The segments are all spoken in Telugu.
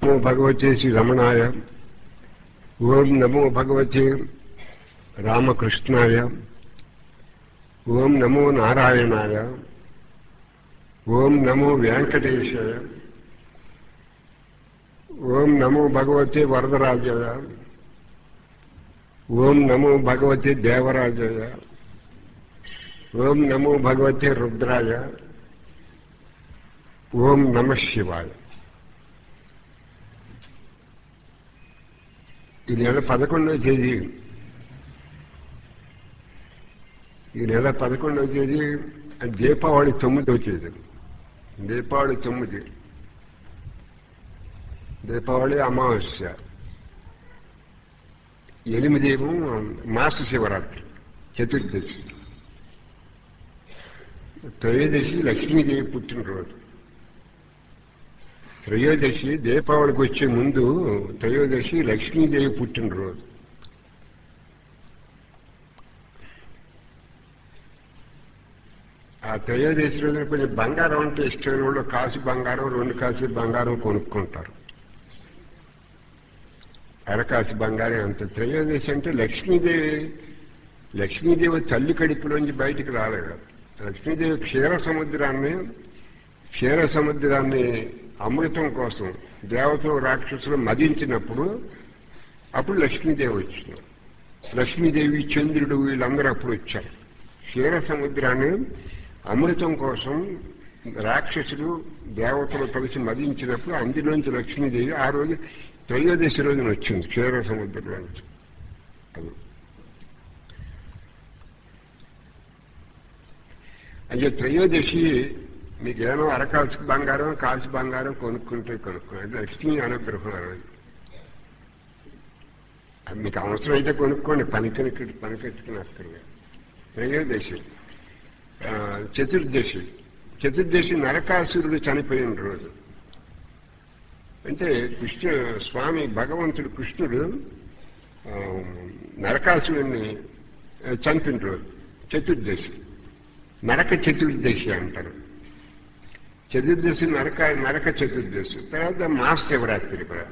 నమో భగవతే శ్రీ రమణాయ ఓం నమో భగవతే రామకృష్ణాయ ఓం నమో నారాయణాయ ఓం నమో వెంకటేశాయ ఓం నమో భగవతే వరదరాజాయ ఓం నమో భగవతే దేవరాజాయ ఓం నమో భగవతే రుద్రాయ ఓం నమ శివాయ ఈ నెల పదకొండవ తేదీ ఈ నెల పదకొండవ తేదీ దీపావళి తొమ్మిదవ తేదీ దీపావళి తొమ్మిది దీపావళి అమావాస్య ఎనిమిదేమో మాస శివరాత్రి చతుర్దశి త్రయోదశి లక్ష్మీదేవి పుట్టినరోజు త్రయోదశి దీపావళికి వచ్చే ముందు త్రయోదశి లక్ష్మీదేవి పుట్టినరోజు ఆ త్రయోదశి రోజున కొంచెం బంగారం అంటే ఇష్టమైన వాళ్ళు కాసు బంగారం రెండు కాసు బంగారం కొనుక్కుంటారు అరకాసు బంగారం అంత త్రయోదశి అంటే లక్ష్మీదేవి లక్ష్మీదేవి తల్లి కడుపులోంచి బయటికి రాలేదు లక్ష్మీదేవి క్షీర సముద్రాన్ని క్షీర సముద్రాన్ని అమృతం కోసం దేవతలు రాక్షసులు మదించినప్పుడు అప్పుడు లక్ష్మీదేవి వచ్చింది లక్ష్మీదేవి చంద్రుడు వీళ్ళందరూ అప్పుడు వచ్చారు క్షీర సముద్రాన్ని అమృతం కోసం రాక్షసులు దేవతలు కలిసి మదించినప్పుడు అందులోంచి లక్ష్మీదేవి ఆ రోజు త్రయోదశి రోజున వచ్చింది క్షీర సముద్రంలోంచి అది అంటే త్రయోదశి మీకు ఏమో అరకాల్సి బంగారం కాల్చి బంగారం కొనుక్కుంటే కొనుక్కోండి లక్ష్మీ అనుగ్రహం ఆ రోజు అది మీకు అవసరం అయితే కొనుక్కోండి పనికనికి పనికెట్టుకుని అక్కర్లేదు త్రయోదశి చతుర్దశి చతుర్దశి నరకాసురుడు చనిపోయిన రోజు అంటే కృష్ణ స్వామి భగవంతుడు కృష్ణుడు నరకాసురుడిని చంపిన రోజు చతుర్దశి నరక చతుర్దశి అంటారు చతుర్దశి నరక నరక చతుర్దశి తర్వాత మాస శివరాత్రి కూడా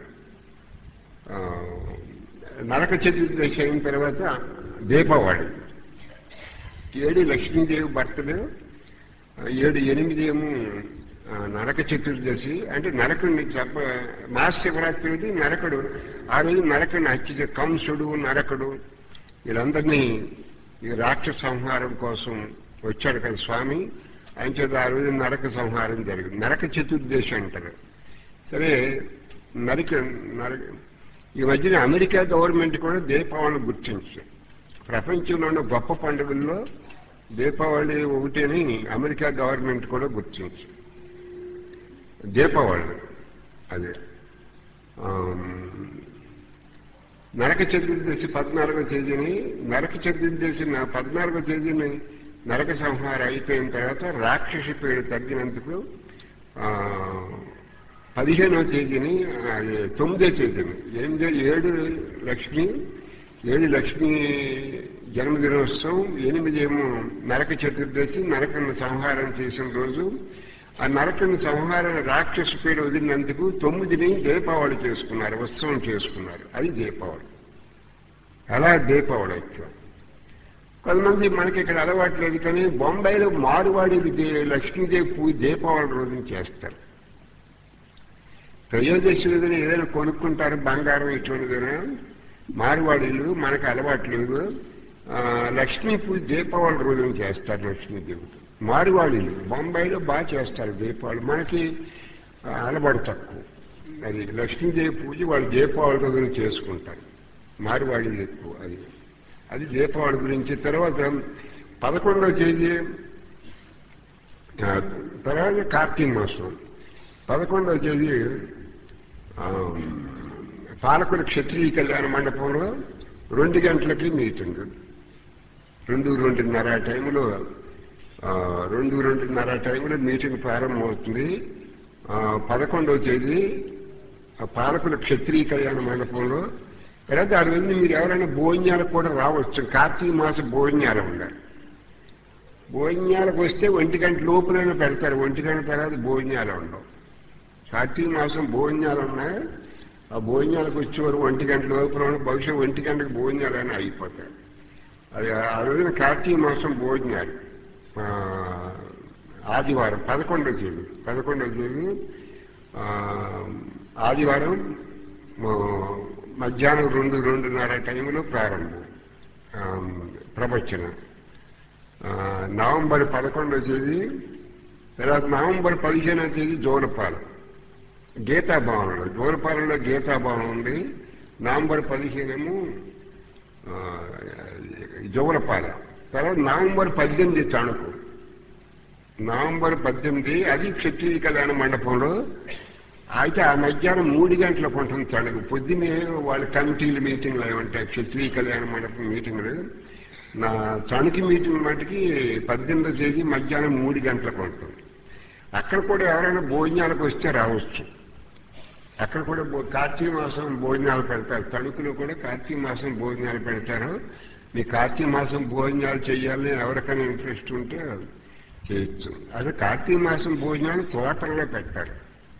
నరక చతుర్దశి అయిన తర్వాత దీపావళి ఏడు లక్ష్మీదేవి బర్త్డే ఏడు ఎనిమిది ఏమో నరక చతుర్దశి అంటే నరకుడిని చెప్ప మాస శివరాత్రి నరకుడు ఆ రోజు నరకుడిని హత్య కంసుడు నరకుడు వీళ్ళందరినీ ఈ రాక్షస సంహారం కోసం వచ్చాడు కదా స్వామి ఆయన చేత ఆ రోజు నరక సంహారం జరిగింది నరక చతుర్దశి అంటారు సరే నరక నరక ఈ మధ్యన అమెరికా గవర్నమెంట్ కూడా దీపావళిని గుర్తించారు ప్రపంచంలో ఉన్న గొప్ప పండుగల్లో దీపావళి ఒకటేని అమెరికా గవర్నమెంట్ కూడా గుర్తించు దీపావళి అదే నరక చతుర్దశి పద్నాలుగో తేదీని నరక చతుర్దశి పద్నాలుగో తేదీని నరక సంహారం అయిపోయిన తర్వాత రాక్షసి పేరు తగ్గినందుకు పదిహేనవ తేదీని తొమ్మిదో తేదీని ఎనిమిదో ఏడు లక్ష్మి ఏడు లక్ష్మీ జన్మదినోత్సవం ఎనిమిదేమో నరక చతుర్దశి నరకను సంహారం చేసిన రోజు ఆ నరకను సంహారం రాక్షస పేరు వదిలినందుకు తొమ్మిదిని దీపావళి చేసుకున్నారు ఉత్సవం చేసుకున్నారు అది దీపావళి అలా దీపావళి ఎక్కువ కొంతమంది మనకి ఇక్కడ అలవాట్లేదు కానీ బొంబాయిలో మారువాడి లక్ష్మీదేవి పూజ దీపావళి రోజున చేస్తారు త్రయోదశి రోజున ఏదైనా కొనుక్కుంటారు బంగారం ఇటువంటిదైనా మారువాడీలు మనకు అలవాట్లేదు లక్ష్మీ పూజ దీపావళి రోజున చేస్తారు లక్ష్మీదేవితో మారువాడీలు బొంబాయిలో బాగా చేస్తారు దీపావళి మనకి అలవాటు తక్కువ అది లక్ష్మీదేవి పూజ వాళ్ళు దీపావళి రోజున చేసుకుంటారు మారువాడీలు ఎక్కువ అది అది దీపావళి గురించి తర్వాత పదకొండవ తేదీ తర్వాత కార్తీక మాసం పదకొండవ తేదీ పాలకుల క్షత్రియ కళ్యాణ మండపంలో రెండు గంటలకి మీటింగ్ రెండు రెండున్నర టైంలో రెండు రెండున్నర టైంలో మీటింగ్ ప్రారంభమవుతుంది పదకొండవ తేదీ పాలకుల క్షత్రియ కళ్యాణ మండపంలో తర్వాత ఆ రోజు మీరు ఎవరైనా భోజనాలకు కూడా రావచ్చు కార్తీక మాసం భోజనాలు ఉండాలి భోజనాలకు వస్తే ఒంటి గంట లోపలైనా పెడతారు ఒంటి గంట తర్వాత భోజనాలు ఉండవు కార్తీక మాసం భోజనాలు ఉన్నాయి ఆ భోజనాలకు వచ్చేవారు ఒంటి గంటల లోపల బహుశా ఒంటి గంటకు భోజనాలు అని అయిపోతాయి అది ఆ రోజున కార్తీక మాసం భోజనాలు ఆ, ఆదివారం పదకొండవ తేదీ పదకొండవ తేదీ ఆ, ఆదివారం ఆ, మధ్యాహ్నం రెండు రెండున్నర టైంలో ప్రారంభం ఆ, ప్రవచనం ఆ, నవంబర్ పదకొండవ తేదీ తర్వాత నవంబర్ పదిహేనవ తేదీ జోలపాలెం గీతాభవనంలో జోలపాలెంలో గీతాభవనం ఉంది నవంబర్ పదిహేనేమో ఆ, జోలపాలెం తర్వాత నవంబర్ పద్దెనిమిది తణుకు నవంబర్ పద్దెనిమిది అది క్షత్రియ కళ్యాణ మండపంలో అయితే ఆ మధ్యాహ్నం మూడు గంటలకు ఉంటుంది తణుకు పొద్దున్నే వాళ్ళ కమిటీలు మీటింగ్లు అవి ఉంటాయి క్షత్రియ కళ్యాణ మండపం మీటింగ్లు నా తణుకు మీటింగ్ మటుకి పద్దెనిమిదో తేదీ మధ్యాహ్నం మూడు గంటలకు ఉంటుంది అక్కడ కూడా ఎవరైనా భోజనాలకు వస్తే రావచ్చు అక్కడ కూడా భో- కార్తీక మాసం భోజనాలు పెడతారు తణుకులో కూడా కార్తీక మాసం భోజనాలు పెడతారు మీ కార్తీక మాసం భోజనాలు చేయాలని ఎవరికైనా ఇంట్రెస్ట్ ఉంటే చేయొచ్చు అదే కార్తీక మాసం భోజనాలు తోటల్లో పెట్టారు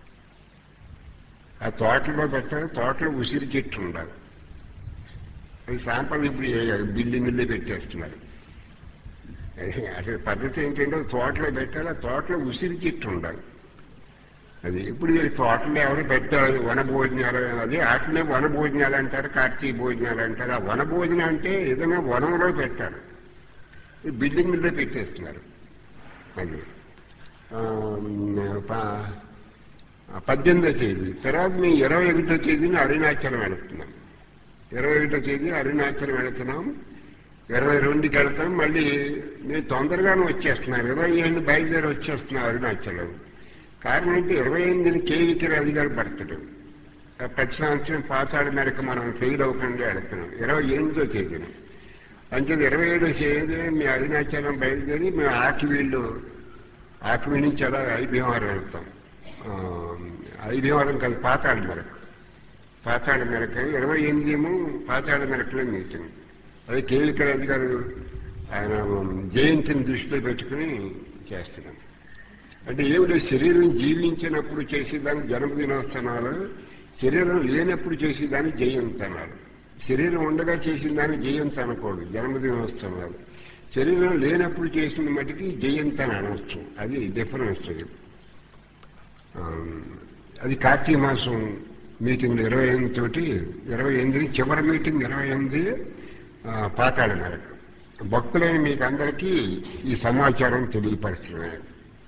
ఆ తోటలో పెట్టారు తోటలో ఉసిరి చెట్టు ఉండాలి అది శాంపల్ ఇప్పుడు ఏ- బిల్డింగుల్లో పెట్టేస్తున్నారు అసలు పద్ధతి ఏంటంటే తోటలో పెట్టాలి ఆ తోటలో ఉసిరి చెట్టు ఉండాలి అది ఇప్పుడు ఈ తోటలో ఎవరు పెట్టాలి వన భోజనాలు అది వాటినే వన భోజనాలు అంటారు కార్తీక భోజనాలు అంటారు ఆ వన భోజనం అంటే ఏదైనా వనంలో పెట్టారు ఈ బిల్డింగ్ మీద పెట్టేస్తున్నారు అది ఆ, ప- పద్దెనిమిదో తేదీ తర్వాత మీ ఇరవై ఒకటో తేదీని అరుణాచలం వెళుతున్నాం ఇరవై ఒకటో తేదీ అరుణాచలం వెళుతున్నాం ఇరవై రెండుకి వెళ్తాం మళ్ళీ నేను తొందరగానే వచ్చేస్తున్నాను ఇరవై ఏడు బయలుదేరి వచ్చేస్తున్నాను అరుణాచలం కారణం అంటే ఇరవై ఎనిమిది కేవీకి రాజు గారు బర్త్డే ఆ ప్రతి సంవత్సరం పాతాళ మేరకు మనం ఫెయిల్ అవ్వకుండా వెళ్తున్నాం ఇరవై ఎనిమిదో తేదీన అంటే ఇరవై ఏడో తేదీ మీ అరుణాచలం బయలుదేరి మేము ఆకివీళ్ళు ఆకివీ నుంచి అలా ఐభీవరం వెళ్తాం ఆ, ఐభీవరం కాదు పాతాళ మేరకు పాతాళ మేరకు ఇరవై ఎనిమిది ఏమో పాతాళ మేరకులో మీటింగ్ అదే కేవీక రాజు గారు ఆయన జయంతిని దృష్టిలో పెట్టుకుని చేస్తున్నాం అంటే ఏమిటో శరీరం జీవించినప్పుడు చేసేదాన్ని జన్మదినోత్సవాలు శరీరం లేనప్పుడు చేసేదాన్ని జయంతనాలు శరీరం ఉండగా చేసిన దాన్ని జయంతి అనకూడదు జన్మదినోత్సవాలు శరీరం లేనప్పుడు చేసిన మటుకి జయంతి అని అనవచ్చు అది డిఫరెన్స్ అది ఆ, అది కార్తీక మాసం మీటింగ్ ఇరవై ఎనిమిది తోటి ఇరవై ఎనిమిది చివరి మీటింగ్ ఇరవై ఎనిమిది ఆ, పాతాళ మేరకు భక్తులైన మీకు అందరికీ ఈ సమాచారం తెలియపరుస్తున్నాయి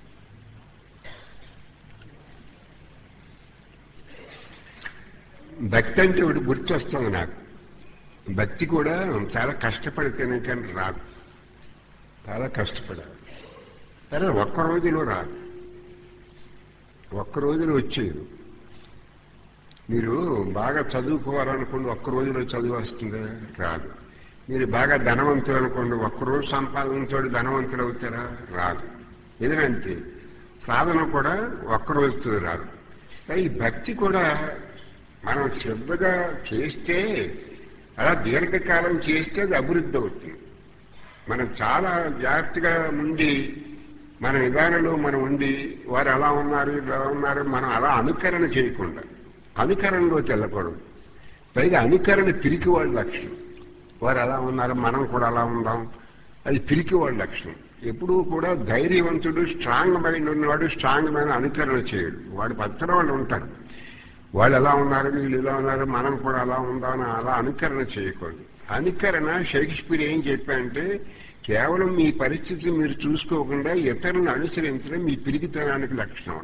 భక్తి అంటే ఒకటి గుర్తొస్తుంది నాకు భక్తి కూడా చాలా కష్టపడితేనే కానీ రాదు చాలా కష్టపడాలి సరే ఒక్క రోజులో రాదు ఒక్క రోజులో వచ్చేది మీరు బాగా చదువుకోవాలనుకోండి ఒక్క రోజులో చదువు వస్తుందా రాదు మీరు బాగా ధనవంతులు అనుకోండి ఒక్కరోజు సంపాదనతో ధనవంతులు అవుతారా రాదు ఎందుకంటే సాధన కూడా ఒక్క రోజుతో రాదు కానీ ఈ భక్తి కూడా మనం శ్రద్ధగా చేస్తే అలా దీర్ఘకాలం చేస్తే అది అభివృద్ధి అవుతుంది మనం చాలా జాగ్రత్తగా ఉండి మన విధానంలో మనం ఉండి వారు అలా ఉన్నారు ఇలా ఉన్నారు మనం అలా అనుకరణ చేయకుండా అనుకరణలోకి వెళ్ళకూడదు పైగా అనుకరణ పిరికి వాళ్ళ లక్షణం వారు అలా ఉన్నారు మనం కూడా అలా ఉందాం అది పిరికి వాళ్ళ లక్షణం ఎప్పుడూ కూడా ధైర్యవంతుడు స్ట్రాంగ్ మైండ్ ఉన్నవాడు స్ట్రాంగ్ మైన అనుకరణ చేయడు వాడు పక్కన వాళ్ళు ఉంటారు వాళ్ళు ఎలా ఉన్నారు వీళ్ళు ఇలా ఉన్నారు మనం కూడా అలా ఉందామని అలా అనుకరణ చేయకూడదు అనుకరణ షేక్స్పియర్ ఏం చెప్పారంటే కేవలం మీ పరిస్థితి మీరు చూసుకోకుండా ఇతరులను అనుసరించడం మీ పిరికితనానికి లక్షణం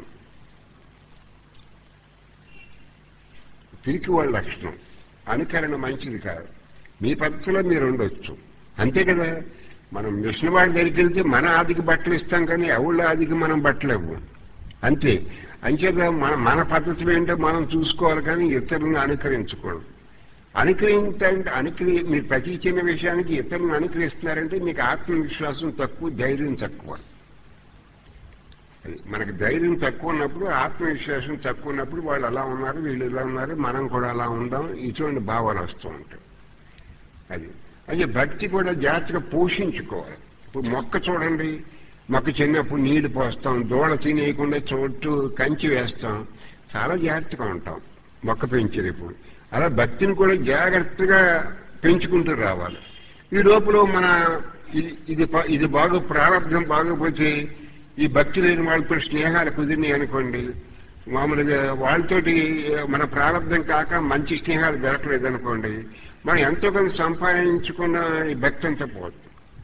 పిరికి వాళ్ళ లక్షణం అనుకరణ మంచిది కాదు మీ పద్ధతిలో మీరు ఉండొచ్చు అంతే కదా మనం మిషన్ వాడి దగ్గరికి వెళ్తే మన ఆదికి బట్టలు ఇస్తాం కానీ ఎవళ్ళ ఆదికి మనం బట్టలు ఇవ్వం అంతే అంచేత మన మన పద్ధతులు ఏంటో మనం చూసుకోవాలి కానీ ఇతరులను అనుకరించకూడదు అనుకరించంటే అనుకరి మీరు ప్రతి చిన్న విషయానికి ఇతరులను అనుకరిస్తున్నారంటే మీకు ఆత్మవిశ్వాసం తక్కువ ధైర్యం తక్కువ అది మనకి ధైర్యం తక్కువ ఉన్నప్పుడు ఆత్మవిశ్వాసం తక్కువ ఉన్నప్పుడు వాళ్ళు అలా ఉన్నారు వీళ్ళు ఇలా ఉన్నారు మనం కూడా అలా ఉందాం ఇటువంటి భావాలు వస్తూ ఉంటాయి అది అదే భక్తి కూడా జాగ్రత్తగా పోషించుకోవాలి ఇప్పుడు మొక్క చూడండి మొక్క చిన్నప్పుడు నీళ్లు పోస్తాం దూడ తినేయకుండా చోటు కంచి వేస్తాం చాలా జాగ్రత్తగా ఉంటాం మొక్క పెంచేటప్పుడు అలా భక్తిని కూడా జాగ్రత్తగా పెంచుకుంటూ రావాలి ఈ లోపల మన ఇది ఇది ప- ఇది బాగా ప్రారంభం బాగపోతే ఈ భక్తి లేని వాళ్ళతో స్నేహాలు కుదిరినాయి అనుకోండి మామూలుగా వాళ్ళతోటి మన ప్రారంభం కాక మంచి స్నేహాలు దొరకలేదు అనుకోండి మనం ఎంతో కొంత సంపాదించుకున్న ఈ భక్తి అంతా పోతుంది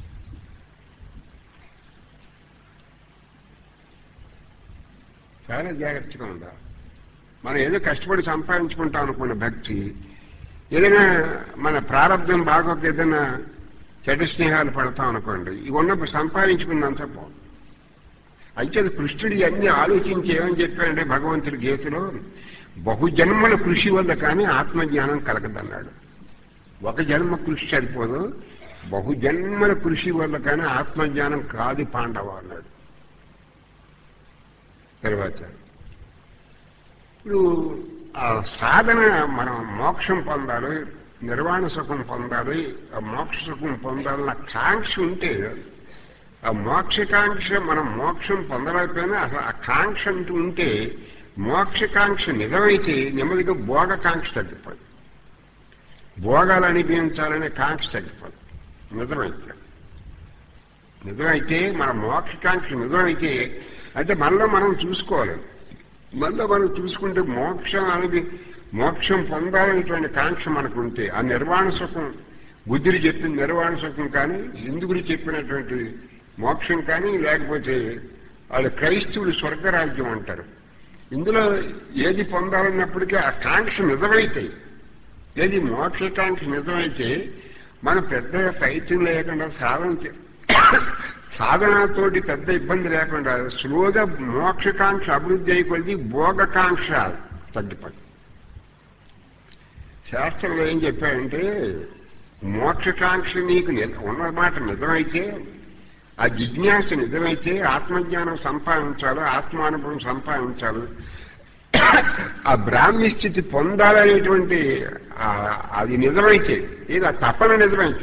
చాలా జాగ్రత్తగా ఉండాలి మనం ఏదో కష్టపడి సంపాదించుకుంటాం అనుకున్న భక్తి ఏదైనా మన ప్రారంభం బాగోక ఏదైనా చెడ్డ స్నేహాలు పడతాం అనుకోండి ఇవి ఉన్నప్పుడు సంపాదించుకున్నంత పోదు అయితే అది కృష్ణుడు అన్ని ఆలోచించి ఏమని చెప్పాడంటే భగవంతుడి గీతలో బహుజన్మల కృషి వల్ల కానీ ఆత్మజ్ఞానం కలగదన్నాడు ఒక జన్మ కృషి సరిపోదు బహుజన్మల కృషి వల్ల కానీ ఆత్మజ్ఞానం కాదు పాండవ అన్నాడు తర్వాత ఇప్పుడు ఆ సాధన మనం మోక్షం పొందాలి నిర్వాణ సుఖం పొందాలి ఆ మోక్ష సుఖం పొందాలన్న కాంక్ష ఉంటే ఆ మోక్షకాంక్ష మనం మోక్షం పొందలేకపోయినా అసలు ఆ కాంక్ష అంటూ ఉంటే మోక్షకాంక్ష నిజమైతే నెమ్మదిగా భోగకాంక్ష తగ్గిపోదు భోగాలు అనిపించాలనే కాంక్ష తగ్గిపోదు నిజమైతే నిజమైతే మన మోక్షకాంక్ష నిజమైతే అంటే మనలో మనం చూసుకోవాలి మనలో మనం చూసుకుంటే మోక్షం అనేది మోక్షం పొందాలనేటువంటి కాంక్ష మనకు ఉంటే ఆ నిర్వాణ సుఖం బుద్ధుడు చెప్పిన నిర్వాణ సుఖం కానీ హిందువులు చెప్పినటువంటి మోక్షం కానీ లేకపోతే వాళ్ళు క్రైస్తవులు స్వర్గరాజ్యం అంటారు ఇందులో ఏది పొందాలన్నప్పటికీ ఆ కాంక్ష నిజమైతే ఏది మోక్షకాంక్ష నిజమైతే మన పెద్ద ప్రయత్నం లేకుండా సాధన చే- సాధనతోటి పెద్ద ఇబ్బంది లేకుండా స్లోగా మోక్షకాంక్ష అభివృద్ధి అయిపోయింది భోగకాంక్ష తగ్గిపోయింది శాస్త్రంలో ఏం చెప్పాడంటే మోక్షకాంక్ష నీకు ని- ఉన్న మాట నిజమైతే ఆ జిజ్ఞాస నిజమైతే ఆత్మజ్ఞానం సంపాదించాలి ఆత్మానుభవం సంపాదించాలి ఆ బ్రాహ్మీ స్థితి పొందాలనేటువంటి ఆ- అది నిజమైతే ఏది ఆ తపన నిజమైతే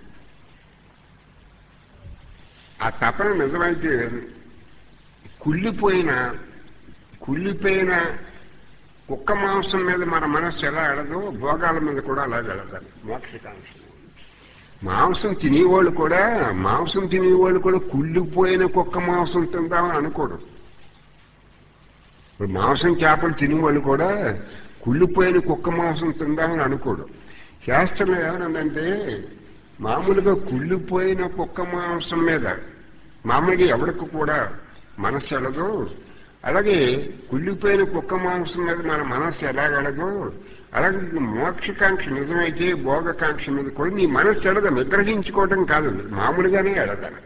ఆ తపన నిజమైతే కుళ్ళిపోయిన కుళ్ళిపోయిన కుక్క మాంసం మీద మన మనస్సు ఎలా ఎడదో భోగాల మీద కూడా అలా ఎడదాలి మోక్షకాంక్ష మాంసం తినేవాళ్ళు కూడా మాంసం తినేవాళ్ళు కూడా కుళ్ళిపోయిన కుక్క మాంసం తిందామని అనుకోడు ఇప్పుడు మాంసం చేపలు తినేవాళ్ళు కూడా కుళ్ళిపోయిన కుక్క మాంసం తిందామని అనుకోడు శాస్త్రం ఏమనంటే మామూలుగా కుళ్ళిపోయిన కుక్క మాంసం మీద మామూలుగా ఎవరికి కూడా మనస్సు ఎలదో అలాగే కుళ్ళిపోయిన కుక్క మాంసం మీద మన మనస్సు ఎలాగలదో అలాగే ఇది మోక్షకాంక్ష నిజమైతే భోగకాంక్ష మీద కూడా నీ మనస్సు ఎడద నిగ్రహించుకోవడం కాదు మామూలుగానే ఎడదాను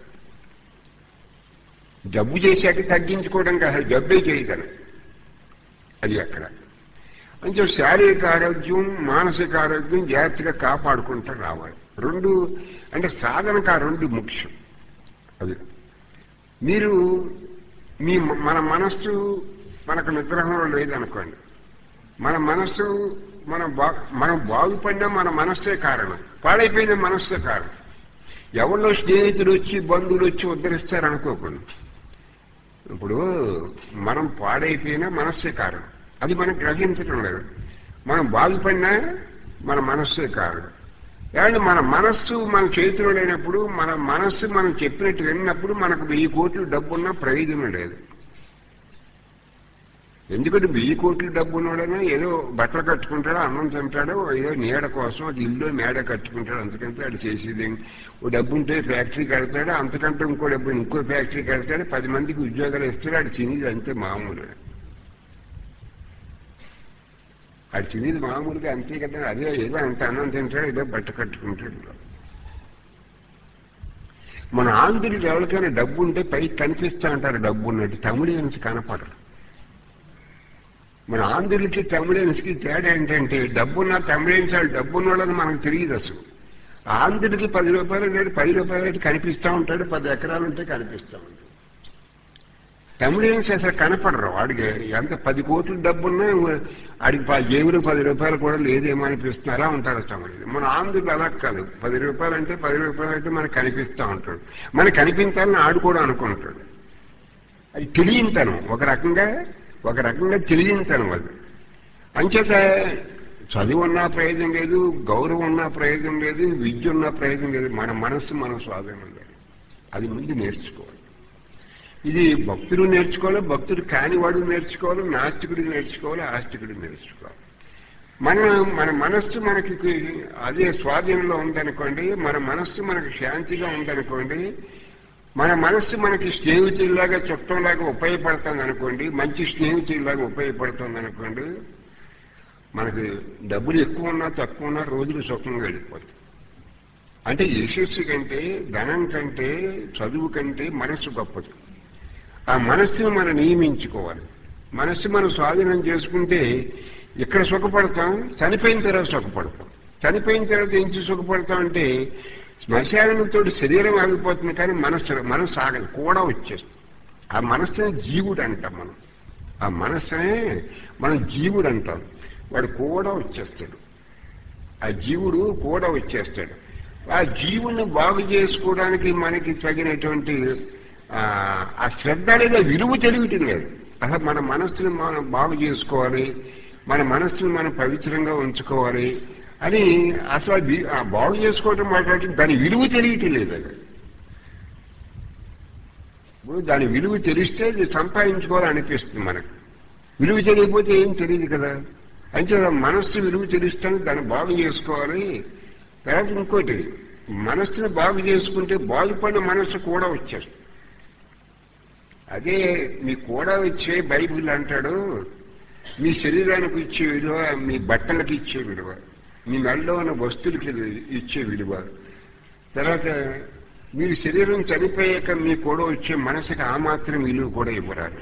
జబ్బు చేశాక తగ్గించుకోవడం కాదు జబ్బే చేయగలను అది అక్కడ కొంచెం శారీరక ఆరోగ్యం మానసిక ఆరోగ్యం జాగ్రత్తగా కాపాడుకుంటూ రావాలి రెండు అంటే సాధనకు ఆ రెండు ముఖ్యం అది మీరు మీ మన మనస్సు మనకు నిగ్రహంలో లేదనుకోండి మన మనస్సు మనం బా మనం బాగుపడినా మన మనస్సే కారణం పాడైపోయిన మనస్సే కారణం ఎవరిలో స్నేహితులు వచ్చి బంధువులు వచ్చి ఉద్ధరిస్తారనుకోకుండా ఇప్పుడు మనం పాడైపోయినా మనస్సే కారణం అది మనం గ్రహించడం లేదు మనం బాగుపడినా మన మనస్సే కారణం ఏమంటే మన మనస్సు మన చేతిలో లేనప్పుడు మన మనస్సు మనం చెప్పినట్టు విన్నప్పుడు మనకు వెయ్యి కోట్లు డబ్బున్నా ప్రయోజనం లేదు ఎందుకంటే వెయ్యి కోట్ల డబ్బు ఉన్నాడైనా ఏదో బట్టలు కట్టుకుంటాడు అన్నం తింటాడు ఏదో నీడ కోసం అది ఇల్లు మేడ కట్టుకుంటాడు అంతకంటే అది చేసేది ఏం- ఓ డబ్బు ఉంటే ఫ్యాక్టరీ కడతాడు అంతకంటే ఇంకో డబ్బు ఇంకో ఫ్యాక్టరీ కడతాడు పది మందికి ఉద్యోగాలు ఇస్తాడు అది తినేది అంతే మామూలు అది తినేది మామూలుగా అంతే కదా అదే ఏదో అంత అన్నం తింటాడు ఏదో బట్ట కట్టుకుంటాడు మన ఆంధ్రులు ఎవరికైనా డబ్బు ఉంటే పైకి కనిపిస్తా అంటారు డబ్బు ఉన్నట్టు తమిళియన్స్ కనపడరు మన ఆంధ్రులకి తమిళియన్స్కి తేడా ఏంటంటే డబ్బున్న తమిళియన్స్ వాళ్ళు డబ్బున్న వాళ్ళని మనకు తెలియదు అసలు ఆంధ్రుడికి పది రూపాయలు ఉన్నాడు పది రూపాయలు అయితే కనిపిస్తూ ఉంటాడు పది ఎకరాలు ఉంటే కనిపిస్తూ ఉంటాడు తమిళియన్స్ అసలు కనపడరు వాడికి ఎంత పది కోట్ల డబ్బున్నా వాడికి ప- జేబులో పది రూపాయలు కూడా లేదేమో అనిపిస్తుంది అలా ఉంటారు తమిళ మన ఆంధ్రులు అలా కాదు పది రూపాయలు అంటే పది రూపాయలు అయితే మనకు కనిపిస్తూ ఉంటాడు మనకు కనిపించాలని ఆడు కూడా అనుకుంటాడు అది తెలియనితనం ఒక రకంగా ఒక రకంగా తెలియనితనం అది అంచేత చదువు ఉన్నా ప్రయోజనం లేదు గౌరవం ఉన్నా ప్రయోజనం లేదు విద్య ఉన్నా ప్రయోజనం లేదు మన మనస్సు మనం స్వాధీనం లేదు అది ముందు నేర్చుకోవాలి ఇది భక్తుడు నేర్చుకోవాలి భక్తుడు కానివాడు నేర్చుకోవాలి నాస్తికుడు నేర్చుకోవాలి ఆస్తికుడు నేర్చుకోవాలి మన మన మనస్సు మనకి అదే స్వాధీనంలో ఉందనుకోండి మన మనస్సు మనకి శాంతిగా ఉందనుకోండి మన మనస్సు మనకి స్నేహితుల్లాగా చుట్టంలాగా ఉపయోగపడుతుంది అనుకోండి మంచి స్నేహితుల్లాగా ఉపయోగపడుతుంది అనుకోండి మనకి డబ్బులు ఎక్కువ ఉన్నా తక్కువ ఉన్నా రోజులు సుఖంగా వెళ్ళిపోతాయి అంటే యశస్సు కంటే ధనం కంటే చదువు కంటే మనస్సు గొప్పది ఆ మనస్సును మనం నియమించుకోవాలి మనస్సు మనం స్వాధీనం చేసుకుంటే ఇక్కడ సుఖపడతాం చనిపోయిన తర్వాత సుఖపడతాం చనిపోయిన తర్వాత ఏం చేసి సుఖపడతాం అంటే శ్మశానంతో శరీరం ఆగిపోతుంది కానీ మనస్సు మనస్సు ఆగదు కూడా వచ్చేస్తుంది ఆ మనస్సునే జీవుడు అంటాం మనం ఆ మనస్సునే మనం జీవుడు అంటాం వాడు కూడా వచ్చేస్తాడు ఆ జీవుడు కూడా వచ్చేస్తాడు ఆ జీవుని బాగు చేసుకోవడానికి మనకి తగినటువంటి ఆ ఆ శ్రద్ధ అనేది విలువ తెలియటం లేదు అసలు మన మనస్సుని మనం బాగు చేసుకోవాలి మన మనస్సుని మనం పవిత్రంగా ఉంచుకోవాలి అని అసలు అది ఆ బాగు చేసుకోవటం మాట్లాడి దాని విలువ తెలియటం లేదు అది ఇప్పుడు దాని విలువ తెలిస్తే అది సంపాదించుకోవాలనిపిస్తుంది మనకు విలువ తెలియకపోతే ఏం తెలియదు కదా అంటే మనస్సు విలువ తెలిస్తాను దాన్ని బాగు చేసుకోవాలి తర్వాత ఇంకోటి మనస్సుని బాగు చేసుకుంటే బాగుపడిన మనస్సు కూడా వచ్చేస్తుంది అదే మీ కూడా వచ్చే బైబిల్ అంటాడు మీ శరీరానికి ఇచ్చే విలువ మీ బట్టలకు ఇచ్చే విలువ మీ మెడలో ఉన్న వస్తువులకి ఇచ్చే విలువ తర్వాత మీరు శరీరం చనిపోయాక మీ కూడా వచ్చే మనసుకి ఆ మాత్రం విలువ కూడా ఇవ్వరాదు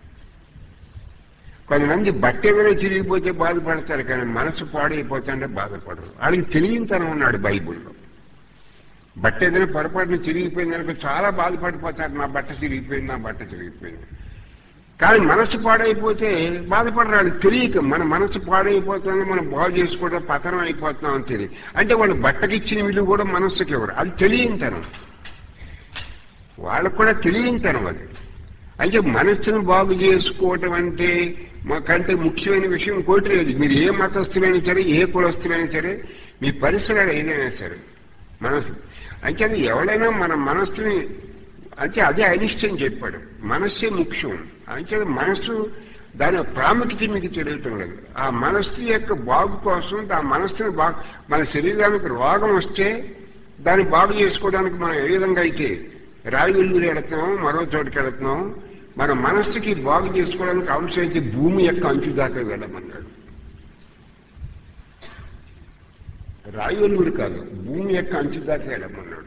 కొంతమంది బట్ట ఏదైనా చిరిగిపోతే బాధపడతారు కానీ మనసు పాడైపోతుంటే బాధపడరు వాళ్ళకి తెలియనితనం ఉన్నాడు బైబుల్లో బట్ట ఏదైనా పొరపాటున చిరిగిపోయింది అనుకో చాలా బాధపడిపోతారు నా బట్ట చిరిగిపోయింది నా బట్ట చిరిగిపోయింది కానీ మనసు పాడైపోతే బాధపడరు వాళ్ళకి తెలియక మన మనసు పాడైపోతుంది మనం బాగు చేసుకోవడం పతనం అయిపోతున్నాం అని తెలియదు అంటే వాళ్ళు బట్టకిచ్చిన విలువ కూడా మనస్సుకి ఇవ్వరు అది తెలియనితనం వాళ్ళకు కూడా తెలియనితనం అది అయితే మనస్సును బాగు చేసుకోవటం అంటే మాకంటే ముఖ్యమైన విషయం ఇంకోటి లేదు మీరు ఏ మతస్థులైనా సరే ఏ కులస్థులైనా సరే మీ పరిసరాలు ఏదైనా సరే మనసు అంటే అది ఎవరైనా మన మనస్సుని అంటే అదే అనిష్టం చెప్పాడు మనస్సే ముఖ్యం అంటే మనస్సు దాని ప్రాముఖ్యత మీకు తెలియటం లేదు ఆ మనస్సు యొక్క బాగు కోసం ఆ మనస్సుని బాగు మన శరీరానికి రోగం వస్తే దాన్ని బాగు చేసుకోవడానికి మనం ఏ విధంగా అయితే రాయి వెల్లులు వెళుతున్నాం మరో చోటుకి వెళుతున్నాం మన మనస్సుకి బాగు చేసుకోవడానికి అవసరం అయితే భూమి యొక్క అంచు దాకా వెళ్ళమన్నాడు రాయి వెల్లుడు కాదు భూమి యొక్క అంచు దాకా వెళ్ళమన్నాడు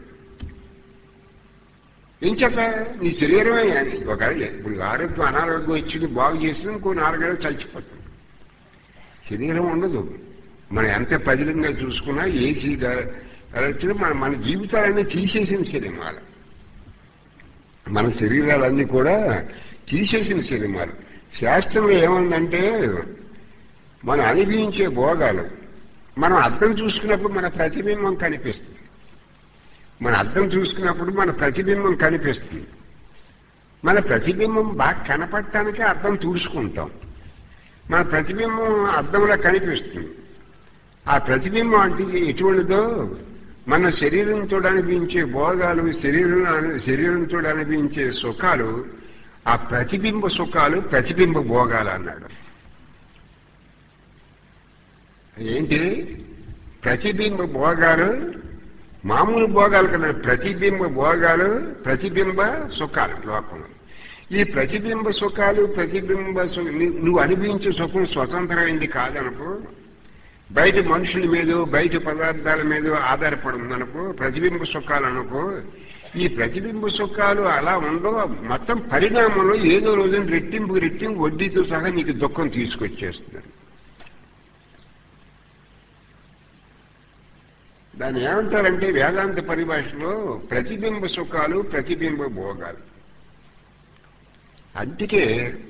ఏం చెప్ప నీ శరీరమే అని ఒక ఇప్పుడు ఆరోగ్యం అనారోగ్యం వచ్చింది బాగు చేసి ఇంకో నాలుగేళ్ళు చచ్చిపోతుంది శరీరం ఉండదు మనం ఎంత పదిలంగా చూసుకున్నా ఏసీగా వచ్చినా మన మన జీవితాలన్నీ తీసేసిన సినిమాలు మన శరీరాలన్నీ కూడా తీసేసిన సినిమాలు శాస్త్రంలో ఏముందంటే మనం అనుభవించే భోగాలు మనం అర్థం చూసుకున్నప్పుడు మన ప్రతిబింబం కనిపిస్తుంది మన అర్థం చూసుకున్నప్పుడు మన ప్రతిబింబం కనిపిస్తుంది మన ప్రతిబింబం బాగా కనపడటానికి అర్థం చూసుకుంటాం మన ప్రతిబింబం అర్థంలో కనిపిస్తుంది ఆ ప్రతిబింబం అంటే ఎటువంటిదో మన శరీరంతో అనిపించే భోగాలు శరీరం శరీరంతో అనిపించే సుఖాలు ఆ ప్రతిబింబ సుఖాలు ప్రతిబింబ భోగాలు అన్నాడు ఏంటి ప్రతిబింబ భోగాలు మామూలు భోగాలు కదా ప్రతిబింబ భోగాలు ప్రతిబింబ సుఖాలు లోకంలో ఈ ప్రతిబింబ సుఖాలు ప్రతిబింబ నువ్వు అనిపించే సుఖం స్వతంత్రమైంది కాదనుకో బయట మనుషుల మీద బయట పదార్థాల మీద ఆధారపడి ఉందనుకో ప్రతిబింబ సుఖాలు అనుకో ఈ ప్రతిబింబ సుఖాలు అలా ఉండవు మొత్తం పరిణామంలో ఏదో రోజున రెట్టింపు రెట్టింపు వడ్డీతో సహా నీకు దుఃఖం తీసుకొచ్చేస్తుంది దాన్ని ఏమంటారంటే వేదాంత పరిభాషలో ప్రతిబింబ సుఖాలు ప్రతిబింబ భోగాలు అందుకే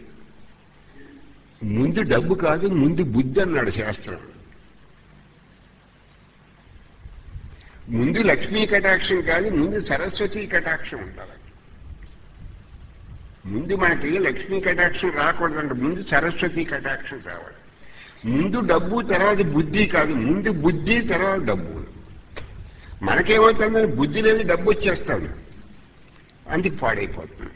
ముందు డబ్బు కాదు ముందు బుద్ధి అన్నాడు శాస్త్రం ముందు లక్ష్మీ కటాక్షం కాదు ముందు సరస్వతి కటాక్షం ఉండాలి ముందు మనకి లక్ష్మీ కటాక్షం రాకూడదంటే ముందు సరస్వతి కటాక్షం రావాలి ముందు డబ్బు తర్వాత బుద్ధి కాదు ముందు బుద్ధి తర్వాత డబ్బు మనకేమవుతుందని బుద్ధి లేదు డబ్బు వచ్చేస్తాడు అందుకు పాడైపోతుంది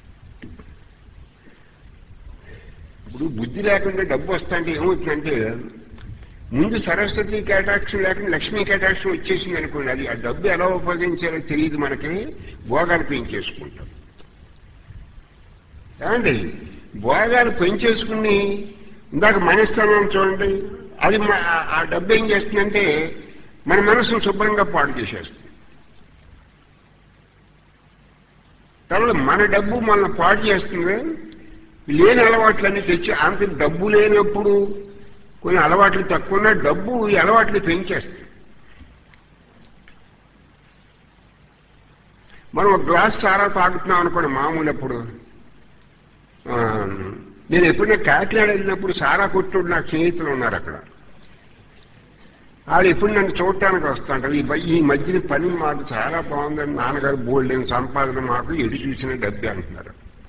ఇప్పుడు బుద్ధి లేకుండా డబ్బు వస్తుంటే ఏమవుతుందంటే ముందు సరస్వతి కటాక్షం లేకుండా లక్ష్మీ కటాక్షం వచ్చేసింది అనుకోండి అది ఆ డబ్బు ఎలా ఉపయోగించాలో తెలియదు మనకి భోగాలు పెంచేసుకుంటాం ఏమండి భోగాలు పెంచేసుకుని ఇందాక మనస్థానం చూడండి అది మ- ఆ- ఆ డబ్బు ఏం చేస్తుందంటే మన మనసును శుభ్రంగా పాడు చేసేస్తుంది తర్వాత మన డబ్బు మనల్ని పాడు చేస్తుంది లేని అలవాట్లన్నీ తెచ్చి అంత డబ్బు లేనప్పుడు కొన్ని అలవాట్లు తక్కువ ఉన్నా డబ్బు ఈ అలవాట్లు పెంచేస్తుంది మనం ఒక గ్లాస్ సారా తాగుతున్నాం అనుకోండి మామూలు అప్పుడు ఆ, నేను ఎప్పుడైనా కాకినాడ వెళ్ళినప్పుడు సారా కొట్టుడు నాకు స్నేహితులు ఉన్నారు అక్కడ వాళ్ళు ఎప్పుడు నన్ను చూడటానికి వస్తుంటారు ఈ బ- ఈ మధ్యన పని మాకు చాలా బాగుందని నాన్నగారు బోల్డెన్ సంపాదన మాకు ఎటు చూసిన డబ్బే అంటున్నారు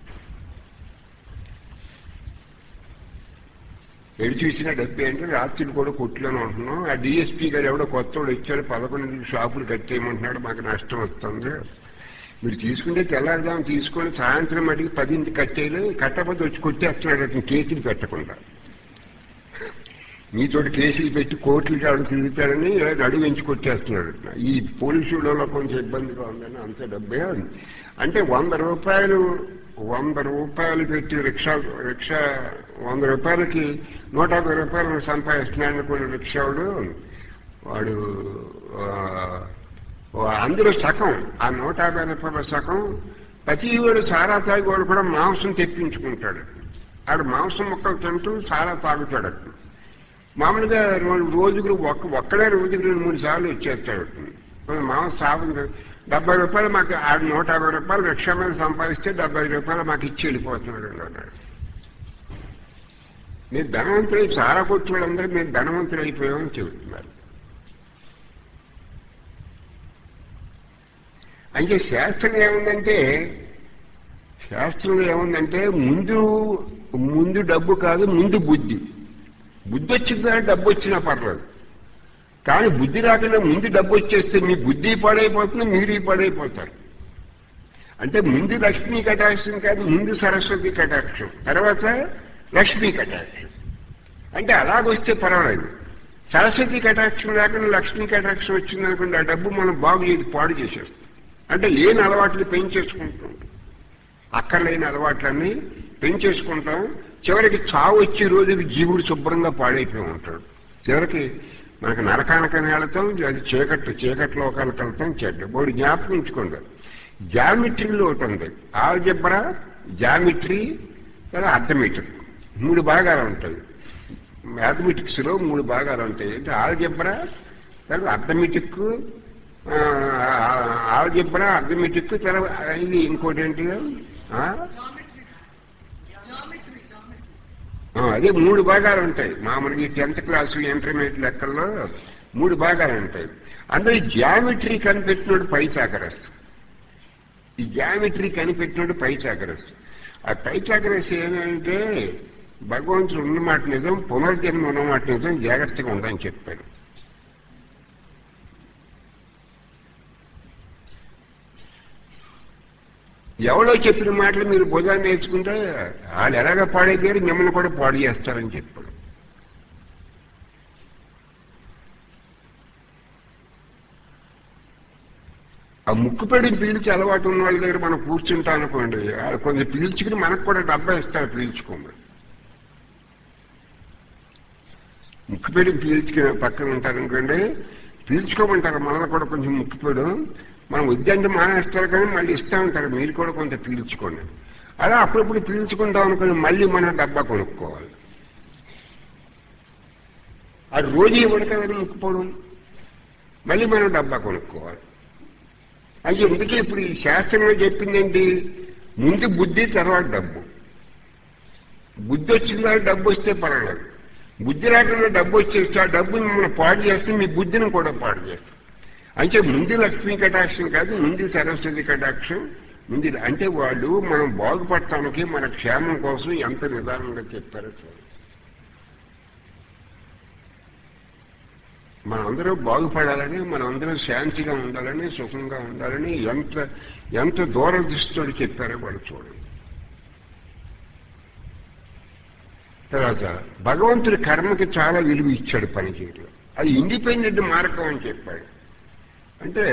ఎటు చూసిన డబ్బే అంటే రాత్రులు కూడా కొట్లోనే ఉంటున్నాం ఆ డిఎస్పీ గారు ఎవడో కొత్త వాడు వచ్చాడు పదకొండు షాపులు కట్టేయమంటున్నాడు మాకు నష్టం వస్తుంది మీరు తీసుకుంటే తెల్లారుదాం తీసుకొని సాయంత్రం మటుకు పదింటి కట్టేయాలి కట్టకపోతే వచ్చి కొట్టేస్తున్నాడు అతను కేసులు పెట్టకుండా మీతోటి కేసులు పెట్టి కోర్టులకి ఆవిడ తిరుగుతాడని నడుగు వెంచి కొట్టేస్తున్నాడు ఈ పోలీసులలో కొంచెం ఇబ్బందిగా ఉందని అంత డబ్బే అంటే వంద రూపాయలు వంద రూపాయలు పెట్టి రిక్షా రిక్షా వంద రూపాయలకి నూట యాభై రూపాయలు సంపాదిస్తున్నాడు కొన్ని రిక్షావాడు వాడు ఆ, వా- అందులో సగం ఆ నూట యాభై రూపాయల సగం ప్రతి వాడు సారా తాగి వాడు కూడా మాంసం తెప్పించుకుంటాడు ఆడు మాంసం ముక్కలు తింటూ సారా తాగుతాడు మామూలుగా రో- రోజుకు ఒక్క ఒక్కడే రోజుకు రెండు మూడు సార్లు వచ్చేస్తాడు మామూలు సాగు డెబ్బై రూపాయలు మాకు ఆడు నూట యాభై రూపాయలు రిక్షా మీద సంపాదిస్తే డెబ్బై రూపాయలు మాకు ఇచ్చి వెళ్ళిపోతున్నాడు అన్నాడు మీరు ధనవంతులు సారా కొట్టు వాళ్ళందరూ మీరు ధనవంతులు అయిపోయామని చెబుతున్నారు అంటే శాస్త్రం ఏముందంటే శాస్త్రంలో ఏముందంటే ముందు ముందు డబ్బు కాదు ముందు బుద్ధి బుద్ధి వచ్చిందా డబ్బు వచ్చినా పర్లేదు కానీ బుద్ధి రాకుండా ముందు డబ్బు వచ్చేస్తే మీ బుద్ధి పాడైపోతుంది మీరు పాడైపోతారు అంటే ముందు లక్ష్మీ కటాక్షం కాదు ముందు సరస్వతి కటాక్షం తర్వాత లక్ష్మీ కటాక్షం అంటే అలాగొస్తే పర్వాలేదు సరస్వతి కటాక్షం లేకుండా లక్ష్మీ కటాక్షం వచ్చిందనుకోండి ఆ డబ్బు మనం బాగు చేసి పాడు చేసేస్తాం అంటే లేని అలవాట్లు పెంచేసుకుంటాం అక్కర్లేని అలవాట్లన్నీ పెంచేసుకుంటాం చివరికి చావు వచ్చే రోజుకి జీవుడు శుభ్రంగా పాడైపోయి ఉంటాడు చివరికి మనకు నరకానకని వెళతాం అది చీకట్లు చీకటి లోకాలకు వెళ్తాం చెడ్డ బోడి జ్ఞాపకం ఉంచుకోండి జామిట్రీలో ఒకటి ఉంది ఆల్జబ్రా జామిట్రీ లేదా అర్థమెటిక్ మూడు భాగాలు ఉంటాయి మ్యాథమెటిక్స్లో మూడు భాగాలు ఉంటాయి అంటే ఆల్జబ్రా తర్వాత అర్థమెటిక్ ఆల్జబ్రా అర్థమెటిక్ తర్వాత ఇది ఇంకోటి ఏంటి ఆ? ఆ, అదే మూడు భాగాలు ఉంటాయి మామూలుగా ఈ టెన్త్ క్లాసు ఇంటర్మీడియట్ లెక్కల్లో మూడు భాగాలు ఉంటాయి అందులో జామెట్రీ కనిపెట్టినోడు పై చాకరస్తు ఈ జామెట్రీ కనిపెట్టినోడు పై చాకరస్తు ఆ పై చాకరస్తు ఏమంటే భగవంతుడు ఉన్నమాట నిజం పునర్జన్మ ఉన్నమాట నిజం జాగ్రత్తగా ఉండని చెప్పాడు ఎవరో చెప్పిన మాటలు మీరు భుజాన్ని నేర్చుకుంటే వాళ్ళు ఎలాగ పాడైపోయారు మిమ్మల్ని కూడా పాడు చేస్తారని చెప్పాడు ఆ ముక్కు పెడి పీల్చి అలవాటు ఉన్న వాళ్ళ దగ్గర మనం కూర్చుంటాం అనుకోండి వాళ్ళు కొంచెం పీల్చుకుని మనకు కూడా డబ్బా ఇస్తారు పీల్చుకోమని ముక్కు పెడి పీల్చుకుని పక్కన ఉంటారనుకోండి పీల్చుకోమంటారు మనల్ని కూడా కొంచెం ముక్కుపోడు మనం వద్దంటే మానేస్తారు కానీ మళ్ళీ ఇస్తూ ఉంటారు మీరు కూడా కొంత పీల్చుకోండి అలా అప్పుడప్పుడు పీల్చుకుంటాం అనుకుని మళ్ళీ మనం డబ్బా కొనుక్కోవాలి అది రోజు ఇవ్వడు కదని ముక్కుపోవడం మళ్ళీ మనం డబ్బా కొనుక్కోవాలి అయితే ఎందుకే ఇప్పుడు ఈ శాస్త్రంలో చెప్పిందేంటి ముందు బుద్ధి తర్వాత డబ్బు బుద్ధి వచ్చిందా డబ్బు వస్తే పర్వాలేదు బుద్ధి లేకుండా డబ్బు వచ్చేస్తే ఆ డబ్బుని మిమ్మల్ని పాడు చేస్తే మీ బుద్ధిని కూడా పాడు చేస్తాం అంటే ముందు లక్ష్మీ కటాక్షం కాదు ముందు సరస్వతి కటాక్షం ముందు ఇలా- అంటే వాళ్ళు మనం బాగుపడటానికి మన క్షేమం కోసం ఎంత నిదానంగా చెప్పారో చూడండి మనందరం బాగుపడాలని మనందరం శాంతిగా ఉండాలని సుఖంగా ఉండాలని ఎంత ఎంత దూరదృష్టితో చెప్పారో వాళ్ళు చూడండి తర్వాత భగవంతుడి కర్మకి చాలా విలువ ఇచ్చాడు పనిచేయడం అది ఇండిపెండెంట్ మార్గం అని చెప్పాడు అంటే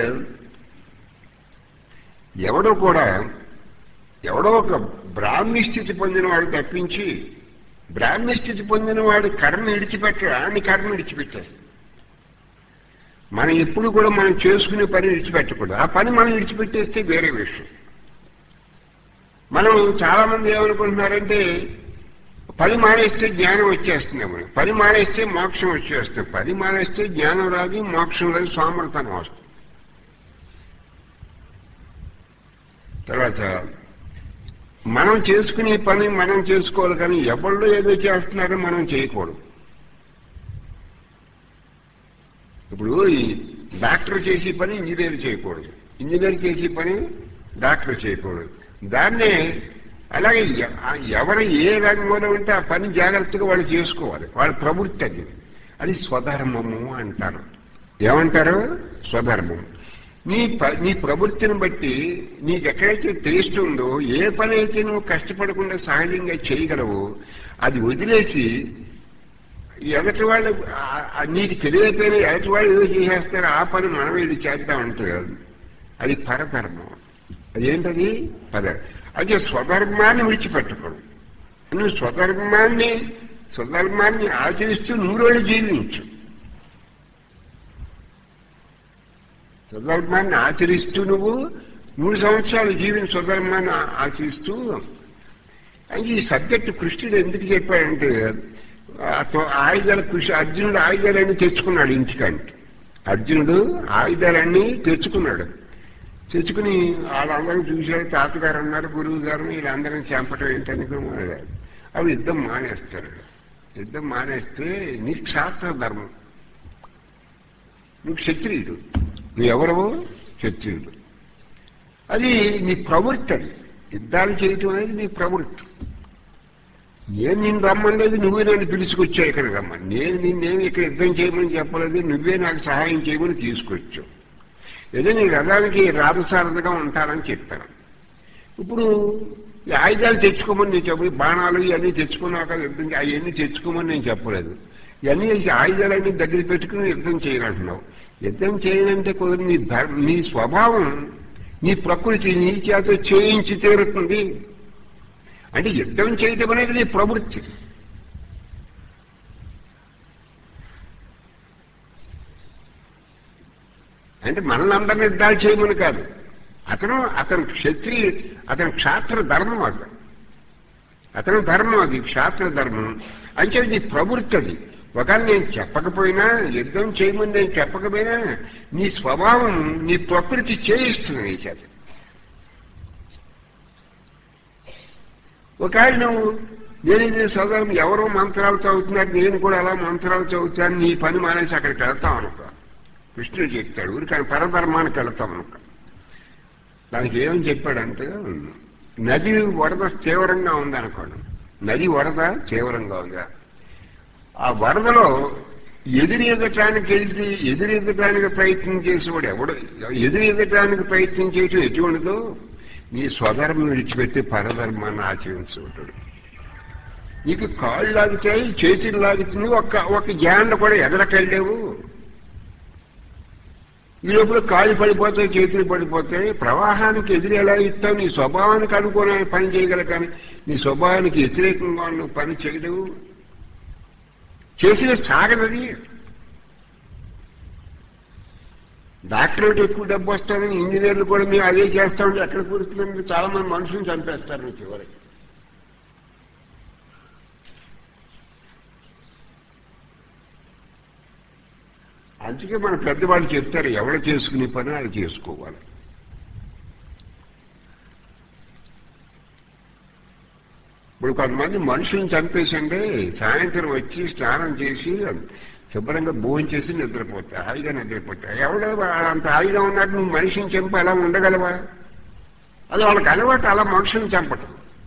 ఎవడో కూడా ఎవడో ఒక బ్రాహ్మీ స్థితి పొందిన వాడు తప్పించి బ్రాహ్మీ స్థితి పొందిన వాడు కర్మ విడిచిపెట్టడు ఆమె కర్మ విడిచిపెట్టేస్తాడు మనం ఎప్పుడు కూడా మనం చేసుకునే పని విడిచిపెట్టకూడదు ఆ పని మనం విడిచిపెట్టేస్తే వేరే విషయం మనం చాలా మంది ఏమనుకుంటున్నారంటే పని మానేస్తే జ్ఞానం వచ్చేస్తుంది మనకి పని మానేస్తే మోక్షం వచ్చేస్తుంది పని మానేస్తే జ్ఞానం రాదు మోక్షం రాదు సోమర్థనం వస్తుంది తర్వాత మనం చేసుకునే పని మనం చేసుకోవాలి కానీ ఎవళ్ళు ఏదో చేస్తున్నారో మనం చేయకూడదు ఇప్పుడు ఈ డాక్టర్ చేసే పని ఇంజనీర్ చేయకూడదు ఇంజనీర్ చేసే పని డాక్టర్ చేయకూడదు దాన్నే అలాగే ఎ- ఆ ఎవరు ఏ రంగంలో ఉంటే ఆ పని జాగ్రత్తగా వాళ్ళు చేసుకోవాలి వాళ్ళ ప్రవృత్తి అది అది స్వధర్మము అంటారు ఏమంటారు స్వధర్మం నీ ప నీ ప్రవృత్తిని బట్టి నీకు ఎక్కడైతే టేస్ట్ ఉందో ఏ పని అయితే నువ్వు కష్టపడకుండా సహజంగా చేయగలవో అది వదిలేసి ఎదటి వాళ్ళు ఆ- ఆ నీకు తెలియకపోయినా ఎదటి వాళ్ళు ఏదో చేసేస్తారు ఆ పని మనం ఇది చేద్దామంటే అది పరధర్మం అదేంటది పద అయితే స్వధర్మాన్ని విడిచిపెట్టకూడదు నువ్వు స్వధర్మాన్ని స్వధర్మాన్ని ఆచరిస్తూ నూరేళ్ళు జీవించు స్వధర్మాన్ని ఆచరిస్తూ నువ్వు మూడు సంవత్సరాలు జీవించి స్వధర్మాన్ని ఆ- ఆచరిస్తూ అయితే ఈ సబ్జెక్ట్ కృష్ణుడు ఎందుకు చెప్పాడంటే ఆ తో- ఆయుధాలు కృష్ణ అర్జునుడు ఆయుధాలన్నీ తెచ్చుకున్నాడు ఇంటికంటే అర్జునుడు ఆయుధాలన్నీ తెచ్చుకున్నాడు తెచ్చుకుని వాళ్ళందరూ చూశాడు తాతగారు అన్నారు గురువు గారు వీళ్ళందరినీ చంపటం ఏంటని మొదలయ్యారు అవి యుద్ధం మానేస్తాడు యుద్ధం మానేస్తే నీకు శాస్త్ర ధర్మం నువ్వు క్షత్రియుడు నువ్వెవరవు క్షత్రియుడు అది నీ ప్రవృత్తి అది యుద్ధాలు చేయటం అనేది నీ ప్రవృత్తి నేను నిన్ను రమ్మలేదు నువ్వే నన్ను పిలుచుకొచ్చావు ఇక్కడ రమ్మని నేను నిన్నేమి ఇక్కడ యుద్ధం చేయమని చెప్పలేదు నువ్వే నాకు సహాయం చేయమని తీసుకొచ్చావు ఏదో నీ రథానికి రాధసారథగా ఉంటానని చెప్పాను ఇప్పుడు ఈ ఆయుధాలు తెచ్చుకోమని నేను చెప్పి బాణాలు ఇవన్నీ తెచ్చుకున్నాక యుద్ధం చే- అవన్నీ తెచ్చుకోమని నేను చెప్పలేదు ఇవన్నీ ఈ ఆయుధాలన్నీ దగ్గర పెట్టుకుని యుద్ధం చేయాలంటున్నావు యుద్ధం చేయాలంటే కుదరదు నీ ధర్ నీ స్వభావం నీ ప్రకృతి నీ చేత చేయించి తీరుతుంది అంటే యుద్ధం చేయటం అనేది నీ ప్రవృత్తి అంటే మనల్ని అందరినీ యుద్ధాలు చేయమని కాదు అతను అతను క్షత్రియ అతను క్షాత్ర ధర్మం అతను అతను ధర్మం అది క్షాత్ర ధర్మం అంటే నీ ప్రవృత్తి అది ఒకవేళ నేను చెప్పకపోయినా యుద్ధం చేయమని నేను చెప్పకపోయినా నీ స్వభావం నీ ప్రకృతి చేయిస్తుంది నీ చేత ఒకవేళ నువ్వు నేను ఇది చదవం ఎవరో మంత్రాలు చదువుతున్నారు నేను కూడా అలా మంత్రాలు చదువుతాను నీ పని మానేసి అక్కడికి వెళ్తాం అనుకో కృష్ణుడు చెప్తాడు ఊరికని పరధర్మానికి వెళ్తాం అనుకో దానికి ఏమని చెప్పాడంటే నది వరద తీవ్రంగా ఉందనుకోండి నది వరద తీవ్రంగా ఉందా ఆ వరదలో ఎదురెదటానికి వెళ్తే ఎదురెదటానికి ప్రయత్నం చేసేవాడు ఎవడు ఎదురెదటానికి ప్రయత్నం చేయటం ఎటువంటిదో నీ స్వధర్మం విడిచిపెట్టి పరధర్మాన్ని ఆచరించుకుంటాడు నీకు కాళ్ళు లాగుతాయి చేతులు లాగుతుంది ఒక్క ఒక జాండ కూడా ఎదరకెళ్ళలేవు ఈ లోపల కాళ్ళు పడిపోతాయి చేతులు పడిపోతాయి ప్రవాహానికి ఎదురు ఎలా ఇస్తావు నీ స్వభావానికి అనుకూల పని చేయగల కానీ నీ స్వభావానికి వ్యతిరేకంగా నువ్వు పని చేయలేవు చేసిన సాగనది డాక్టర్లకు ఎక్కువ డబ్బు వస్తుందని ఇంజనీర్లు కూడా మేము అదే చేస్తామంటే ఎక్కడ కూర్చున్నాం చాలా మంది మనుషులను చంపేస్తారు మీకు చివరికి అందుకే మన పెద్దవాళ్ళు చెప్తారు ఎవరు చేసుకునే పని అది చేసుకోవాలి ఇప్పుడు కొంతమంది మనుషులను చంపేసండి సాయంత్రం వచ్చి స్నానం చేసి శుభ్రంగా భోజనం చేసి నిద్రపోతాయి హాయిగా నిద్రపోతాయి ఎవడో అంత హాయిగా ఉన్నట్టు నువ్వు మనిషిని చంపి అలా ఉండగలవా అది వాళ్ళకి అలవాటు అలా మనుషుని చంపటం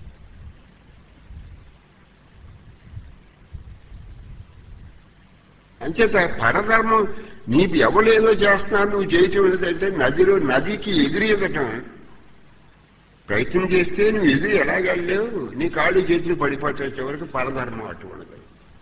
అంచేత పరధర్మం నీకు ఎవరేదో చేస్తున్నారు నువ్వు చేయటం ఏంటంటే నదిలో నదికి ఎదురెదటం ప్రయత్నం చేస్తే నువ్వు ఎదురు ఎలాగెళ్ళలేవు నీ కాళ్ళు చేతులు పడిపోతే వరకు పరధర్మం అటువంటిది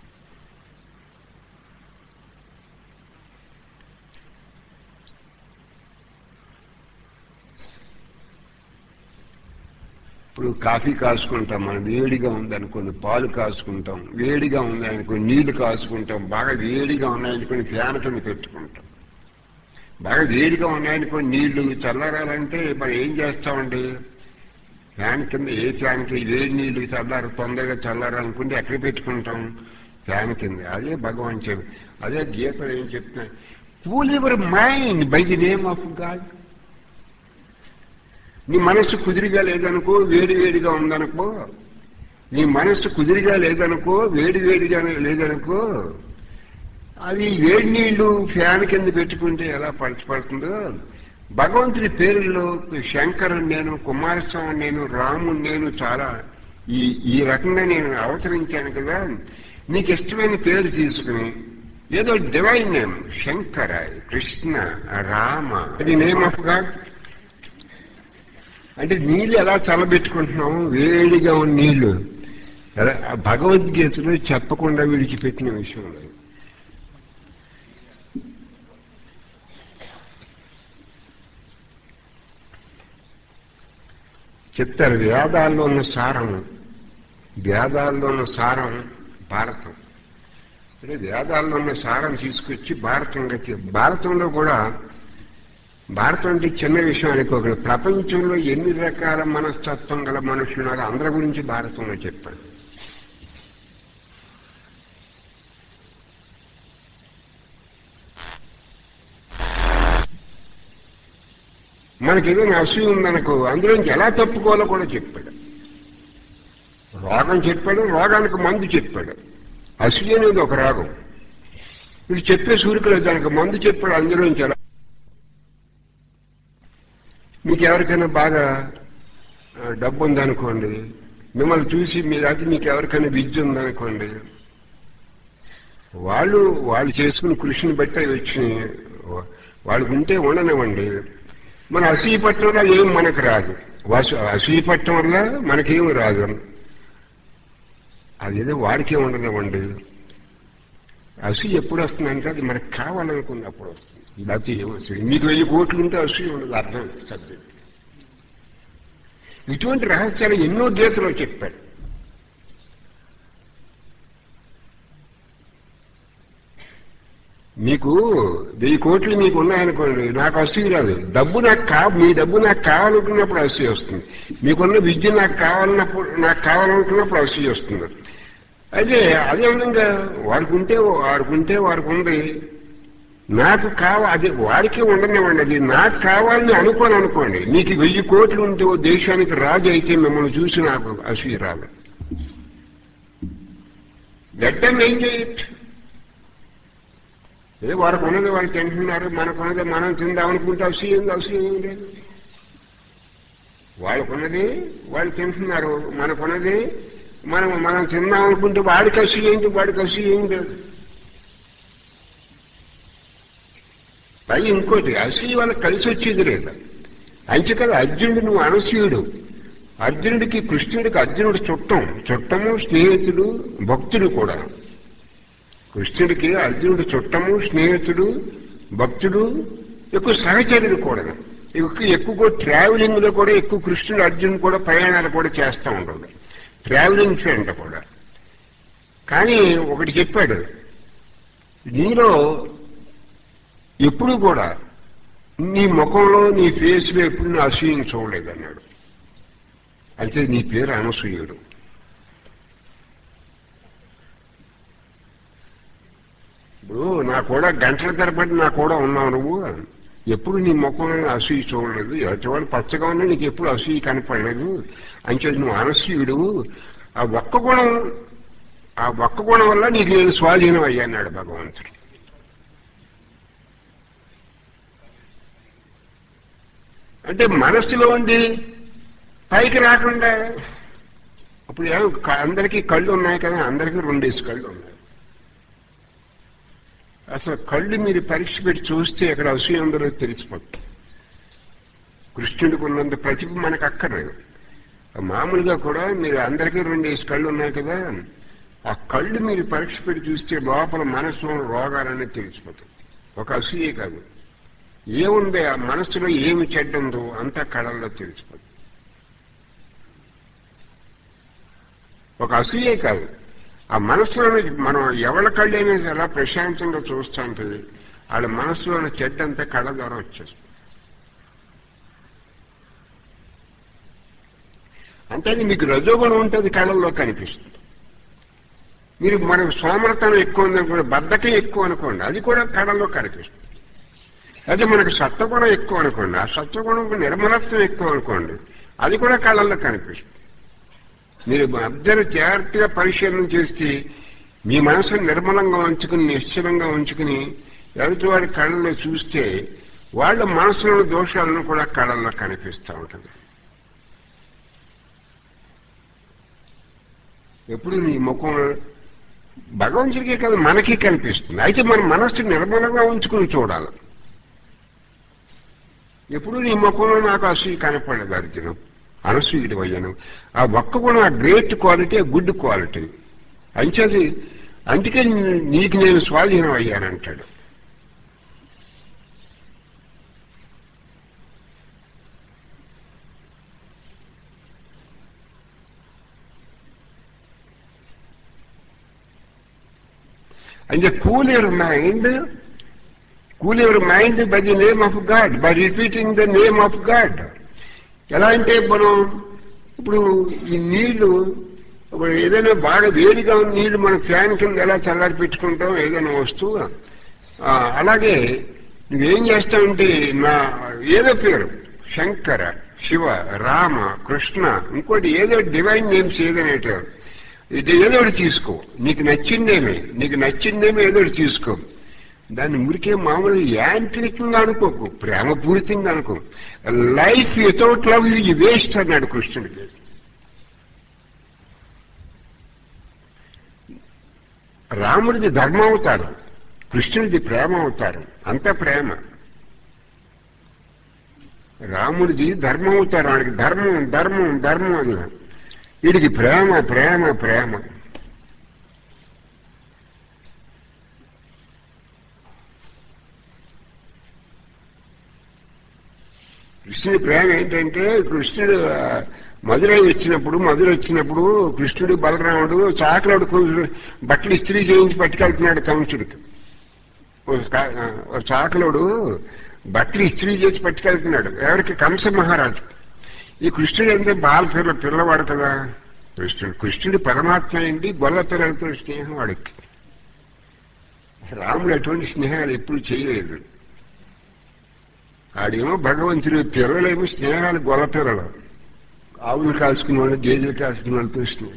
ఇప్పుడు కాఫీ కాసుకుంటాం మనం వేడిగా ఉందనుకోండి పాలు కాసుకుంటాం వేడిగా ఉందనుకోండి నీళ్లు కాసుకుంటాం బాగా వేడిగా ఉన్నాయనుకోండి ఫ్యాన్ కింద పెట్టుకుంటాం బాగా వేడిగా ఉన్నాయనుకోండి నీళ్లు చల్లారాలంటే మనం ఏం చేస్తామండి ఫ్యాన్ కింద ఏ ఫ్యాన్కి వేడి నీళ్లు చల్లారు తొందరగా చల్లారాలనుకుంటే ఎక్కడ పెట్టుకుంటాం ఫ్యాన్ కింద అదే భగవాన్ చెప్పి అదే గీతలు ఏం చెప్తున్నా cool your mind by the name of God నీ మనస్సు కుదిరిగా లేదనుకో వేడి వేడిగా ఉందనుకో నీ మనస్సు కుదిరిగా లేదనుకో వేడి వేడిగా లేదనుకో అది వేడి నీళ్లు ఫ్యాన్ కింద పెట్టుకుంటే ఎలా పలచపడుతుందో భగవంతుడి పేరుల్లో శంకరుడు నేను కుమారస్వామి నేను రాముడు నేను చాలా ఈ ఈ రకంగా నేను అవతరించాను కదా నీకు ఇష్టమైన పేరు తీసుకుని ఏదో డివైన్ నేమ్ శంకర కృష్ణ రామ అది నేమ్ ఆఫ్ గాడ్ అంటే నీళ్ళు ఎలా చల్లబెట్టుకుంటున్నాము వేడిగా ఉన్న నీళ్లు ఎలా భగవద్గీతలో చెప్పకుండా విడిచిపెట్టిన విషయం లేదు చెప్తారు వేదాల్లో ఉన్న సారం వేదాల్లో ఉన్న సారం భారతం అంటే వేదాల్లో ఉన్న సారం తీసుకొచ్చి భారతంగా చెప్ భారతంలో కూడా భారతం అంటే చిన్న విషయం అనుకోగలరు ప్రపంచంలో ఎన్ని రకాల మనస్తత్వం గల మనుషులు ఉన్నారో అందరి గురించి భారతంలో చెప్పాడు మనకి ఏదైనా అసూయ ఉందనుకో అందులోంచి ఎలా తప్పుకోవాలో కూడా చెప్పాడు రోగం చెప్పాడు రోగానికి మందు చెప్పాడు అసూయ అనేది ఒక రోగం ఇది చెప్పే సూర్యుడు దానికి మందు చెప్పాడు అందులోంచి ఎలా మీకు ఎవరికైనా బాగా ఆ, డబ్బు ఉందనుకోండి మిమ్మల్ని చూసి మీరు అది మీకు ఎవరికైనా విద్య ఉందనుకోండి వాళ్ళు వాళ్ళు చేసుకుని కృషిని బట్టి అవి వచ్చినాయి వాళ్ళకు ఉంటే ఉండనివ్వండి మన అసూయ పట్టడం వల్ల ఏం మనకు రాదు వాసు అసూయ పట్టడం వల్ల మనకేం రాదు అదేదో వాడికే ఉండనివ్వండి అసూయ ఎప్పుడు వస్తుందంటే అది మనకు కావాలనుకున్నప్పుడు వస్తుంది లేకపోతే ఏమొస్తుంది మీకు వెయ్యి కోట్లు ఉంటే అసూయ ఉండదు అర్థం సబ్జెక్ట్ ఇటువంటి రహస్యాలు ఎన్నో గీతలో చెప్పాడు మీకు వెయ్యి కోట్లు మీకు ఉన్నాయనుకోండి నాకు అసూయ రాదు డబ్బు నాకు కా మీ డబ్బు నాకు కావాలనుకున్నప్పుడు అసూయ వస్తుంది మీకున్న విద్య నాకు కావాలన్నప్పుడు నాకు కావాలనుకున్నప్పుడు అసూయ వస్తుంది అయితే అదే విధంగా వాడికి ఉంటే వాడికి ఉంటే వాడికి ఉంది నాకు కావ అది వాడికే ఉండనివ్వండి అది నాకు కావాలని అనుకోని అనుకోండి నీకు వెయ్యి కోట్లు ఉంటే ఓ దేశానికి రాజు అయితే మిమ్మల్ని చూసి నాకు అసూయ రాదు గడ్డం ఏం చేయొచ్చు ఏ వారికి ఉన్నది వాళ్ళు తింటున్నారు మనకున్నది మనం తిందామనుకుంటే అసూయ ఏంది అసూయ ఏం లేదు వాళ్ళకున్నది వాళ్ళు తింటున్నారు మనకున్నది మనం మనం తిందామనుకుంటే వాడికి అసూయ ఏంటి వాడికి అసూయ ఏం లేదు పై ఇంకోటి అసూయ వాళ్ళకి కలిసి వచ్చేది లేదు అంచే కదా అర్జునుడు నువ్వు అనసూయుడు అర్జునుడికి కృష్ణుడికి అర్జునుడు చుట్టం చుట్టము స్నేహితుడు భక్తుడు కూడా కృష్ణుడికి అర్జునుడు చుట్టము స్నేహితుడు భక్తుడు ఎక్కువ సహచరుడు కూడా ఎక్కువ ఎక్కువ ట్రావెలింగ్ లో కూడా ఎక్కువ కృష్ణుడు అర్జునుడు కూడా ప్రయాణాలు కూడా చేస్తూ ఉంటాడు ట్రావెలింగ్ ఫ్రెండ్ కూడా కానీ ఒకటి చెప్పాడు నీలో ఎప్పుడు కూడా నీ ముఖంలో నీ ఫేస్లో ఎప్పుడు నా అసూయం చూడలేదన్నాడు అంటే నీ పేరు అనసూయుడు ఇప్పుడు నా కూడా గంటల తరబడి నా కూడా ఉన్నావు నువ్వు ఎప్పుడు నీ ముఖంలో అసూయ చూడలేదు ఎటువంటి పచ్చగా ఉన్నా నీకు ఎప్పుడు అసూయ కనపడలేదు అంటే నువ్వు అనసూయుడు ఆ ఒక్క గుణం ఆ ఒక్క గుణం వల్ల నీకు నేను స్వాధీనం అయ్యాన్నాడు భగవంతుడు అంటే మనస్సులో ఉండి పైకి రాకుండా ఇప్పుడు ఏం క- అందరికీ కళ్ళు ఉన్నాయి కదా అందరికీ రెండేసి కళ్ళు ఉన్నాయి అసలు కళ్ళు మీరు పరీక్ష పెట్టి చూస్తే అక్కడ అసూయ ఉందో తెలిసిపోతుంది కృష్ణుడికి ఉన్నంత ప్రతిభ మనకు అక్కర్లేదు మామూలుగా కూడా మీరు అందరికీ రెండేసి కళ్ళు ఉన్నాయి కదా ఆ కళ్ళు మీరు పరీక్ష పెట్టి చూస్తే లోపల మనసులో రోగాలన్నీ తెలిసిపోతుంది ఒక అసూయే కాదు ఏముంది ఆ మనసులో ఏమి చెడ్డందో అంతా కళల్లో తెలిసిపోతుంది ఒక అసూయే కాదు ఆ మనసులోని మనం ఎవరి కళ్ళైనా ఎలా ప్రశాంతంగా చూస్తూ ఉంటుంది వాళ్ళ మనసులోని చెడ్డంతా కళ్ళ ద్వారా వచ్చేస్తుంది అంటే అది మీకు రజోగుణం ఉంటుంది కళ్ళల్లో కనిపిస్తుంది మీరు మనకు సోమరతనం ఎక్కువ ఉందనుకోండి బద్ధకం ఎక్కువ అనుకోండి అది కూడా కళల్లో కనిపిస్తుంది అదే మనకు సత్వగుణం ఎక్కువ అనుకోండి ఆ సత్వగుణం నిర్మలత్వం ఎక్కువ అనుకోండి అది కూడా కళల్లో కనిపిస్తుంది మీరు అబ్జర్వ్ జాగ్రత్తగా పరిశీలన చేస్తే మీ మనసును నిర్మలంగా ఉంచుకుని నిశ్చలంగా ఉంచుకుని ఎదుటివాడి కళ్ళల్లో చూస్తే వాళ్ళ మనసులోని దోషాలను కూడా కళల్లో కనిపిస్తూ ఉంటుంది ఎప్పుడు నీ ముఖం భగవంతుడికే కాదు మనకి కనిపిస్తుంది అయితే మన మనస్సు నిర్మలంగా ఉంచుకుని చూడాలి ఎప్పుడు నీ ముఖంలో నాకు అసూయ కనపడలేదు అర్జునం అనసూయుడు అయ్యాను ఆ ఒక్క గుణం ఆ గ్రేట్ క్వాలిటీ ఆ గుడ్ క్వాలిటీ అంచేది అందుకే నీకు నేను స్వాధీనం అయ్యానంటాడు అంటే cool your mind cool your mind by the name of God by repeating the name of God ఎలా అంటే మనం ఇప్పుడు ఈ నీళ్లు ఇప్పుడు ఏదైనా బాగా వేడిగా ఉన్న నీళ్లు మన ఫ్యాన్ కింద ఎలా చల్లారి పెట్టుకుంటాం ఏదైనా వస్తువు ఆ, అలాగే నువ్వేం చేస్తావంటే నా ఏదో పేరు శంకర శివ రామ కృష్ణ ఇంకోటి ఏదో డివైన్ నేమ్స్ ఏదైనా ఇది ఏదో ఒకటి తీసుకో నీకు నచ్చిందేమే నీకు నచ్చిందేమో ఏదో ఒకటి తీసుకో దాన్ని మురికే మామూలు యాంత్రికంగా అనుకోకు ప్రేమపూరితంగా అనుకో లైఫ్ వితౌట్ లవ్ ఇది వేస్ట్ అన్నాడు కృష్ణుడికి రాముడిది ధర్మ అవతారం కృష్ణుడిది ప్రేమ అవతారం అంతా ప్రేమ రాముడిది ధర్మ అవతారం వాడికి ధర్మం ధర్మం ధర్మం అది వీడికి ప్రేమ ప్రేమ ప్రేమ కృష్ణుడి ప్రేమ ఏంటంటే కృష్ణుడు ఆ, మధురై వచ్చినప్పుడు మధుర వచ్చినప్పుడు కృష్ణుడు బలరాముడు చాకలోడు కొంచెం బట్టలు ఇస్త్రీ చేయించి పట్టుకెళ్తున్నాడు కంసుడికి ఓ కా- ఆ, ఓ చాకలోడు బట్టలు ఇస్త్రీ చేసి పట్టుకెళ్తున్నాడు ఎవరికి కంస మహారాజు ఈ కృష్ణుడు అంటే బాల పిల్ల పిల్లవాడు కదా కృష్ణుడు కృష్ణుడు పరమాత్మ అయింది గొల్ల పిల్లలతో స్నేహం వాడికి రాముడు అటువంటి స్నేహాలు ఎప్పుడు చేయలేదు ఆడేమో భగవంతుడు పిల్లలేమో స్నేహాలు గొల్ల పిల్లలు ఆవులు కాసుకున్న వాళ్ళు గేదెలు కాసుకున్న వాళ్ళతో స్నేహం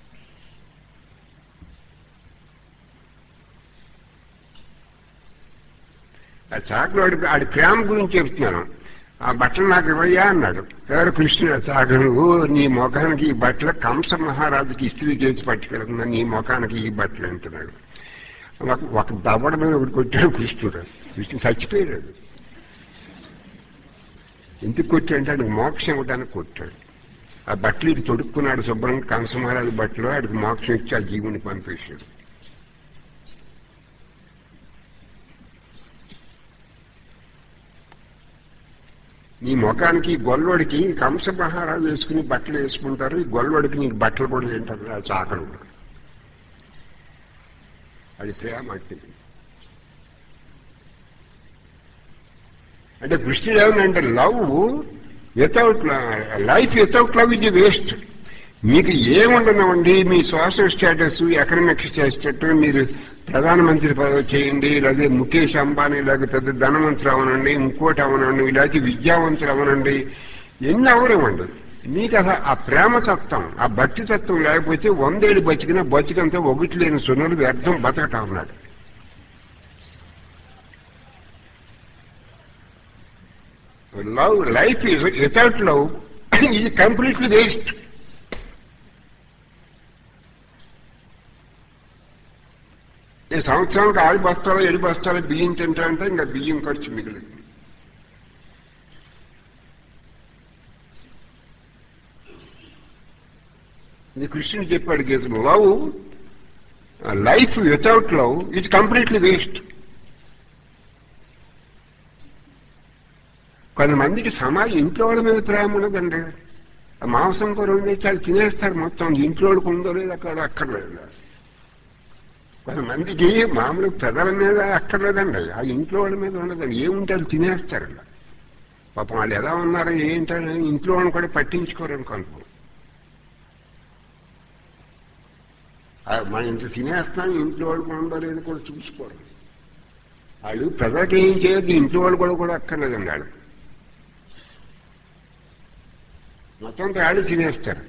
ఆ చాకులోడి ఆడి ప్రేమ గురించి చెప్తున్నాను ఆ బట్టలు నాకు ఇవ్వయ్యా అన్నాడు ఎవరు కృష్ణుడు ఆ చాకులు "ఓ, నీ ముఖానికి ఈ బట్టలు కంస మహారాజుకి ఇస్త్రీ చేసి పట్టుకెళ్తున్నా నీ ముఖానికి ఈ బట్టలు అంటున్నాడు ఒక- ఒక దవడ మీద ఒకటి కొట్టాడు కృష్ణుడు కృష్ణుడు చచ్చిపోయాడు ఎందుకు కొట్టాడంటే ఆయనకు మోక్షం ఇవ్వడానికి కొట్టాడు ఆ బట్టలు ఇటు తొడుక్కున్నాడు శుభ్రంగా కంస మహారాజు బట్టలు ఆడికి మోక్షం ఇచ్చి ఆ జీవుని పంపేశాడు నీ ముఖానికి ఈ గొల్లోడికి కంస మహారాజు వేసుకుని బట్టలు వేసుకుంటారు ఈ గొల్లోడికి నీకు బట్టలు కూడా ఏంటారు ఆ చాకలు అది ప్రేమ అంటే అంటే కృష్ణుడు ఏమనంటే love without life without love ఇది వేస్ట్ మీకు ఏముండనండి మీ సోషల్ స్టేటస్ ఎకనామిక్ స్టేటస్ మీరు ప్రధానమంత్రి పదవి చేయండి లేదా ముఖేష్ అంబానీ లేక పెద్ద ధనవంతులు అవనండి ఇంకోటి అవనండి లేకపోతే విద్యావంతులు అవనండి ఎన్ని అవనివ్వండి మీకు అసలు ఆ ప్రేమ తత్వం ఆ భక్తి తత్వం లేకపోతే వందేళ్ళు బతికినా బతికంతా ఒకటి లేని సున్నులు వ్యర్థం బతకటం అన్నాడు love life is without love ఇది కంప్లీట్లీ వేస్ట్ ఈ సంవత్సరానికి ఆరు బస్తాలు ఏడు బస్తాలు బియ్యం తింటారంటే ఇంకా బియ్యం ఖర్చు మిగిలింది ఇది కృష్ణుడు చెప్పాడు గీతలు love life without love it completely waste కొంతమందికి సమాజం ఇంట్లో వాళ్ళ మీద ప్రేమ ఉండదండి ఆ మాంసం కూర ఉండే చాలా తినేస్తారు మొత్తం ఇంట్లో వాళ్ళకి ఉందో లేదు అక్కడ అక్కర్లేదు కొంతమందికి మామూలు పెదల మీద అక్కర్లేదండి ఆ ఇంట్లో వాళ్ళ మీద ఉండదండి ఏముంటే అది తినేస్తారండి పాపం వాళ్ళు ఎలా ఉన్నారో ఏంటని ఇంట్లో వాళ్ళని కూడా పట్టించుకోరు అనుకుంటున్నాం మన ఇంత తినేస్తాం ఇంట్లో వాళ్ళు ఉందో లేదో కూడా చూసుకోరు వాళ్ళు ప్రజలకు ఏం చేయొద్దు ఇంట్లో వాళ్ళు కూడా కూడా అక్కర్లేదండి వాళ్ళు మొత్తం వాళ్ళు తినేస్తారు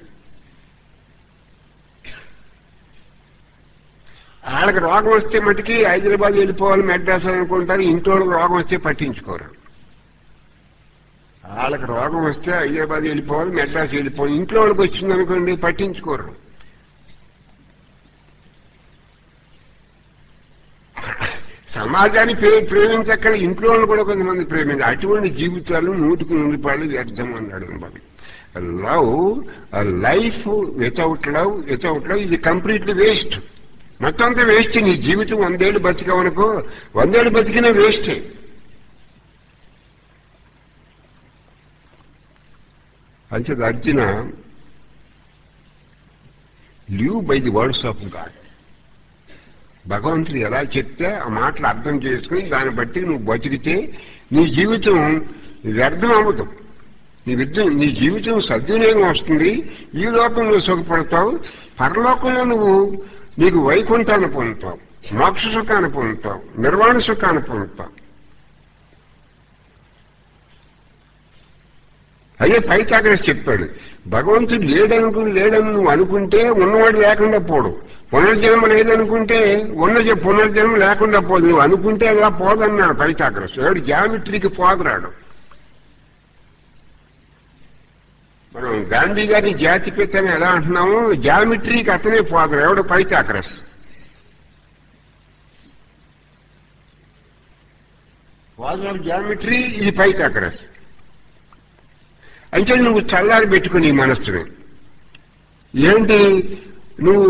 వాళ్ళకి రోగం వస్తే మటుకి హైదరాబాద్ వెళ్ళిపోవాలి మెడ్రాస్ అనుకుంటారు ఇంట్లో వాళ్ళకి రోగం వస్తే పట్టించుకోరు వాళ్ళకి రోగం వస్తే హైదరాబాద్ వెళ్ళిపోవాలి మెడ్రాస్ వెళ్ళిపోవాలి ఇంట్లో వాళ్ళకి వచ్చింది అనుకోండి పట్టించుకోరు సమాజాన్ని ప్రే ప్రేమించక్కడ ఇంట్లో వాళ్ళు కూడా కొంతమంది ప్రేమించారు అటువంటి జీవితాలు నూటికి నూరు రూపాయలు వ్యర్థం అన్నాడు బాబు love life without love without love ఇది కంప్లీట్లీ వేస్ట్ మొత్తం అంతా వేస్ట్ నీ జీవితం వందేళ్ళు బతికావనుకో వందేళ్ళు బతికినా వేస్టే అంచేది Arjuna live by the words of God భగవంతుడు ఎలా చెప్తే ఆ మాటలు అర్థం చేసుకుని దాన్ని బట్టి నువ్వు బతికితే నీ జీవితం వ్యర్థం అవ్వదు నీ విద్య నీ జీవితం సద్వినియోగం వస్తుంది ఈ లోకం నువ్వు సుఖపడతావు పరలోకంలో నువ్వు నీకు వైకుంఠాన్ని పొందుతావు మోక్ష సుఖాన్ని పొందుతావు నిర్వాణ సుఖాన్ని పొందుతావు అదే పైతాగ్రస్ చెప్పాడు భగవంతుడు లేడనుకుని లేడని నువ్వు అనుకుంటే ఉన్నవాడు లేకుండా పోడు పునర్జన్మ లేదనుకుంటే ఉన్న జ- పునర్జన్మ లేకుండా పోదు నువ్వు అనుకుంటే అలా పోదన్నాడు పైతాగ్రస్ ఎవడు జామిట్రీకి పోదరాడు మనం గాంధీ గారిని జాతిపిత అని ఎలా అంటున్నాము జామిట్రీకి అతనే పోదరు ఎవడు పైతాగ్రస్ ఫాదర్ ఆఫ్ జామిట్రీ ఇది పైతాగ్రస్ అయితే నువ్వు చల్లారి పెట్టుకుని ఈ మనస్సుని ఏంటి నువ్వు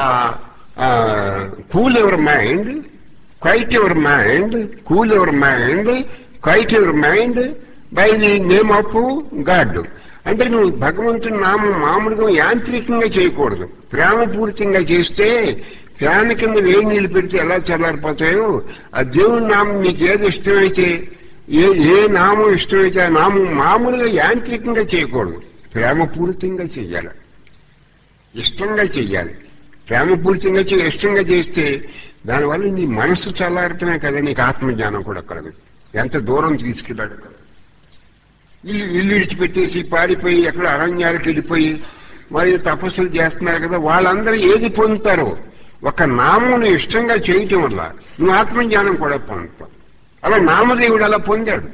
cool your mind quiet your mind cool your mind quiet your mind by the name of God అంటే నువ్వు భగవంతుని నామం మామూలుగా యాంత్రికంగా చేయకూడదు ప్రేమపూరితంగా చేస్తే ఫ్యాన్ కింద వేడి నీళ్ళు పెడితే ఎలా చల్లారిపోతాయో ఆ దేవుని నామం నీకు ఏది ఇష్టమైతే ఏ ఏ నామం ఇష్టమైతే ఆ నామం మామూలుగా యాంత్రికంగా చేయకూడదు ప్రేమపూరితంగా చెయ్యాలి ఇష్టంగా చెయ్యాలి ప్రేమపూరితంగా చే ఇష్టంగా చేస్తే దానివల్ల నీ మనస్సు చల్లారటమే కదా నీకు ఆత్మజ్ఞానం కూడా కలదు ఎంత దూరం తీసుకెళ్ళాడు కదా ఇల్లు ఇల్లు విడిచిపెట్టేసి పారిపోయి ఎక్కడ అరణ్యాలకు వెళ్ళిపోయి మరి తపస్సులు చేస్తున్నారు కదా వాళ్ళందరూ ఏది పొందుతారో ఒక నామం ఇష్టంగా చేయటం వల్ల నువ్వు ఆత్మజ్ఞానం కూడా పొందుతావు అలా నామదేవుడు అలా పొందాడు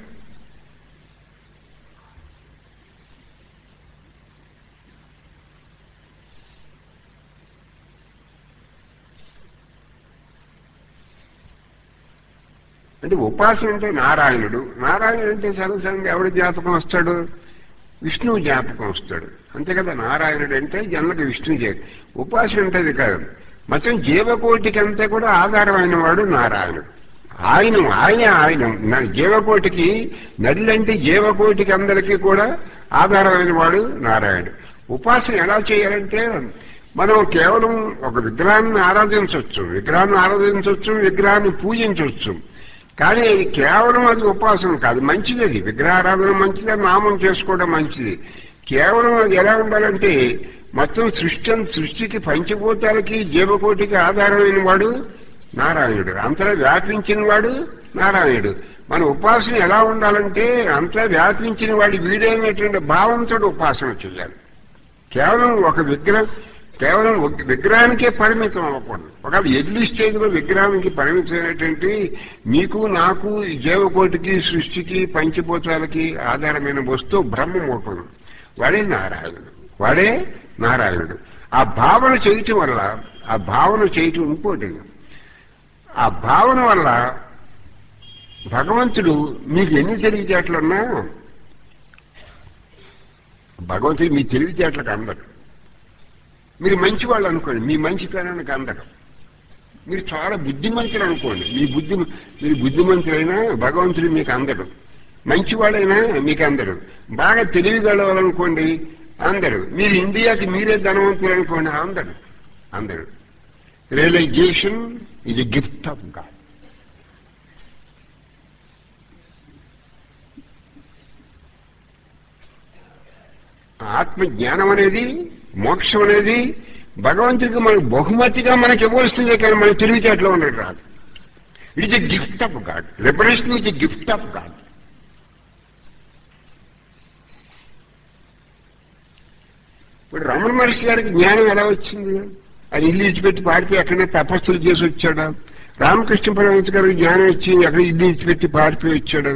అంటే ఉపాసన అంటే నారాయణుడు నారాయణుడు అంటే సరసంగా ఎవడు జ్ఞాపకం వస్తాడు విష్ణువు జ్ఞాపకం వస్తాడు అంతే కదా నారాయణుడు అంటే జన్మకి విష్ణువు చే ఉపాసన అంటే అది కాదు మొత్తం జీవకోటికి అంతా కూడా ఆధారమైన వాడు నారాయణుడు ఆయన ఆయన ఆయన నా- జీవకోటికి నదులంటే జీవకోటికి అందరికీ కూడా ఆధారమైన వాడు నారాయణుడు ఉపాసన ఎలా చేయాలంటే మనం కేవలం ఒక విగ్రహాన్ని ఆరాధించవచ్చు విగ్రహాన్ని ఆరాధించవచ్చు విగ్రహాన్ని పూజించవచ్చు కానీ అది కేవలం అది ఉపాసన కాదు మంచిది అది విగ్రహారాధన మంచిది నామం చేసుకోవడం మంచిది కేవలం అది ఎలా ఉండాలంటే మొత్తం సృష్టి అంత- సృష్టికి పంచభూతాలకి జీవకోటికి ఆధారమైన వాడు నారాయణుడు అంతటా వ్యాపించిన వాడు నారాయణుడు మన ఉపాసన ఎలా ఉండాలంటే అంతా వ్యాపించిన వాడి వీడైనటువంటి భావంతో ఉపాసన చేయాలి కేవలం ఒక విగ్రహం కేవలం ఒక విగ్రహానికే పరిమితం అవ్వకూడదు ఒక ఎడ్లీ స్టేజ్లో విగ్రహానికి పరిమితమైనటువంటి మీకు నాకు ఈ జీవకోటికి సృష్టికి పంచభూతాలకి ఆధారమైన వస్తువు బ్రహ్మం ఒకటి వాడే నారాయణుడు వాడే నారాయణుడు ఆ భావన చేయటం వల్ల ఆ భావన చేయటం ఇంకోటి ఆ భావన వల్ల భగవంతుడు మీకు ఎన్ని తెలివితేటలున్నా భగవంతుడు మీ తెలివితేటలకు అందడు మీరు మంచివాళ్ళు అనుకోండి మీ మంచితనానికి అందడు మీరు చాలా బుద్ధిమంతులు అనుకోండి మీ బుద్ధి మీరు బుద్ధిమంతులైనా భగవంతుడు మీకు అందడు మంచివాడైనా మీకు అందడు బాగా తెలివిగలవాలనుకోండి అందడు మీరు ఇండియాకి మీరే ధనవంతులు అనుకోండి అందడు అందడు రియలైజేషన్ ఇది గిఫ్ట్ ఆఫ్ గాడ్ ఆత్మ జ్ఞానం అనేది మోక్షం అనేది భగవంతుడికి మనకు బహుమతిగా మనకి ఇవ్వాల్సిందే కానీ మన తెలివితేటలో ఉండదు రాదు it is a gift of God liberation is a gift of God ఇప్పుడు రమణ మహర్షి గారికి జ్ఞానం ఎలా వచ్చింది అది ఇల్లు ఇచ్చిపెట్టి పారిపోయి అక్కడనే తపస్సులు చేసి వచ్చాడా రామకృష్ణ పరమహంస గారికి జ్ఞానం వచ్చింది అక్కడ ఇల్లు ఇచ్చిపెట్టి పారిపోయి వచ్చాడా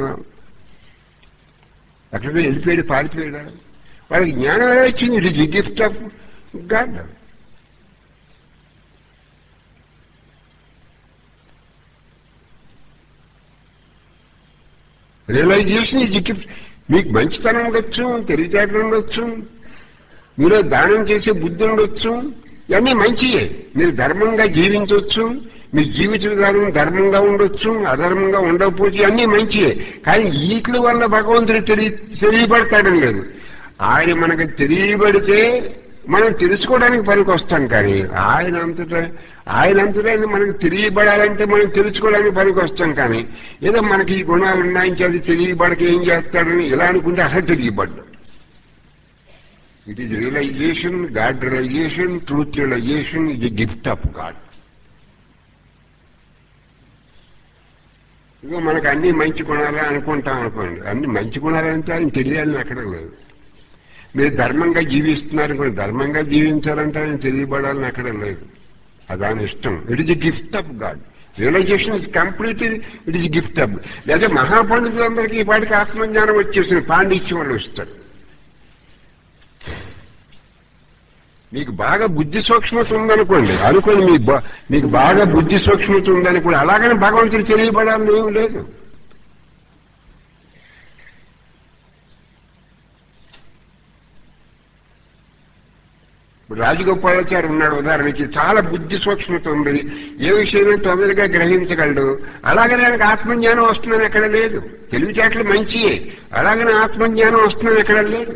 అక్కడ వెళ్ళిపోయాడు పారిపోయాడా వాళ్ళకి జ్ఞానం ఎలా వచ్చింది it is gift of God realisation ఇది గిఫ్ట్ మీకు మంచితనం ఉండొచ్చు తెలివితేటలు ఉండొచ్చు మీరు దానం చేసే బుద్ధి ఉండొచ్చు ఇవన్నీ మంచియే మీరు ధర్మంగా జీవించవచ్చు మీ జీవిత విధానం ధర్మంగా ఉండొచ్చు అధర్మంగా ఉండకపోవచ్చు అన్నీ మంచియే కానీ వీటి వల్ల భగవంతుడు తెలియ తెలియబడతాడం లేదు ఆయన మనకు తెలియబడితే మనం తెలుసుకోవడానికి పనికి వస్తాం కానీ ఆయన అంతటా ఆయన అంతటా మనకు తెలియబడాలంటే మనం తెలుసుకోవడానికి పనికి వస్తాం కానీ ఏదో మనకి ఈ గుణాలు ఉన్నాయని అది తెలియబడక ఏం చేస్తాడని ఇలా అనుకుంటే అసలు తెలియబడ్డాడు it is realisation God realisation truth realisation is a gift of God ego మనకు అన్ని మంచి గుణాలే అనుకుంటాం అనుకోండి అన్ని మంచి గుణాలంటే ఆయన తెలియాలని ఎక్కడ లేదు మీరు ధర్మంగా జీవిస్తున్నారు అనుకోండి ధర్మంగా జీవించాలంటే ఆయన తెలియబడాలని ఎక్కడ లేదు అది ఆయన ఇష్టం it is a gift of God realisation is complete it is gift of లేదా మహాపండితులందరికీ ఈ పాటికి ఆత్మజ్ఞానం వచ్చేసిన పాండిత్యం వాళ్ళు ఇస్తారు మీకు బాగా బుద్ధి సూక్ష్మత ఉందనుకోండి అనుకోండి మీకు బా- మీకు బాగా బుద్ధి సూక్ష్మత ఉందనుకోండి అలాగని భగవంతుడు తెలియబడాలని ఏం లేదు ఇప్పుడు రాజగోపాలాచారి ఉన్నాడు ఉదాహరణకి చాలా బుద్ధి సూక్ష్మత ఉంది ఏ విషయమే తొందరగా గ్రహించగలడు అలాగనే ఆయనకు ఆత్మజ్ఞానం వస్తుందని ఎక్కడ లేదు తెలివితేటలు మంచియే అలాగనే ఆత్మజ్ఞానం వస్తుందని ఎక్కడ లేదు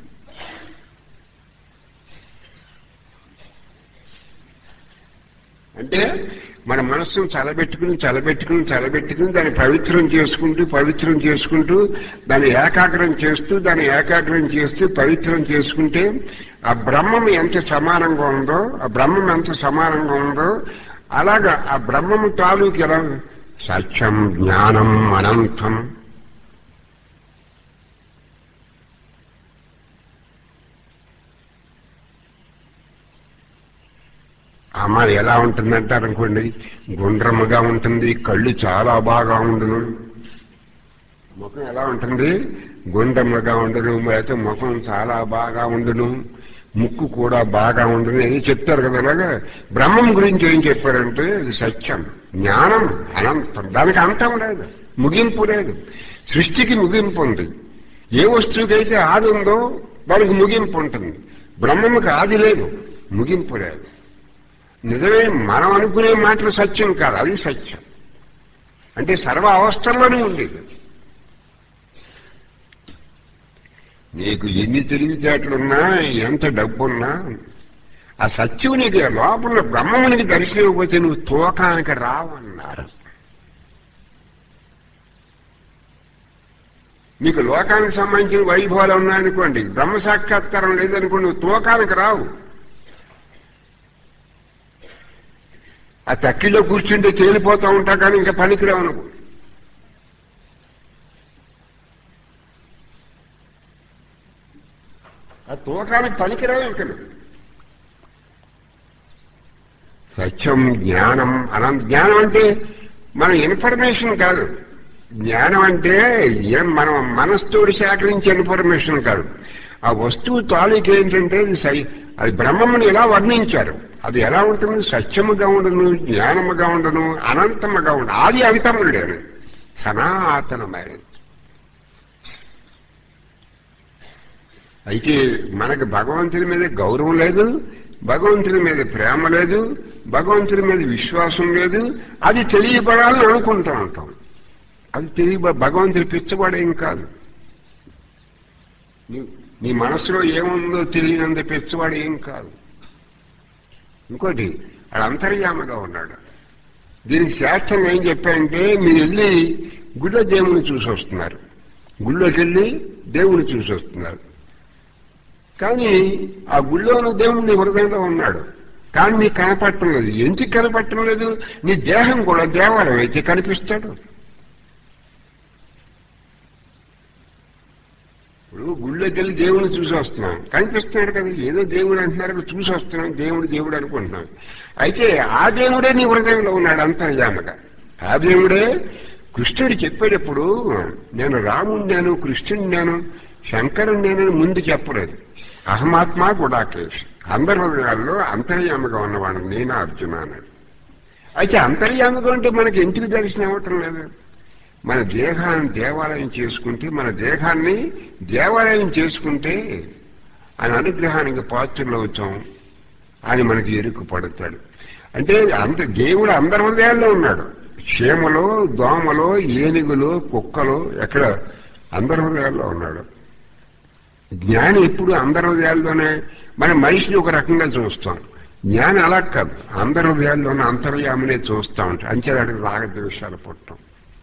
అంటే మన మనస్సును చలబెట్టుకుని చలబెట్టుకుని చలబెట్టుకుని దాన్ని పవిత్రం చేసుకుంటూ పవిత్రం చేసుకుంటూ దాన్ని ఏకాగ్రం చేస్తూ దాన్ని ఏకాగ్రం చేస్తూ పవిత్రం చేసుకుంటే ఆ బ్రహ్మం ఎంత సమానంగా ఉందో ఆ బ్రహ్మం ఎంత సమానంగా ఉందో అలాగా ఆ బ్రహ్మము తాలూకు ఎలా సత్యం జ్ఞానం అనంతం అమ్మ ఎలా ఉంటుందంటారు అనుకోండి గుండ్రముగా ఉంటుంది కళ్ళు చాలా బాగా ఉండును ముఖం ఎలా ఉంటుంది గుండ్రముగా ఉండును అయితే ముఖం చాలా బాగా ఉండును ముక్కు కూడా బాగా ఉండును ఇది చెప్తారు కదా అలాగా బ్రహ్మం గురించి ఏం చెప్పారంటే ఇది సత్యం జ్ఞానం అనంతం దానికి అంతం లేదు ముగింపు లేదు సృష్టికి ముగింపు ఉంది ఏ వస్తువుకైతే ఆది ఉందో దానికి ముగింపు ఉంటుంది బ్రహ్మముకి ఆది లేదు ముగింపు లేదు నిజమే మనం అనుకునే మాటలు సత్యం కాదు అది సత్యం అంటే సర్వ అవస్థల్లోనే ఉండేది నీకు ఎన్ని తెలివితేటలున్నా ఎంత డబ్బున్నా ఆ సత్యం నీకు లోపల బ్రహ్మమునికి దర్శనం ఇవ్వకపోతే నువ్వు తూకానికి రావన్నారు మీకు లోకానికి సంబంధించిన వైభవాలు ఉన్నాయనుకోండి బ్రహ్మ సాక్షాత్కారం లేదనుకోండి నువ్వు తూకానికి రావు ఆ తక్కిలో కూర్చుంటే తేలిపోతూ ఉంటా కానీ ఇంకా పనికిరావు నువ్వు ఆ తూకానికి పనికిరావు ఇంకా నువ్వు. సత్యం జ్ఞానం అనంత జ్ఞానం అంటే మన ఇన్ఫర్మేషన్ కాదు జ్ఞానం అంటే ఏం మనం మనస్తోటి సేకరించే ఇన్ఫర్మేషన్ కాదు ఆ వస్తువు తాలూకు ఏంటంటే అది సై అది బ్రహ్మమును ఎలా వర్ణించారు అది ఎలా ఉంటుంది సత్యముగా ఉండను జ్ఞానముగా ఉండను అనంతముగా ఉండను ఆది అంతము లేను సనాతనమైనది అయితే మనకు భగవంతుడి మీద గౌరవం లేదు భగవంతుడి మీద ప్రేమ లేదు భగవంతుడి మీద విశ్వాసం లేదు అది తెలియబడాలని అనుకుంటూ ఉంటాం అది తెలియ భగవంతుడి పిచ్చబడేం కాదు నీ- నీ మనసులో ఏముందో తెలియనంత పిచ్చవాడు ఏం కాదు ఇంకోటి అది అంతర్యామగా ఉన్నాడు దీనికి శాస్త్రం ఏం చెప్పారంటే మీరు వెళ్ళి గుళ్ళో దేవుని చూసి వస్తున్నారు గుళ్ళోకి వెళ్ళి దేవుని చూసి వస్తున్నారు కానీ ఆ గుళ్ళో ఉన్న దేవుడు నీ హృదయంలో ఉన్నాడు కానీ నీకు కనపడటం లేదు ఎందుకు కనపడటం లేదు నీ దేహం కూడా దేవాలయం అయితే కనిపిస్తాడు ఇప్పుడు గుళ్ళోకి వెళ్ళి దేవుని చూసి వస్తున్నాం కనిపిస్తున్నాడు కదా ఏదో దేవుడు అంటున్నారు కదా, చూసి వస్తున్నాం దేవుడు దేవుడు అనుకుంటున్నాం అయితే ఆ దేవుడే నీ హృదయంలో ఉన్నాడు అంతర్యామగా ఆ దేవుడే కృష్ణుడు చెప్పేటప్పుడు నేను రాముడినాను కృష్ణుడినాను శంకరుడినాను ముందు చెప్పలేదు అహమాత్మ గుడాకేష్ అందరి హృదయాల్లో అంతర్యామగా ఉన్నవాడు నేను అర్జున అన్నాడు అయితే అంతర్యామగా ఉంటే మనకి ఎందుకు దర్శనం అవ్వటం లేదు మన దేహాన్ని దేవాలయం చేసుకుంటే మన దేహాన్ని దేవాలయం చేసుకుంటే ఆయన అనుగ్రహానికి పాత్రలు అవుతాం ఆయన మనకి ఎరుకు పడతాడు అంటే అంత దేవుడు అందరి హృదయాల్లో ఉన్నాడు క్షేమలో దోమలో ఏనుగులు కుక్కలు ఎక్కడ అందరి హృదయాల్లో ఉన్నాడు జ్ఞాని ఎప్పుడు అందరి హృదయాల్లోనే మన మనిషిని ఒక రకంగా చూస్తాం జ్ఞాని అలా కాదు అందరి హృదయాల్లోనే అంతర్యామనే చూస్తూ ఉంటాం అంచేదానికి రాగద్వేషాలు పుట్టం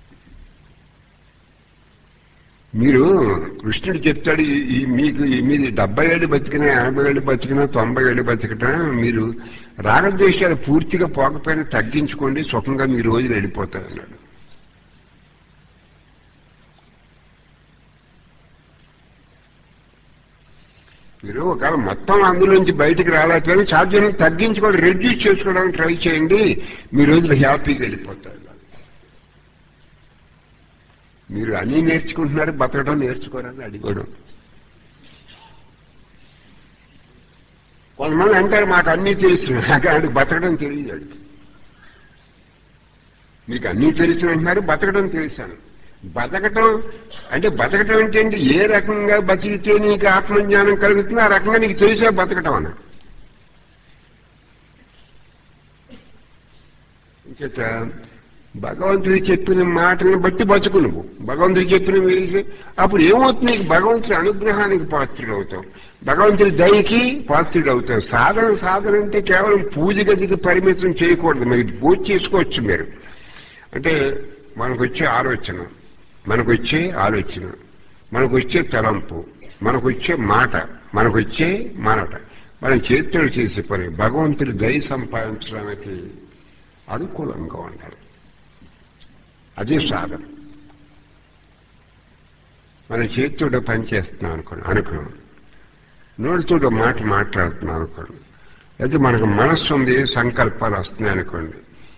మీరు కృష్ణుడు చెప్తాడు ఈ- ఈ మీకు ఈ మీది డెబ్బై ఏళ్ళు బతికినా ఎనభై ఏళ్ళు బతికినా తొంభై ఏళ్ళు బతికినా మీరు రాగద్వేషాలు పూర్తిగా పోకపోయినా తగ్గించుకోండి సుఖంగా మీ రోజులు వెళ్ళిపోతారు అన్నాడు మీరు ఒకవేళ మొత్తం అందులోంచి బయటికి రాలేకపోయినా సాధ్యం తగ్గించుకోవడం రెడ్యూస్ చేసుకోవడానికి ట్రై చేయండి మీ రోజులు హ్యాపీగా వెళ్ళిపోతారు మీరు అన్నీ నేర్చుకుంటున్నారు బతకడం నేర్చుకోరని అడిగడం కొంతమంది అంటారు మాకు అన్నీ తెలుసు నాకు ఆడికి బతకడం తెలియదు మీకు అన్నీ తెలుసు అంటున్నారు బతకడం తెలుసాను బతకటం అంటే బతకటం అంటే ఏంటి? ఏ రకంగా బతికితే నీకు ఆత్మజ్ఞానం కలుగుతుందో ఆ రకంగా నీకు తెలిసే బతకటం అన్న ఇంకేత భగవంతుడు చెప్పిన మాటలను బట్టి బతుకు నువ్వు భగవంతుడు చెప్పిన వేసి అప్పుడు ఏమవుతుంది నీకు భగవంతుడి అనుగ్రహానికి పాత్రుడు అవుతావు భగవంతుడి దయకి పాత్రుడు అవుతావు సాధన సాధన అంటే కేవలం పూజ గదికి పరిమితం చేయకూడదు మీరు పూజ చేసుకోవచ్చు మీరు అంటే మనకు వచ్చే ఆలోచన మనకు వచ్చే ఆలోచన మనకు వచ్చే తలంపు మనకు వచ్చే మాట మనకు వచ్చే మాట మన చేతులు చేసే పని భగవంతుడి దయ సంపాదించడానికి అనుకూలంగా ఉండాలి అదే సాధన మన చేతితో పని చేస్తున్నాం అనుకోండి అనుకున్నాం నోటితో మాట మాట్లాడుతున్నాం అనుకోండి అయితే మనకు మనస్సు ఉంది సంకల్పాలు వస్తున్నాయి అనుకోండి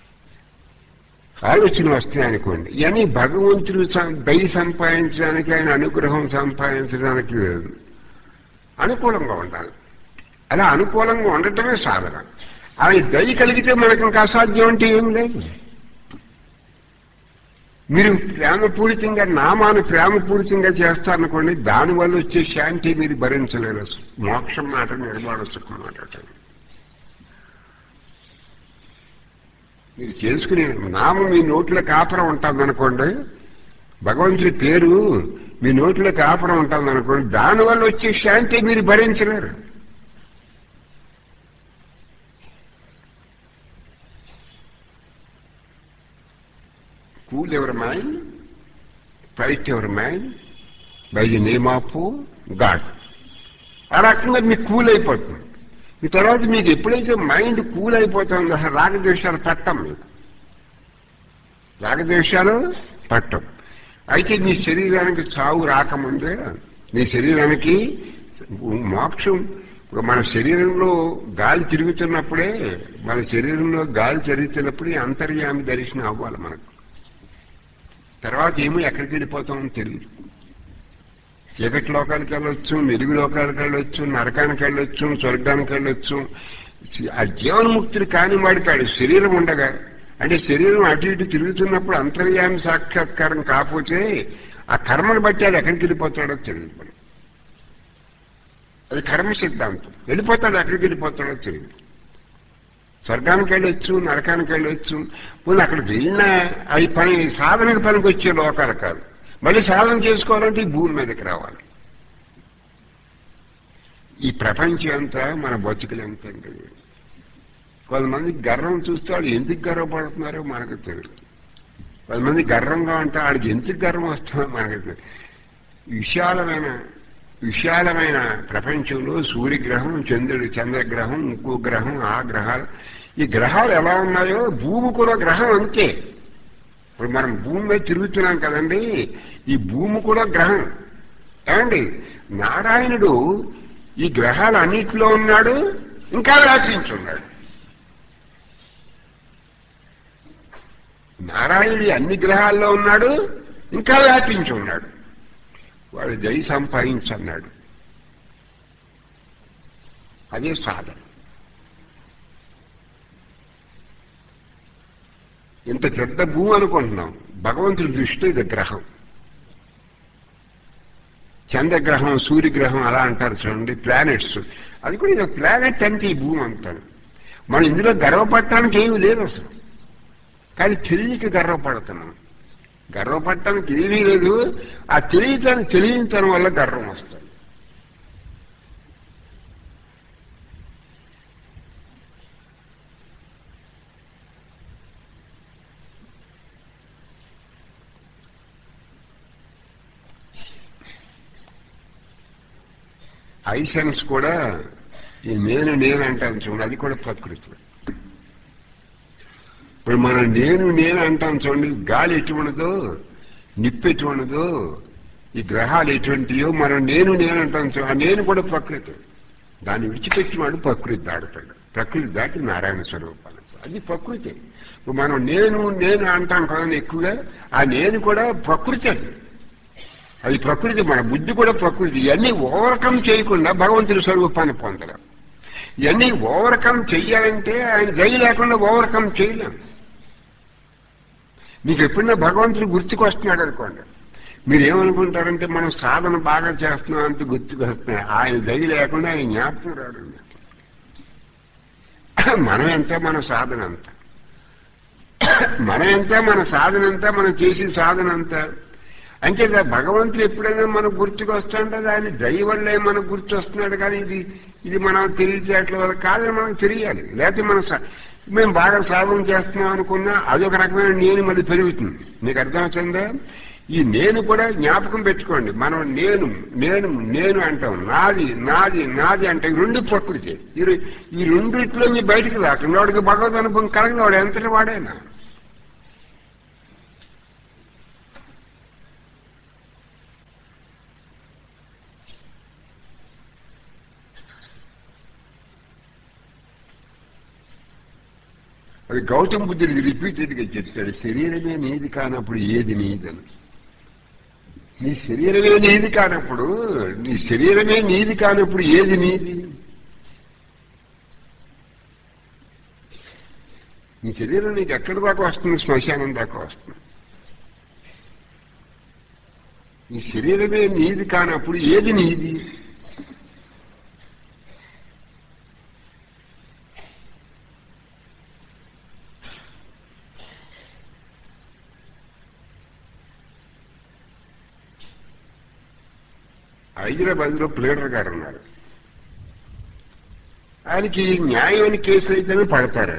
ఆలోచనలు వస్తాయి అనుకోండి ఇవన్నీ భగవంతుడు సం- దయ సంపాదించడానికి ఆయన అనుగ్రహం సంపాదించడానికి అనుకూలంగా ఉండాలి అలా అనుకూలంగా ఉండటమే సాధన ఆయన దయ కలిగితే మనకు ఇంకా అసాధ్యం అంటే ఏం లేదు మీరు ప్రేమపూరితంగా నామాన్ని ప్రేమపూరితంగా చేస్తారనుకోండి దానివల్ల వచ్చే శాంతి మీరు భరించలేరు అసలు. మోక్షం మాట నిర్మాణ సుఖం మాట మీరు చేసుకునే నామం మీ నోట్లో కాపురం ఉంటుందనుకోండి భగవంతుడి పేరు మీ నోట్లో కాపురం ఉంటుందనుకోండి దానివల్ల వచ్చే శాంతి మీరు భరించలేరు cool your mind quiet your mind by the name of God ఆ రకంగా మీకు కూల్ అయిపోతుంది ఈ తర్వాత మీకు ఎప్పుడైతే మైండ్ కూల్ అయిపోతుందో అసలు రాగద్వేషాలు పట్టం మీకు రాగద్వేషాలు పట్టం అయితే మీ శరీరానికి చావు రాకముందే మీ శరీరానికి మోక్షం ఇప్పుడు మన శరీరంలో గాలి తిరుగుతున్నప్పుడే మన శరీరంలో గాలి తిరుగుతున్నప్పుడే అంతర్యామి దర్శనం అవ్వాలి మనకు తర్వాత ఏమో ఎక్కడికి వెళ్ళిపోతామో తెలియదు చీకటి లోకాలకు వెళ్ళొచ్చు మెరుగు లోకాలకు వెళ్ళొచ్చు నరకానికి వెళ్ళొచ్చు స్వర్గానికి వెళ్ళొచ్చు ఆ జీవన్ముక్తుడు కాని వాడికాడు శరీరం ఉండగా అంటే శరీరం అటు ఇటు తిరుగుతున్నప్పుడు అంతర్యామి సాక్షాత్కారం కాకపోతే ఆ కర్మను బట్టి అది ఎక్కడికి వెళ్ళిపోతాడో తెలియదు మనకి. అది కర్మ సిద్ధాంతం వెళ్ళిపోతాడు ఎక్కడికి వెళ్ళిపోతాడో తెలియదు స్వర్గానికి వెళ్ళొచ్చు నరకానికి వెళ్ళొచ్చు పోనీ అక్కడికి వెళ్ళినా అవి పని సాధనకి పనికి వచ్చే లోకాలు కాదు మళ్ళీ సాధన చేసుకోవాలంటే ఈ భూమి మీదకి రావాలి ఈ ప్రపంచం అంతా మన బతుకులు ఎంత అండి కొంతమంది గర్వం చూస్తే వాళ్ళు ఎందుకు గర్వపడుతున్నారో మనకు తెలియదు కొంతమంది గర్వంగా ఉంటే వాళ్ళకి ఎందుకు గర్వం వస్తుందో మనకు తెలియదు విశాలమైన విశాలమైన ప్రపంచంలో సూర్యగ్రహం చంద్రుడు చంద్రగ్రహం ఇంకో గ్రహం ఆ గ్రహాలు ఈ గ్రహాలు ఎలా ఉన్నాయో భూమి కూడా గ్రహం అంతే ఇప్పుడు మనం భూమి మీద తిరుగుతున్నాం కదండి ఈ భూమి కూడా గ్రహం ఏమండి నారాయణుడు ఈ గ్రహాలు అన్నిటిలో ఉన్నాడు ఇంకా వ్యాపించున్నాడు నారాయణుడు అన్ని గ్రహాల్లో ఉన్నాడు ఇంకా వ్యాపించి ఉన్నాడు వాడు దయ సంపాదించన్నాడు అదే సాధన ఇంత పెద్ద భూమి అనుకుంటున్నాం భగవంతుడి దృష్టిలో ఇది గ్రహం చంద్రగ్రహం సూర్యగ్రహం అలా అంటారు చూడండి ప్లానెట్స్ అది కూడా ఇది ప్లానెట్ అంటే ఈ భూమి అంటాను మనం ఇందులో గర్వపడటానికి ఏమీ లేదు అసలు కానీ తెలియక గర్వపడుతున్నాం గర్వపడటానికి ఏమీ లేదు ఆ తెలియటానికి తెలియటం వల్ల గర్వం వస్తుంది ఐసెన్స్ కూడా ఈ నేను నేను అంటాను చూడండి అది కూడా ప్రకృతి ఇప్పుడు మనం నేను నేను అంటాం చూడండి గాలి ఎటువంటిదో నిప్పు ఎటువంటిదో ఈ గ్రహాలు ఎటువంటియో మనం నేను నేను అంటాం చూడండి ఆ నేను కూడా ప్రకృతి దాన్ని విడిచిపెట్టినాడు ప్రకృతి దాడుతాడు ప్రకృతి దాటి నారాయణ స్వరూపాలు అది ప్రకృతి ఇప్పుడు మనం నేను నేను అంటాం కదా ఎక్కువగా ఆ నేను కూడా ప్రకృతి అది అది ప్రకృతి మన బుద్ధి కూడా ప్రకృతి ఇవన్నీ ఓవర్కమ్ చేయకుండా భగవంతుడి స్వరూపాన్ని పొందడం ఇవన్నీ ఓవర్కమ్ చెయ్యాలంటే ఆయన దయ లేకుండా ఓవర్కమ్ చేయలేం మీకు ఎప్పుడైనా భగవంతుడు గుర్తుకొస్తున్నాడు అనుకోండి మీరు ఏమనుకుంటారంటే మనం సాధన బాగా చేస్తున్నాం అంటే గుర్తుకొస్తున్నాయి ఆయన దయ లేకుండా ఆయన జ్ఞాపకం రాడు మనం ఎంత మన సాధన అంత మనం ఎంత మన సాధన అంతా మనం చేసే సాధన అంతా అంటే భగవంతుడు ఎప్పుడైనా మనకు గుర్తుకు వస్తుంటే ఆయన దయ వల్లే మనకు గుర్తు వస్తున్నాడు కానీ ఇది ఇది మనం తెలియచేయట్ల వల్ల కాదని మనకు తెలియాలి లేకపోతే మనం సా- మేము బాగా సాధన చేస్తున్నాం అనుకున్నా అదొక రకమైన నేను మళ్ళీ పెరుగుతుంది మీకు అర్థమవుతుందా ఈ నేను కూడా జ్ఞాపకం పెట్టుకోండి మనం నేను నేను నేను అంటాం నాది నాది నాది అంటే ఈ రెండు ప్రకృతి ఈ రె- ఈ రెండిట్లో మీ బయటికి రాకుండా వాడికి భగవద్ అనుభవం కలగదు వాడు ఎంతటి వాడైనా అది గౌతమ బుద్ధుడికి రిపీటెడ్గా చెప్తాడు శరీరమే నీది కానప్పుడు ఏది నీదని నీ శరీరమే నీది కానప్పుడు నీ శరీరమే నీది కానప్పుడు ఏది నీది నీ శరీరం నీకు ఎక్కడి దాకా వస్తుంది శ్మశానం దాకా వస్తుంది నీ శరీరమే నీది కానప్పుడు ఏది నీది హైదరాబాద్లో ప్లేడర్ గారు ఉన్నారు ఆయనకి న్యాయం అని కేసు అయితేనే పడతారు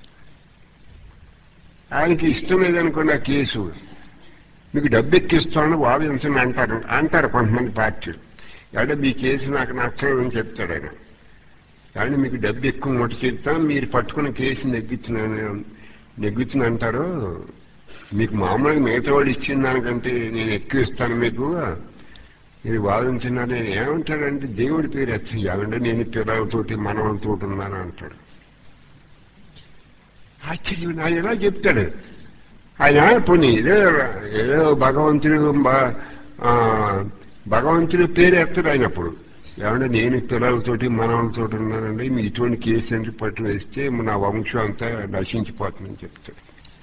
ఆయనకి ఇష్టం లేదనుకోండి ఆ కేసు మీకు డబ్బు ఎక్కిస్తామని వాదించండి అంటారు అంటారు కొంతమంది పార్టీలు అంటే మీ కేసు నాకు నచ్చలేదని చెప్తాడు ఆయన కానీ మీకు డబ్బు ఎక్కువ మొట్ట చెప్తాం మీరు పట్టుకున్న కేసు నెగ్గించిన నెగ్గుతున్నా అంటారు మీకు మామూలుగా మిగతా వాడు ఇచ్చిన దానికంటే నేను ఎక్కువ ఇస్తాను మీకు మీరు వాదించినా నేను ఏమంటాడంటే దేవుడి పేరు ఎత్తి ఏమంటే నేను పిల్లలతోటి మనవలతోటి ఉన్నాను అంటాడు ఆశ్చర్యం నా ఎలా చెప్తాడు ఆయన పోనీ ఏదో ఏదో భగవంతుడు బ- ఆ, భగవంతుడి పేరు ఎత్తాడు ఆయన అప్పుడు ఏమంటే నేను పిల్లలతోటి మనవలతోటి ఉన్నానండి మీ ఇటువంటి కేసు అంటే పట్టు వేస్తే నా వంశం అంతా నశించిపోతుందని చెప్తాడు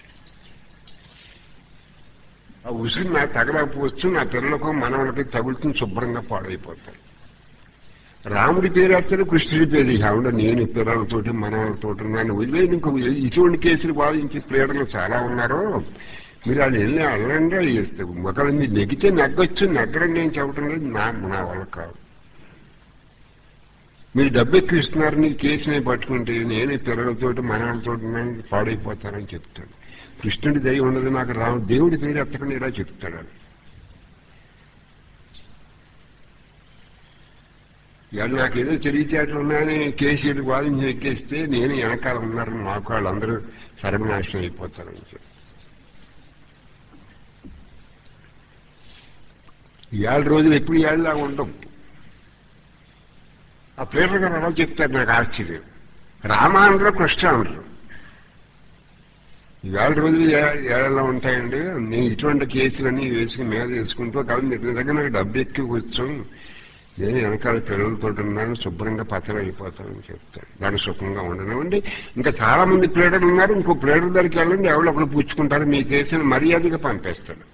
ఆ ఉసిరి నా తగలకపోవచ్చు నా పిల్లలకు మనవలకి తగులుతుంది శుభ్రంగా పాడైపోతాడు రాముడి పేరు ఎత్తాడు కృష్ణుడి పేరు కాకుండా నేను పిల్లలతోటి మనవలతోటి నన్ను వదిలేదు ఇంకో ఇటువంటి కేసులు వాదించే ప్లేయర్లు చాలా ఉన్నారు మీరు వాళ్ళు వెళ్ళి అడగండి ఒకవేళ మీరు నెగితే నెగ్గొచ్చు నెగ్గరండి అని చెప్పడం లేదు నా నా వల్ల కాదు మీరు డబ్బు ఎక్కిస్తున్నారు నీ కేసుని పట్టుకుంటే నేను పిల్లలతోటి మనవలతోటి నన్ను పాడైపోతానని చెప్తాడు కృష్ణుడి దయ ఉండదు నాకు రాము దేవుడి పేరు ఎత్తకుండా ఇలా చెప్తాడు ఆయన. ఇవాళ నాకేదో తెలివితేటలు ఉన్నాయని కేసీఆర్ వాదించి ఎక్కేస్తే నేను వెనకాల ఉన్నారని మాకు వాళ్ళందరూ సర్వనాశనం అయిపోతారని చెప్పి ఇవాళ రోజులు ఎప్పుడు ఇవాళ ఉండవు ఆ ప్లేటర్ గారు అలా చెప్తారు నాకు ఆశ్చర్యం రామ అనరు కృష్ణ అనరు ఇవాళ రోజులు ఏ- ఎలా ఉంటాయండి నేను ఇటువంటి కేసులన్నీ వేసుకుని మీద వేసుకుంటూ కాబట్టి మీరు నిజంగా నాకు డబ్బు ఎక్కువ వచ్చు నేను వెనకాల పిల్లలతో ఉన్నాను శుభ్రంగా పత్రం అయిపోతానని చెప్తాడు దాని సుఖంగా ఉండనివ్వండి ఇంకా చాలా మంది ప్లేడర్లు ఉన్నారు ఇంకో ప్లేడర్ దగ్గరికి వెళ్ళండి ఎవరు ఒకరు పుచ్చుకుంటారు మీ కేసుని మర్యాదగా పంపేస్తాడు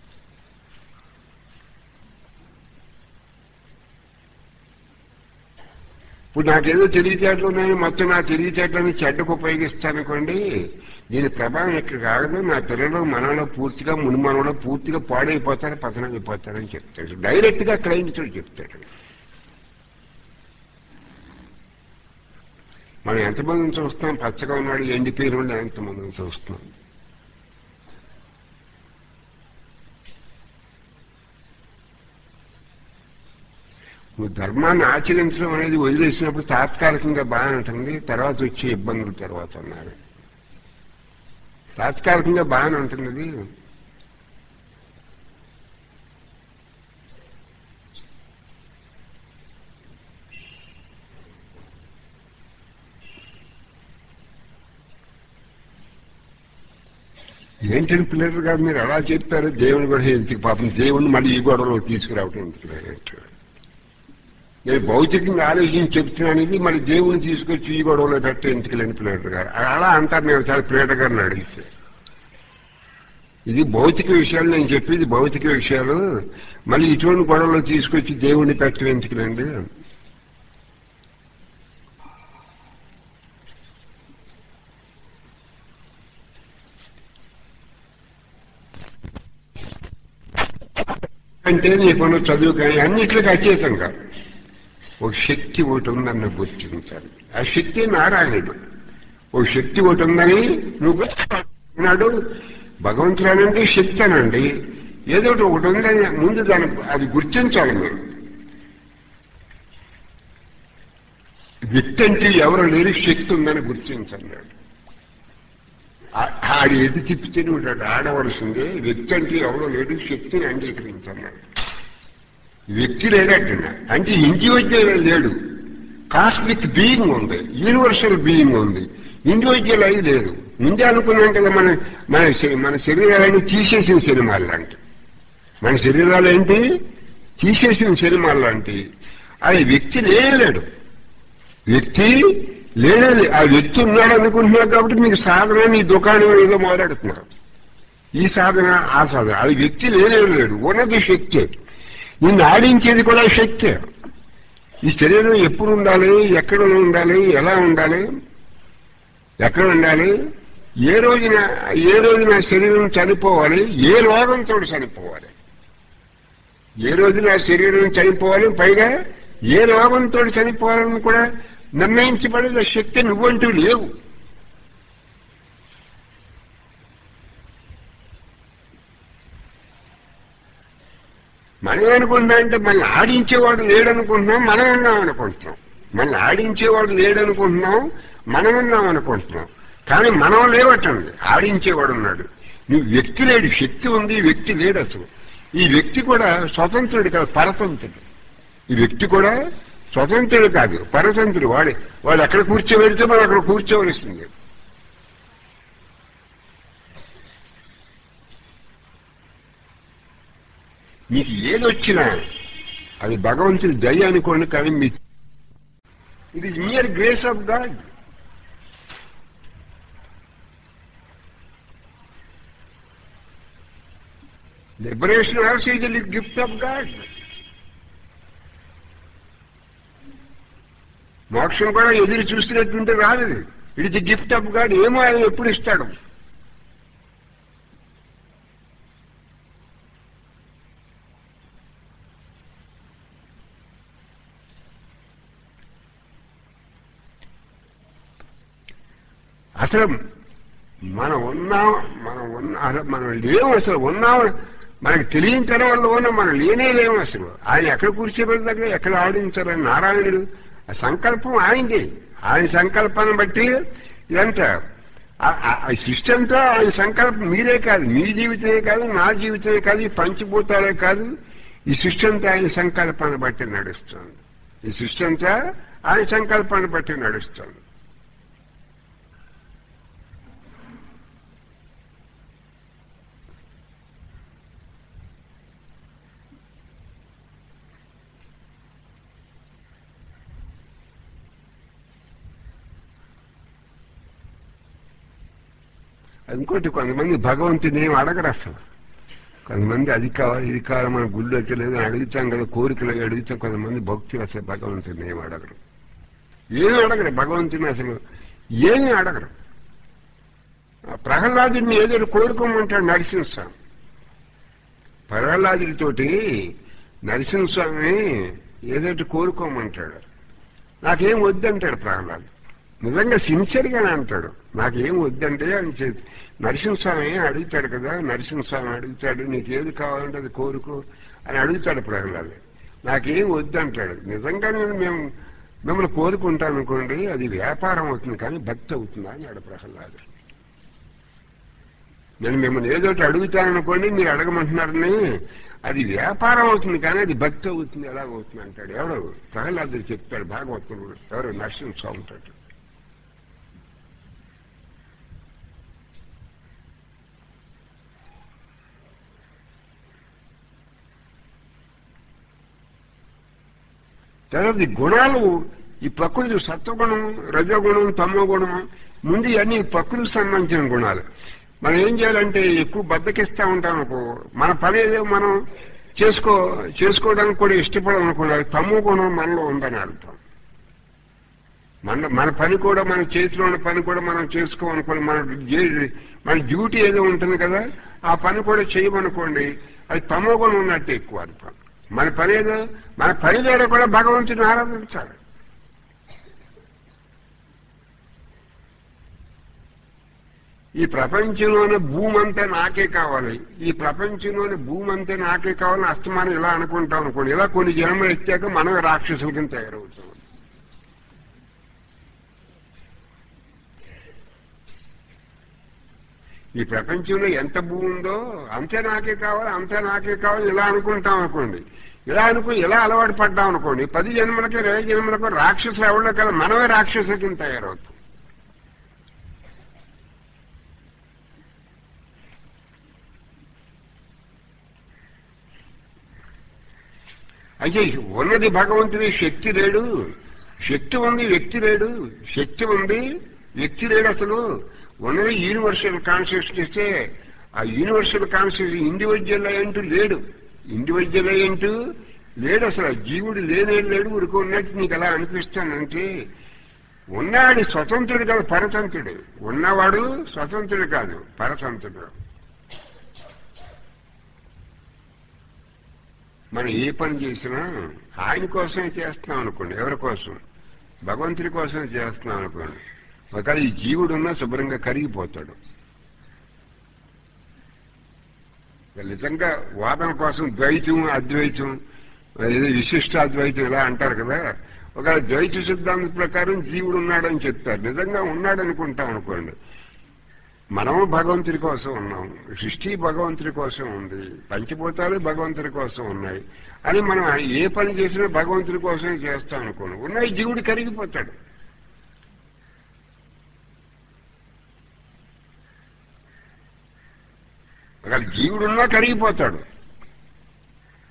ఇప్పుడు నాకేదో తెలివితేటలు ఉన్నాయి మొత్తం నా తెలివితేటలని చెడ్డకు ఉపయోగిస్తానుకోండి దీని ప్రభావం ఇక్కడ కాదు నా పిల్లలు మనలో పూర్తిగా మునిమనలో పూర్తిగా పాడైపోతారు పతనం అయిపోతారని చెప్తాడు డైరెక్ట్ గా క్లయింట్తో చెప్తాడు మనం ఎంతమందిని చూస్తున్నాం పచ్చగా ఉన్నాడు ఎండిపోయిన వాళ్ళు ఎంతమందిని చూస్తున్నాం నువ్వు ధర్మాన్ని ఆచరించడం అనేది వదిలేసినప్పుడు తాత్కాలికంగా బాగానే ఉంటుంది తర్వాత వచ్చే ఇబ్బందులు తర్వాత ఉన్నారు తాత్కాలికంగా బాగానే ఉంటుంది అది. ఏంటంటే పిల్లలు గారు మీరు అలా చెప్పారు దేవుని కూడా ఎందుకు పాపం దేవుని మళ్ళీ ఈ గొడవలో తీసుకురావటం ఎందుకు లేదు? నేను భౌతికంగా ఆలోచించి చెప్తున్నాను ఇది మరి దేవుని తీసుకొచ్చి ఈ గొడవలో పెట్టే ఎందుకు లేని ప్లేటర్ గారు అలా అంటారు నేను ఒకసారి ప్లేటర్ గారిని అడిగితే ఇది భౌతిక విషయాలు నేను చెప్పేది భౌతిక విషయాలు మళ్ళీ ఇటువంటి గొడవలో తీసుకొచ్చి దేవుణ్ణి పెట్టడం ఎందుకులేండి అంటే నీకున్న చదువు కానీ అన్నిట్లకి అచేతంగా ఒక శక్తి ఒకటి ఉందని గుర్తించాలి ఆ శక్తి నారాయణుడు ఒక శక్తి ఒకటి ఉందని నువ్వు అన్నాడు భగవంతుడు అనండి శక్తి అనండి ఏదో ఒకటి ఒకటి ఉందని ముందు దాని అది గుర్తించాలి మీరు వ్యక్తి అంటే ఎవరు లేని శక్తి ఉందని గుర్తించన్నాడు ఆ- ఆడు ఎటు తిప్పితే నువ్వు అటు ఆడవలసిందే వ్యక్తి అంటే ఎవరో లేడు శక్తిని అంగీకరించన్నాడు వ్యక్తి లేడట్టున్నా అంటే ఇండివిజువల్ లేడు కాస్మిక్ బీయింగ్ ఉంది యూనివర్సల్ బీయింగ్ ఉంది ఇండివిజువల్ అయి లేదు ముందే అనుకున్నాం కదా మన మన శ- మన శరీరాలను తీసేసిన సినిమాలు లాంటి మన శరీరాలు ఏంటి తీసేసిన సినిమాలు లాంటి అది వ్యక్తి లేడు వ్యక్తి లేడే ఆ వ్యక్తి ఉన్నాడు అనుకుంటున్నారు కాబట్టి మీకు సాధన నీ దుకాణం ఏదో మొదలెడుతున్నారు ఈ సాధన ఆ సాధన అది వ్యక్తి లేనే లేడు ఉన్నది శక్తి నిన్ను ఆడించేది కూడా శక్తి ఈ శరీరం ఎప్పుడు ఉండాలి ఎక్కడ ఉండాలి ఎలా ఉండాలి ఎక్కడ ఉండాలి ఏ రోజున ఏ రోజున శరీరం చనిపోవాలి ఏ రోగంతో చనిపోవాలి ఏ రోజున శరీరం చనిపోవాలి పైగా ఏ రోగంతో చనిపోవాలని కూడా నిర్ణయించబడిన శక్తి నువ్వంటూ లేవు మనం ఏమనుకుంటున్నాం అంటే మనల్ని ఆడించేవాడు లేడనుకుంటున్నాం మనం ఉన్నాం అనుకుంటున్నాం మనల్ని ఆడించేవాడు లేడనుకుంటున్నాం మనం ఉన్నాం అనుకుంటున్నాం కానీ మనం లేవటండి ఆడించేవాడు ఉన్నాడు నువ్వు వ్యక్తి లేడు శక్తి ఉంది వ్యక్తి లేడు అసలు ఈ వ్యక్తి కూడా స్వతంత్రుడు కాదు పరతంత్రుడు ఈ వ్యక్తి కూడా స్వతంత్రుడు కాదు పరతంత్రుడు వాడే వాడు ఎక్కడ కూర్చోబెడితే మనం అక్కడ కూర్చోవలసిందే మీకు ఏది వచ్చినా అది భగవంతుడి దయ అనుకోండి కానీ మీ ఇది near grace of God liberation also ఇది గిఫ్ట్ ఆఫ్ గాడ్ మోక్షం కూడా ఎదురు చూస్తున్నట్టుంటే రాదు it the gift of God ఏమో ఆయన ఎప్పుడు ఇస్తాడు అసలు మనం ఉన్నాం మనం ఉన్నా అసలు మనం లేవు అసలు ఉన్నాం మనకు తెలియని తరం వల్ల ఉన్నాం మనం లేనే లేవు అసలు ఆయన ఎక్కడ కూర్చోబెడతాడు ఎక్కడ ఆడించాలని నారాయణుడు ఆ సంకల్పం ఆయనది ఆయన సంకల్పాన్ని బట్టి ఇదంతా ఆ- ఆ- ఆ సృష్టి అంతా ఆయన సంకల్పం మీరే కాదు మీ జీవితమే కాదు నా జీవితమే కాదు ఈ పంచభూతాలే కాదు ఈ సృష్టి అంతా ఆయన సంకల్పాన్ని బట్టి నడుస్తుంది ఈ సృష్టి అంతా ఆయన సంకల్పాన్ని బట్టి నడుస్తుంది ఇంకోటి కొంతమంది భగవంతుని ఏం అడగరు అసలు కొంతమంది అది కావాలి ఇది కావాలి మన గుళ్ళు వచ్చలేదు అని అడుగుతాం కదా కోరికలు అవి అడుగుతాం కొంతమంది భక్తులు అసలు భగవంతుని ఏం అడగరు ఏమి అడగరు భగవంతుని అసలు ఏమీ అడగరు ఆ ప్రహ్లాదుడిని ఏదో కోరుకోమంటాడు నరసింహస్వామి ప్రహ్లాదుడితోటి నరసింహస్వామి ఏదో కోరుకోమంటాడు నాకేం వద్దంటాడు ప్రహ్లాదు నిజంగా సిన్సియర్గానే అంటాడు నాకేం వద్దంటే అని చెప్పి నరసింహస్వామి అడుగుతాడు కదా నరసింహస్వామి అడుగుతాడు నీకేది కావాలంటే అది కోరుకో అని అడుగుతాడు ప్రహ్లాదు నాకేం వద్దంటాడు నిజంగా నేను మేము మిమ్మల్ని కోరుకుంటాను అనుకోండి అది వ్యాపారం అవుతుంది కానీ భక్తి అవుతుందా అన్నాడు ప్రహ్లాదు నేను మిమ్మల్ని ఏదో ఒకటి అడుగుతాను అనుకోండి మీరు అడగమంటున్నారని అది వ్యాపారం అవుతుంది కానీ అది భక్తి అవుతుంది ఎలా అవుతుంది అంటాడు ఎవడు ప్రహ్లాదుడు చెప్తాడు భాగవతుడు ఎవరు నరసింహస్వామి ఉంటాడు తర్వాత ఈ గుణాలు ఈ ప్రకృతి సత్వగుణం రజోగుణం తమోగుణం ముందు ఇవన్నీ ప్రకృతికి సంబంధించిన గుణాలు మనం ఏం చేయాలంటే ఎక్కువ బద్దకిస్తూ ఉంటాం అనుకో మన పని ఏదో మనం చేసుకో చేసుకోవడానికి కూడా ఇష్టపడం అనుకోండి అది తమో గుణం మనలో ఉందని అర్థం మన మన పని కూడా మన చేతిలో ఉన్న పని కూడా మనం చేసుకోమనుకోండి మన జే- మన డ్యూటీ ఏదో ఉంటుంది కదా ఆ పని కూడా చేయమనుకోండి అది తమో గుణం ఉన్నట్టు ఎక్కువ అర్థం మన పని ఏదో మన పని ద్వారా కూడా భగవంతుని ఆరాధించాలి ఈ ప్రపంచంలోని భూమి అంతా నాకే కావాలి ఈ ప్రపంచంలోని భూమి అంతా నాకే కావాలని అస్తమానం ఇలా అనుకుంటాం అనుకోండి ఇలా కొన్ని జన్మలు ఎత్తాక మనం రాక్షసుల కింద తయారవుతాం ఈ ప్రపంచంలో ఎంత భూమి ఉందో అంతే నాకే కావాలి అంతే నాకే కావాలి ఇలా అనుకుంటాం అనుకోండి ఇలా అనుకుని ఇలా అలవాటు పడ్డాం అనుకోండి పది జన్మలకి ఇరవై జన్మలకు రాక్షసులు ఎవరిలో కదా మనమే రాక్షసుల కింద తయారవుతాం అయితే ఉన్నది భగవంతుడి శక్తి లేడు శక్తి ఉంది వ్యక్తి లేడు శక్తి ఉంది వ్యక్తి లేడు అసలు ఉన్నది యూనివర్సల్ కాన్షియస్నెస్ ఆ యూనివర్సల్ కాన్షియస్ ఇండివిజువల్ అయ్యంటూ లేడు ఇండివిజువల్ అయ్యంటూ లేడు అసలు ఆ జీవుడు లేనే లేడు ఊరికి ఉన్నట్టు నీకు ఎలా అనిపిస్తానంటే ఉన్నాడు స్వతంత్రుడు కాదు పరతంత్రుడు ఉన్నవాడు స్వతంత్రుడు కాదు పరతంత్రుడు మనం ఏ పని చేసినా ఆయన కోసమే చేస్తున్నాం అనుకోండి ఎవరి కోసం భగవంతుడి కోసమే చేస్తున్నాం అనుకోండి ఒకవేళ ఈ జీవుడు ఉన్నా శుభ్రంగా కరిగిపోతాడు నిజంగా వాదన కోసం ద్వైతం అద్వైతం ఏదో విశిష్ట అద్వైతం ఇలా అంటారు కదా ఒక ద్వైత సిద్ధాంత ప్రకారం జీవుడు ఉన్నాడని చెప్తారు నిజంగా ఉన్నాడు అనుకుంటాం అనుకోండి మనం భగవంతుడి కోసం ఉన్నాం సృష్టి భగవంతుడి కోసం ఉంది పంచభూతాలు భగవంతుడి కోసం ఉన్నాయి అని మనం ఏ పని చేసినా భగవంతుడి కోసమే చేస్తాం అనుకోండి ఉన్నాయి జీవుడు కరిగిపోతాడు ఒకవేళ జీవుడున్నా కరిగిపోతాడు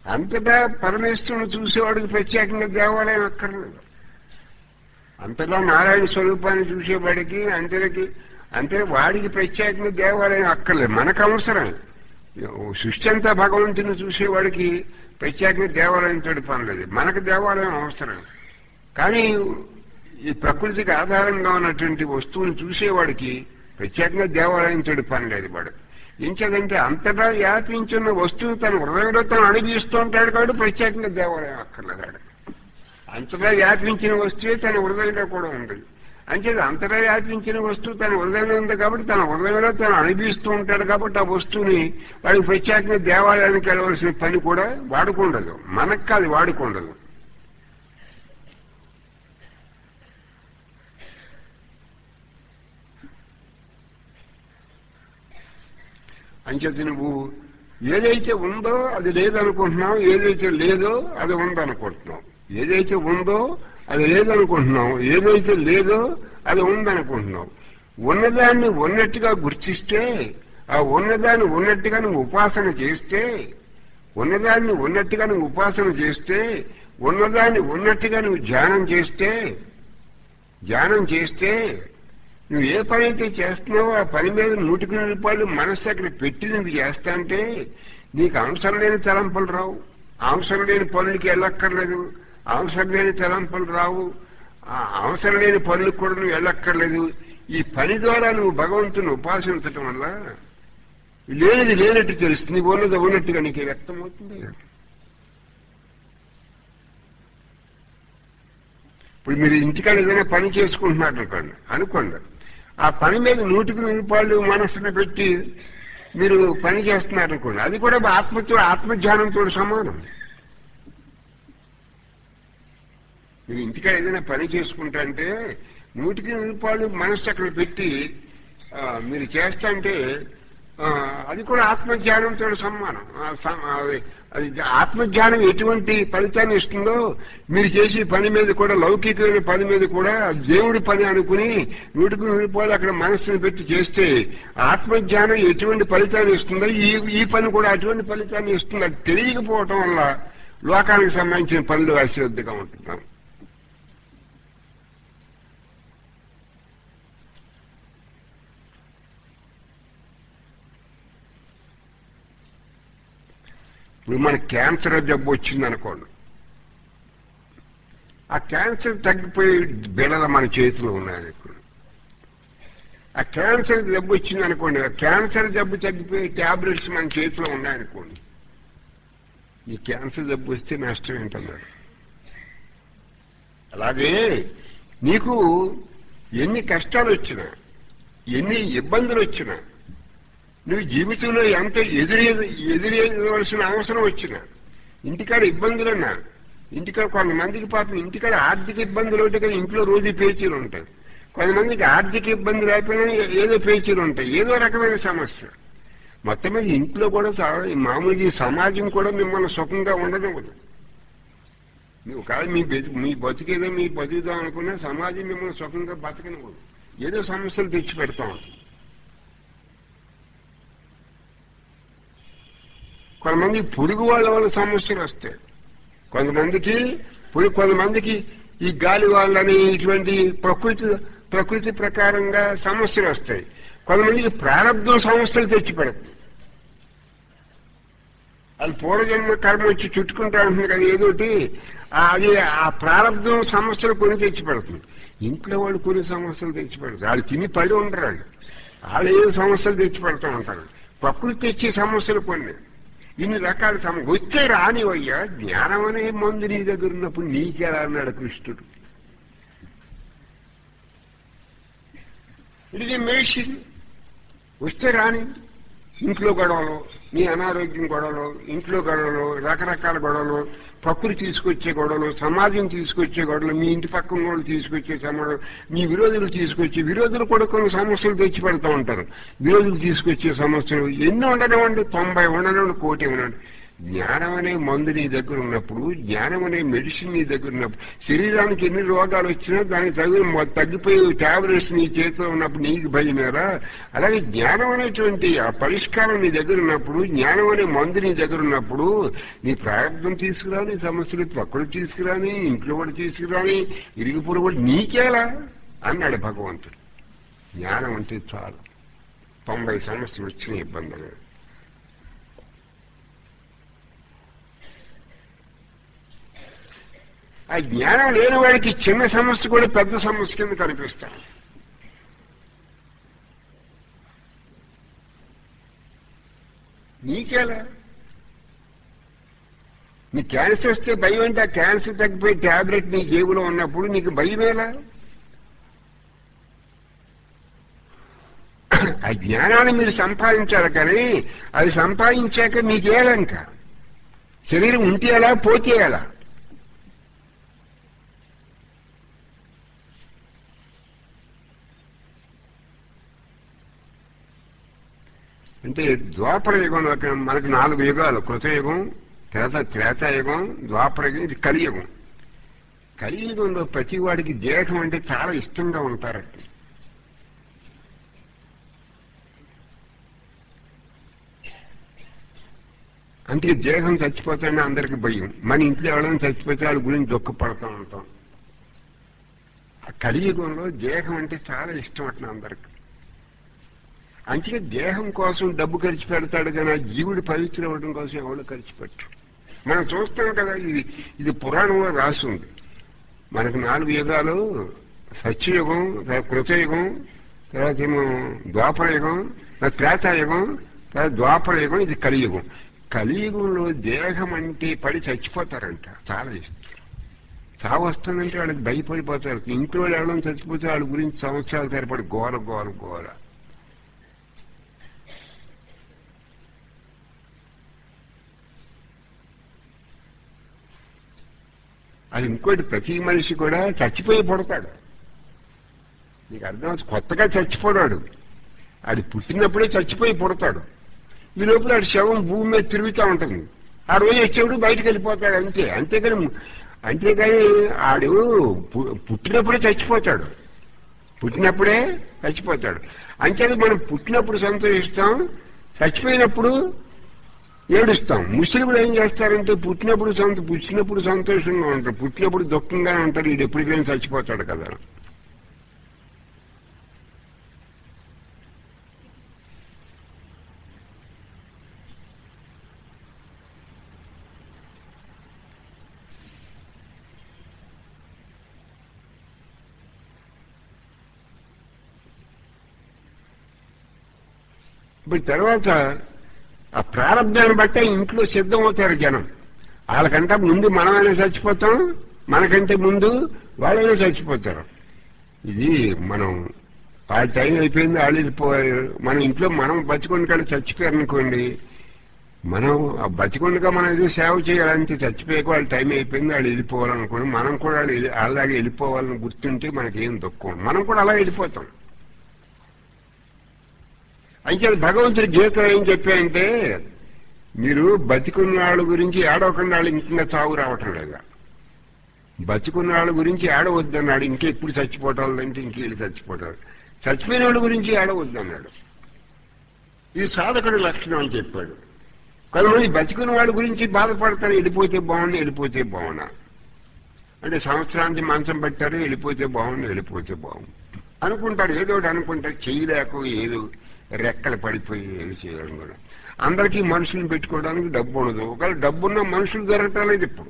అంతటా పరమేశ్వరుని చూసేవాడికి ప్రత్యేకంగా దేవాలయం అక్కర్లేదు అంతటా నారాయణ స్వరూపాన్ని చూసేవాడికి అంతటికి అంటే వాడికి ప్రత్యేకంగా దేవాలయం అక్కర్లేదు మనకు అవసరం సృష్టి అంతా భగవంతుని చూసేవాడికి ప్రత్యేకంగా దేవాలయం తోటి పనిలేదు మనకు దేవాలయం అవసరం కానీ ఈ ప్రకృతికి ఆధారంగా ఉన్నటువంటి వస్తువుని చూసేవాడికి ప్రత్యేకంగా దేవాలయం తోటి పనిలేదు వాడు ఇంకేదంటే అంతటా వ్యాపించిన వస్తువు తన హృదయంలో తను అణిగిస్తూ ఉంటాడు కాబట్టి ప్రత్యేకంగా దేవాలయం అక్కర్లేదు వాడు. అంతటా వ్యాపించిన వస్తువే తన హృదయంలో కూడా ఉంది అంచేది అంతటా వ్యాపించిన వస్తువు తన హృదయంలో ఉంది కాబట్టి తన హృదయంలో తను అనిపిస్తూ ఉంటాడు కాబట్టి ఆ వస్తువుని వాడికి ప్రత్యేకంగా దేవాలయానికి వెళ్ళవలసిన పని కూడా వాడుకుండదు మనకు కాదు వాడుకుండదు అంచేది నువ్వు ఏదైతే ఉందో అది లేదనుకుంటున్నావు ఏదైతే లేదో అది ఉందనుకుంటున్నావు ఏదైతే ఉందో అది లేదనుకుంటున్నావు ఏదైతే లేదో అది ఉందనుకుంటున్నావు ఉన్నదాన్ని ఉన్నట్టుగా గుర్తిస్తే ఆ ఉన్నదాన్ని ఉన్నట్టుగా నువ్వు ఉపాసన చేస్తే ఉన్నదాన్ని ఉన్నట్టుగా నువ్వు ఉపాసన చేస్తే ఉన్నదాన్ని ఉన్నట్టుగా నువ్వు ధ్యానం చేస్తే ధ్యానం చేస్తే నువ్వు ఏ పని అయితే చేస్తున్నావో ఆ పని మీద నూటికి నూరు రూపాయలు మనస్సు అక్కడ పెట్టి నువ్వు చేస్తా అంటే నీకు అవసరం లేని తలంపులు రావు అవసరం లేని పనులకి వెళ్ళక్కర్లేదు అవసరం లేని తలంపులు రావు ఆ అవసరం లేని పనులకు కూడా నువ్వు వెళ్ళక్కర్లేదు ఈ పని ద్వారా నువ్వు భగవంతుని ఉపాసించటం వల్ల లేనిది లేనట్టు తెలుస్తుంది ఉన్నది ఉన్నట్టుగా నీకు వ్యక్తమవుతుంది ఇప్పుడు మీరు ఇంటికాడ ఏదైనా పని చేసుకుంటున్నారు అనుకోండి అనుకోండి ఆ పని మీద నూటికి నూరు రూపాయలు మనసును పెట్టి మీరు పని చేస్తున్నారు అనుకోండి అది కూడా ఆత్మతో ఆత్మధ్యానంతో సమానం మీరు ఇంటికాడ ఏదైనా పని చేసుకుంటా అంటే నూటికి నూరు రూపాయలు మనస్సు అక్కడ పెట్టి ఆ, మీరు చేస్తంటే ఆ, అది కూడా ఆత్మజ్ఞానంతో సమానం ఆ, సమ- అది- అది ఆత్మజ్ఞానం ఎటువంటి ఫలితాన్ని ఇస్తుందో మీరు చేసే పని మీద కూడా లౌకికమైన పని మీద కూడా దేవుడి పని అనుకుని నూటికి నూరు రూపాయలు అక్కడ మనస్సును పెట్టి చేస్తే ఆత్మజ్ఞానం ఎటువంటి ఫలితాన్ని ఇస్తుందో ఈ ఈ పని కూడా అటువంటి ఫలితాన్ని ఇస్తుంది అది తెలియకపోవటం వల్ల లోకానికి సంబంధించిన పనులు అశ్రద్ధగా ఉంటున్నాం ఇప్పుడు మన క్యాన్సర్ జబ్బు వచ్చింది అనుకోండి ఆ క్యాన్సర్ తగ్గిపోయి బిడలు మన చేతిలో ఉన్నాయి ఇప్పుడు ఆ క్యాన్సర్ జబ్బు వచ్చింది అనుకోండి ఆ క్యాన్సర్ జబ్బు తగ్గిపోయి ట్యాబ్లెట్స్ మన చేతిలో ఉన్నాయనుకోండి ఈ క్యాన్సర్ జబ్బు వస్తే నష్టం ఏంటన్నారు అలాగే నీకు ఎన్ని కష్టాలు వచ్చినా ఎన్ని ఇబ్బందులు వచ్చినా నువ్వు జీవితంలో ఎంత ఎదురే ఎదురేయవలసిన అవసరం వచ్చినా ఇంటికాడ ఇబ్బందులన్నా ఇంటికాడ కొంతమందికి పాపం ఇంటికాడ ఆర్థిక ఇబ్బందులు ఉంటాయి కదా ఇంట్లో రోజు పేచీలు ఉంటాయి కొంతమందికి ఆర్థిక ఇబ్బంది లేకపోయినా ఏదో పేచీలు ఉంటాయి ఏదో రకమైన సమస్య మొత్తం మీద ఇంట్లో కూడా చాలా మామూలుగా ఈ సమాజం కూడా మిమ్మల్ని సుఖంగా ఉండనివ్వదు నువ్వు కాదు మీ బె- మీ బతికేదో మీ బతుకుదాం అనుకున్నా సమాజం మిమ్మల్ని సుఖంగా బతకనివ్వదు ఏదో సమస్యలు తెచ్చి పెడతా ఉంటుంది కొంతమంది పురుగు వాళ్ళ వల్ల సమస్యలు వస్తాయి కొంతమందికి పురుగు కొంతమందికి ఈ గాలి వాళ్ళని ఇటువంటి ప్రకృతి ప్రకృతి ప్రకారంగా సమస్యలు వస్తాయి కొంతమందికి ప్రారంభం సమస్యలు తెచ్చి పెడతాయి అది పూర్వజన్మ కర్మ వచ్చి చుట్టుకుంటా ఉంటుంది కదా ఏదోటి ఆ అది ఆ ప్రారంభం సమస్యలు కొని తెచ్చి పెడుతుంది ఇంట్లో వాళ్ళు కొన్ని సమస్యలు తెచ్చి పెడతారు వాళ్ళు తిని పడి ఉండరు వాళ్ళు వాళ్ళు ఏ సమస్యలు తెచ్చి పెడతా ఉంటారు ప్రకృతి తెచ్చే సమస్యలు కొన్ని ఇన్ని రకాల సమ వస్తే రానివయ్యా జ్ఞానం అనే మందు నీ దగ్గర ఉన్నప్పుడు నీకెలా అన్నాడు కృష్ణుడు ఇట్ ఇస్ ఏ మెడిసిన్ వస్తే రాని ఇంట్లో గొడవలు నీ అనారోగ్యం గొడవలు ఇంట్లో గొడవలు రకరకాల గొడవలు ప్రకృతి తీసుకొచ్చే గొడవలు సమాజం తీసుకొచ్చే గొడవలు మీ ఇంటి పక్కన వాళ్ళు తీసుకొచ్చే సమాజం మీ విరోధులు తీసుకొచ్చే విరోధులు కూడా కొన్ని సమస్యలు తెచ్చి పెడతా ఉంటారు విరోధులు తీసుకొచ్చే సమస్యలు ఎన్ని ఉండనివ్వండి తొంభై ఉండనివ్వండి కోటి ఉండండి జ్ఞానం అనే మందు నీ దగ్గర ఉన్నప్పుడు జ్ఞానం అనే మెడిసిన్ నీ దగ్గర ఉన్నప్పుడు శరీరానికి ఎన్ని రోగాలు వచ్చినా దానికి తగిన మొ- తగ్గిపోయే టాబ్లెట్స్ నీ చేతిలో ఉన్నప్పుడు నీకు భయమేరా అలాగే జ్ఞానం అనేటువంటి ఆ పరిష్కారం నీ దగ్గర ఉన్నప్పుడు జ్ఞానం అనే మందు నీ దగ్గర ఉన్నప్పుడు నీ ప్రారంభం తీసుకురాని సమస్యలు పక్కడు తీసుకురాని ఇంట్లో కూడా తీసుకురాని ఇరుగు పొరుగు కూడా నీకేలా అన్నాడు భగవంతుడు జ్ఞానం అంటే చాలు తొంభై సమస్యలు వచ్చిన ఇబ్బందులు ఆ జ్ఞానం లేని వాడికి చిన్న సమస్య కూడా పెద్ద సమస్య కింద కనిపిస్తాను నీకేలా నీ క్యాన్సర్ వస్తే భయం అంటే ఆ క్యాన్సర్ తగ్గిపోయి టాబ్లెట్ నీ జేబులో ఉన్నప్పుడు నీకు భయమేలా ఆ జ్ఞానాన్ని మీరు సంపాదించాలి కానీ అది సంపాదించాక మీకేలంక శరీరం ఉంటే ఎలా పోతే ఎలా అంటే ద్వాపర యుగంలో మనకు నాలుగు యుగాలు కృతయుగం త్రేత త్రేతాయుగం ద్వాపరయుగం ఇది కలియుగం కలియుగంలో ప్రతి వాడికి దేహం అంటే చాలా ఇష్టంగా ఉంటారండి అందుకే దేహం చచ్చిపోతానే అందరికి భయం మన ఇంట్లో ఎవరైనా చచ్చిపోతే వాళ్ళ గురించి దుఃఖపడుతూ ఉంటాం ఆ కలియుగంలో దేహం అంటే చాలా ఇష్టం అట్లా అందరికి అందుకే దేహం కోసం డబ్బు ఖర్చు పెడతాడు కానీ ఆ జీవుడు పవిత్రం అవ్వడం కోసం ఎవరు ఖర్చు పెట్టరు మనం చూస్తాం కదా ఇది ఇది పురాణంలో రాసి ఉంది మనకు నాలుగు యుగాలు సత్యయుగం తర్వాత కృతయుగం తర్వాత ఏమో ద్వాపరయుగం తర్వాత త్రేతాయుగం తర్వాత ద్వాపరయుగం ఇది కలియుగం కలియుగంలో దేహం అంటే పడి చచ్చిపోతారంట చాలా ఇష్టం చావు వస్తుందంటే వాళ్ళకి భయపడిపోతారు ఇంట్లో ఎవరైనా చచ్చిపోతే వాళ్ళ గురించి సంవత్సరాల తరపడి గోల గోల గోల అది ఇంకోటి ప్రతి మనిషి కూడా చచ్చిపోయి పుడతాడు నీకు అర్థం అవుతుంది కొత్తగా చచ్చిపోడాడు అది పుట్టినప్పుడే చచ్చిపోయి పుడతాడు ఈ లోపల ఆడి శవం భూమి మీద తిరుగుతూ ఉంటుంది ఆ రోజు వచ్చేప్పుడు బయటకు వెళ్ళిపోతాడు అంతే అంతేకాని అంతేకాని ఆడు పు- పుట్టినప్పుడే చచ్చిపోతాడు పుట్టినప్పుడే చచ్చిపోతాడు అంతేది మనం పుట్టినప్పుడు సంతోషిస్తాం చచ్చిపోయినప్పుడు ఏడుస్తాం ముస్లింలు ఏం చేస్తారంటే పుట్టినప్పుడు సంత పుట్టినప్పుడు సంతోషంగా ఉంటారు పుట్టినప్పుడు దుఃఖంగానే ఉంటాడు వీడు ఎప్పటికైనా చచ్చిపోతాడు కదా ఇప్పుడు తర్వాత ఆ ప్రారంభాన్ని బట్టే ఇంట్లో సిద్ధమవుతారు జనం వాళ్ళకంటే ముందు మనమైనా చచ్చిపోతాం మనకంటే ముందు వాళ్ళైనా చచ్చిపోతారు ఇది మనం వాళ్ళ టైం అయిపోయింది వాళ్ళు వెళ్ళిపోయారు మన ఇంట్లో మనం బతికొండి కాడ చచ్చిపోయారు అనుకోండి మనం ఆ బతికొండగా మనం ఏదో సేవ చేయాలంటే చచ్చిపోయాక వాళ్ళ టైం అయిపోయింది వాళ్ళు వెళ్ళిపోవాలనుకోండి మనం కూడా వాళ్ళు వెళ్ళి- అలాగే వెళ్ళిపోవాలని గుర్తుంటే మనకేం దుఃఖం మనం కూడా అలా వెళ్ళిపోతాం అయితే భగవంతుడి గీత ఏం చెప్పాయంటే మీరు బతికున్న వాళ్ళ గురించి ఏడవకుండా వాళ్ళు ఇంకా చావు రావటం లేదా బతికున్న వాళ్ళ గురించి ఏడవద్దన్నాడు ఇంకెప్పుడు చచ్చిపోవటాలు అంటే ఇంకెళ్ళి చచ్చిపోతారు చచ్చిపోయిన వాళ్ళ గురించి ఏడవద్దన్నాడు ఇది సాధకుడి లక్షణం అని చెప్పాడు కొంతమంది బతికున్న వాళ్ళ గురించి బాధపడతారు వెళ్ళిపోతే బాగుంది వెళ్ళిపోతే బాగున్నా అంటే సంవత్సరానికి మంచం పెట్టారు వెళ్ళిపోతే బాగుంది వెళ్ళిపోతే బాగుంది అనుకుంటారు ఏదో ఒకటి అనుకుంటారు చేయలేక ఏదో రెక్కలు పడిపోయి ఏది చేయడం కూడా అందరికీ మనుషులను పెట్టుకోవడానికి డబ్బు ఉండదు ఒకవేళ డబ్బున్న మనుషులు దొరకటలేదు ఇప్పుడు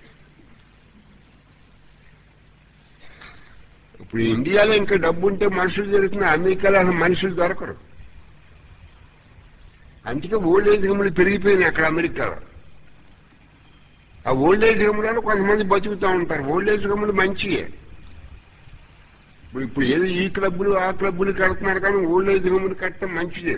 ఇప్పుడు ఇండియాలో ఇంకా డబ్బు ఉంటే మనుషులు దొరుకుతున్నా అమెరికాలో అసలు మనుషులు దొరకరు అందుకే ఓల్డ్ ఏజ్ హోమ్లు పెరిగిపోయినాయి అక్కడ అమెరికాలో ఆ ఓల్డ్ ఏజ్ హోమ్లలో కొంతమంది బతుకుతూ ఉంటారు ఓల్డ్ ఏజ్ హోమ్లు మంచియే ఇప్పుడు ఇప్పుడు ఏదో ఈ క్లబ్బులు ఆ క్లబ్బులు కడుతున్నారు కానీ ఓల్డ్ ఏజ్ హోమ్లు కట్టడం మంచిదే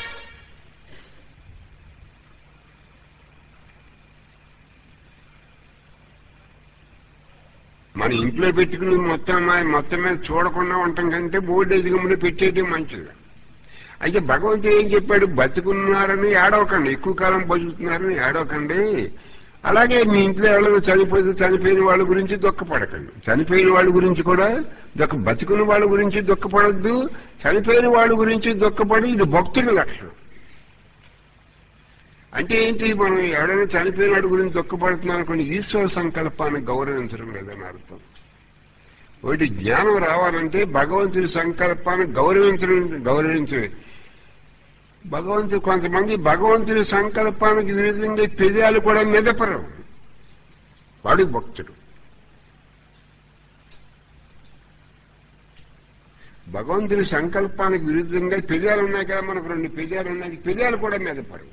మన ఇంట్లో పెట్టుకుని మొత్తం మొత్తం మీద చూడకుండా ఉండటం కంటే ఓల్డ్ ఏజ్ హోమ్లో పెట్టేయడం మంచిది అయితే భగవంతుడు ఏం చెప్పాడు బతుకున్నారని ఏడవకండి ఎక్కువ కాలం బతుకుతున్నారని ఏడవకండి అలాగే మీ ఇంట్లో ఎవరైనా చనిపోతే చనిపోయిన వాళ్ళ గురించి దుఃఖపడకండి చనిపోయిన వాళ్ళ గురించి కూడా దుఃఖ బతుకున్న వాళ్ళ గురించి దుఃఖపడద్దు చనిపోయిన వాళ్ళ గురించి దుఃఖపడి ఇది భక్తుడి లక్షణం అంటే ఏంటి మనం ఎవరైనా చనిపోయిన వాడి గురించి దుఃఖపడుతున్నాం అనుకోండి ఈశ్వర సంకల్పాన్ని గౌరవించడం లేదని అర్థం ఒకటి జ్ఞానం రావాలంటే భగవంతుడి సంకల్పాన్ని గౌరవించడం గౌరవించడం భగవంతుడు కొంతమంది భగవంతుడి సంకల్పానికి విరుద్ధంగా పెదాలు కూడా మెదపరు వాడు భక్తుడు భగవంతుడి సంకల్పానికి విరుద్ధంగా పెదాలు ఉన్నాయి కదా మనకు రెండు పెదాలు ఉన్నాయి పెదాలు కూడా మెదపరు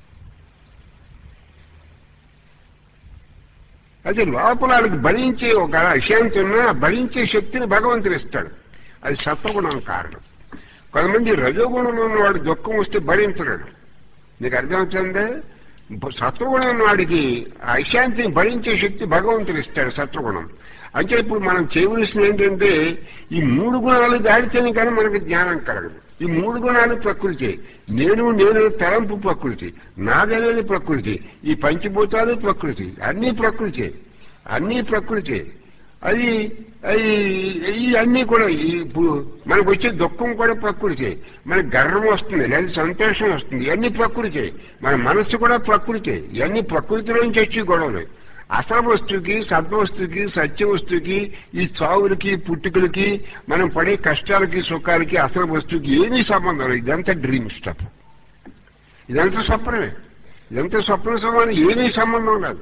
అది లోపల వాళ్ళకి భరించే ఒక అశాంతి ఉన్నా భరించే శక్తిని భగవంతుడు ఇస్తాడు అది సత్వగుణం కారణం కొంతమంది రజోగుణంలో ఉన్నవాడు దుఃఖం వస్తే భరించలేడు నీకు అర్థమవుతుందే సత్వగుణం ఉన్నవాడికి ఆ అశాంతిని భరించే శక్తి భగవంతుడు ఇస్తాడు సత్వగుణం అంటే ఇప్పుడు మనం చేయవలసింది ఏంటంటే ఈ మూడు గుణాలు దాడితేనే కానీ మనకి జ్ఞానం కలగదు ఈ మూడు గుణాలు ప్రకృతి నేను నేను తలంపు ప్రకృతి నాదనేది ప్రకృతి ఈ పంచభూతాలు ప్రకృతి అన్నీ ప్రకృతి అన్నీ ప్రకృతి అది అది ఈ అన్నీ కూడా ఈ ఇప్పుడు మనకు వచ్చే దుఃఖం కూడా ప్రకృతి మనకి గర్వం వస్తుంది లేదా సంతోషం వస్తుంది ఇవన్నీ ప్రకృతి మన మనస్సు కూడా ప్రకృతి ఇవన్నీ ప్రకృతిలోంచి వచ్చి గొడవలు అసలు వస్తువుకి సద్వస్తువుకి సత్య వస్తువుకి ఈ చావులకి పుట్టుకలకి మనం పడే కష్టాలకి సుఖాలకి అసలు వస్తువుకి ఏమీ సంబంధం లేదు ఇదంతా డ్రీమ్ స్టఫ్ ఇదంతా స్వప్నమే ఇదంతా స్వప్న సమానం ఏమీ సంబంధం లేదు